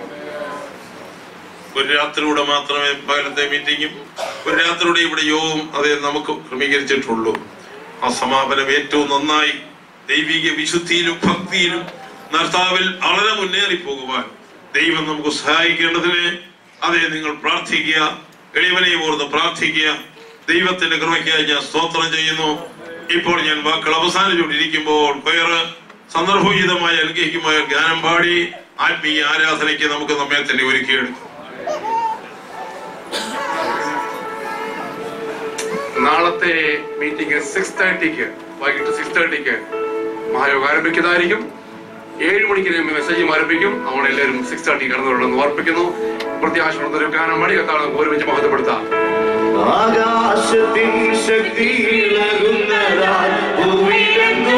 Speaker 4: ഒരു രാത്രിയുടെ മാത്രമേ പകലത്തെ മീറ്റിംഗും ഒരു രാത്രിയുടെ ഇവിടെ യോഗവും അതേ നമുക്ക് ക്രമീകരിച്ചിട്ടുള്ളൂ ആ സമാപനം ഏറ്റവും നന്നായി ദൈവിക വിശുദ്ധിയിലും ഭക്തിയിലും നർത്താവിൽ വളരെ മുന്നേറി പോകുവാൻ ദൈവം നമുക്ക് സഹായിക്കേണ്ടതിന് അതേ നിങ്ങൾ പ്രാർത്ഥിക്കുക എളിവനെ ഓർത്ത് പ്രാർത്ഥിക്കുക ദൈവത്തിന്റെ കൃപയ്ക്കായി ഞാൻ സ്തോത്രം ചെയ്യുന്നു ഇപ്പോൾ ഞാൻ വാക്കുകൾ അവസാനിച്ചുകൊണ്ടിരിക്കുമ്പോൾ വേറെ സന്ദർഭോചിതമായ അനുഗ്രഹിക്കുമായ ഗാനം പാടി ആത്മീയ ആരാധനയ്ക്ക് നമുക്ക് നമ്മെ തന്നെ ഒരുക്കിയെടുക്കാം
Speaker 5: നാളത്തെ മീറ്റിംഗ് സിക്സ് തേർട്ടിക്ക് വൈകിട്ട് സിക്സ് തേർട്ടിക്ക് മഹായോഗം ആരംഭിക്കുന്നതായിരിക്കും ഏഴ് മണിക്ക് മെസ്സേജും ആരംഭിക്കും അവിടെ എല്ലാവരും സിക്സ് തേർട്ടി കടന്നുള്ളതെന്ന് ഓർപ്പിക്കുന്നു പ്രത്യാശ ഗാനം മണി കത്താണ് നമുക്ക് ഒരുമിച്ച് മഹത്വപ്പെടുത്താം
Speaker 11: ആകാശത്തിൻ ശക്തിയിളകുന്നതാൽ ഭൂമിയിലെങ്ങോ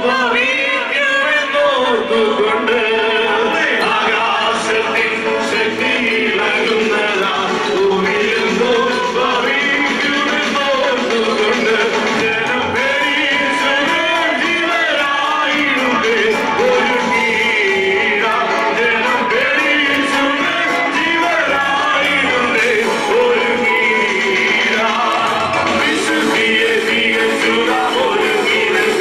Speaker 11: ഭവിക്കുമെന്നോർത്തുകൊണ്ട് ആകാശത്തിൻ ശക്തിയിളകുന്നതാൽ ഭൂമിയിലെങ്ങോ ഭവിക്കുമെന്നോർത്തുകൊണ്ട് ജനം പെരീക്ഷണം ജീവനായിടുണ്ട് ഒരു കീഴ ജനം പെരീക്ഷണം ജീവനായിടുണ്ട് ഒരു കീഴ വിശുദ്ധിയെ തികച്ചുക ഒരു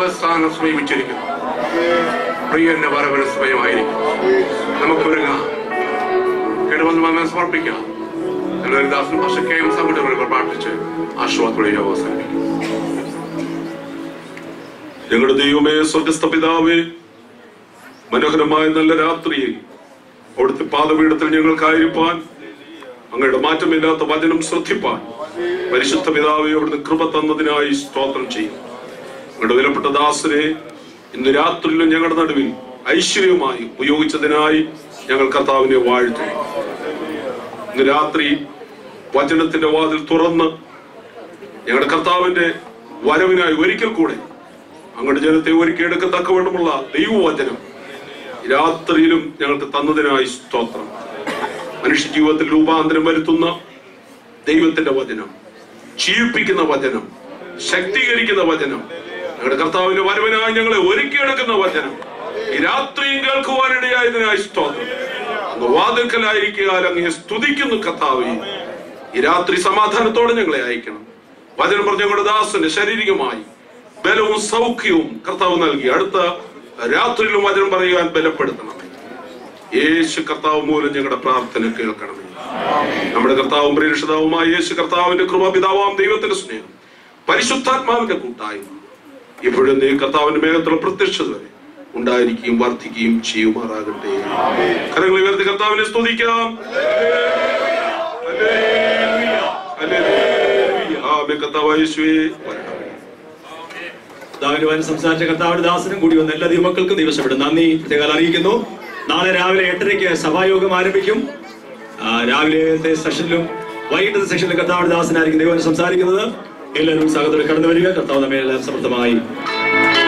Speaker 5: അവസാനം സമീപിച്ചിരിക്കുന്നു പ്രിയന്റെ വരവിന് സമയമായിരിക്കും നമുക്കൊരുങ്ങാം കേടുവന്ന് നമ്മെ സമർപ്പിക്കാം നല്ലൊരു ദാസൻ ഭാഷയ്ക്കായും സംഘടനകൾ പ്രാർത്ഥിച്ച് ആശ്വാസത്തോടെ അവസാനിപ്പിക്കും
Speaker 4: ഞങ്ങളുടെ ദൈവമേ സ്വർഗസ്ഥ പിതാവേ മനോഹരമായ നല്ല രാത്രിയിൽ അവിടുത്തെ പാദപീഠത്തിൽ ഞങ്ങൾക്കായിരിക്കാൻ അങ്ങയുടെ മാറ്റമില്ലാത്ത വചനം ശ്രദ്ധിപ്പാൻ പരിശുദ്ധ പിതാവെ അവിടുന്ന് കൃപ തന്നതിനായി സ്തോത്രം ചെയ്യും ഞങ്ങളുടെ വിലപ്പെട്ട ദാസനെ ഇന്ന് രാത്രിയിലും ഞങ്ങളുടെ നടുവിൽ ഐശ്വര്യമായി ഉപയോഗിച്ചതിനായി ഞങ്ങൾ കർത്താവിനെ വാഴ്ത്തുന്നു ഇന്ന് രാത്രി വചനത്തിന്റെ വാതിൽ തുറന്ന് ഞങ്ങളുടെ കർത്താവിന്റെ വരവിനായി ഒരിക്കൽ കൂടെ അങ്ങയുടെ ജനത്തെ ഒരുക്കിയെടുക്കത്തക്കവണ്ണമുള്ള ദൈവവചനം ഈ രാത്രിയിലും ഞങ്ങൾക്ക് തന്നതിനായി സ്തോത്രം മനുഷ്യ ജീവിതത്തിൽ രൂപാന്തരം വരുത്തുന്ന ദൈവത്തിന്റെ വചനം ജീവിപ്പിക്കുന്ന വചനം ശക്തീകരിക്കുന്ന വചനം ഞങ്ങളുടെ കർത്താവിന്റെ വരവിനായി ഞങ്ങളെ ഒരുക്കിയെടുക്കുന്ന വചനം ഈ രാത്രിയും കേൾക്കുവാനിടയായതിനായി സ്തോത്രം അങ്ങ് വാതിൽക്കലായിരിക്കുക അങ്ങയെ സ്തുതിക്കുന്നു കർത്താവെ ഈ രാത്രി സമാധാനത്തോടെ ഞങ്ങളെ അയക്കണം വചനം പറഞ്ഞ ഞങ്ങളുടെ ദാസന് ശാരീരികമായി ബലവും സൗഖ്യവും കർത്താവ് നൽകി അടുത്ത രാത്രിയിലും വചനം പറയുവാൻ ബലപ്പെടുത്തണം യേശു കർത്താവ് മൂലം ഞങ്ങളുടെ പ്രാർത്ഥന കേൾക്കണമേ നമ്മുടെ കർത്താവും പ്രിയരക്ഷിതാവുമായ യേശു കർത്താവിന്റെ കൃപാപിതാവാം ദൈവത്തിന്റെ സ്നേഹം പരിശുദ്ധാത്മാവിന്റെ കൂട്ടായ്മ ഇപ്പോഴും നീ കർത്താവിന്റെ മേഘത്തിലുള്ള പ്രത്യക്ഷത വരെ ഉണ്ടായിരിക്കുകയും വർദ്ധിക്കുകയും ചെയ്യുമാറാകട്ടെ കരങ്ങൾ ഉയർത്തി കർത്താവിനെ സ്തുതിക്കാം ഹല്ലേലൂയ. ഹല്ലേലൂയ. ആമേൻ. കർത്താവായ യേശുവേ വരണമേ
Speaker 2: കർത്താവിന് സംസാരിച്ച കർത്താവിന്റെ ദാസനും കൂടി വന്ന എല്ലാ ദൈവമക്കൾക്കും ദിവസം നന്ദി പ്രത്യേകം അറിയിക്കുന്നു നാളെ രാവിലെ എട്ടരയ്ക്ക് സഭായോഗം ആരംഭിക്കും ആ, രാവിലത്തെ സെഷനിലും വൈകിട്ടത്തെ സെഷനിലും കർത്താവിന്റെ ദാസനായിരിക്കും ദൈവം സംസാരിക്കുന്നത് എല്ലാവരും സഹോദരൻ കടന്നു വരിക കർത്താവ് നമ്മെ എല്ലാം സമൃദ്ധമായി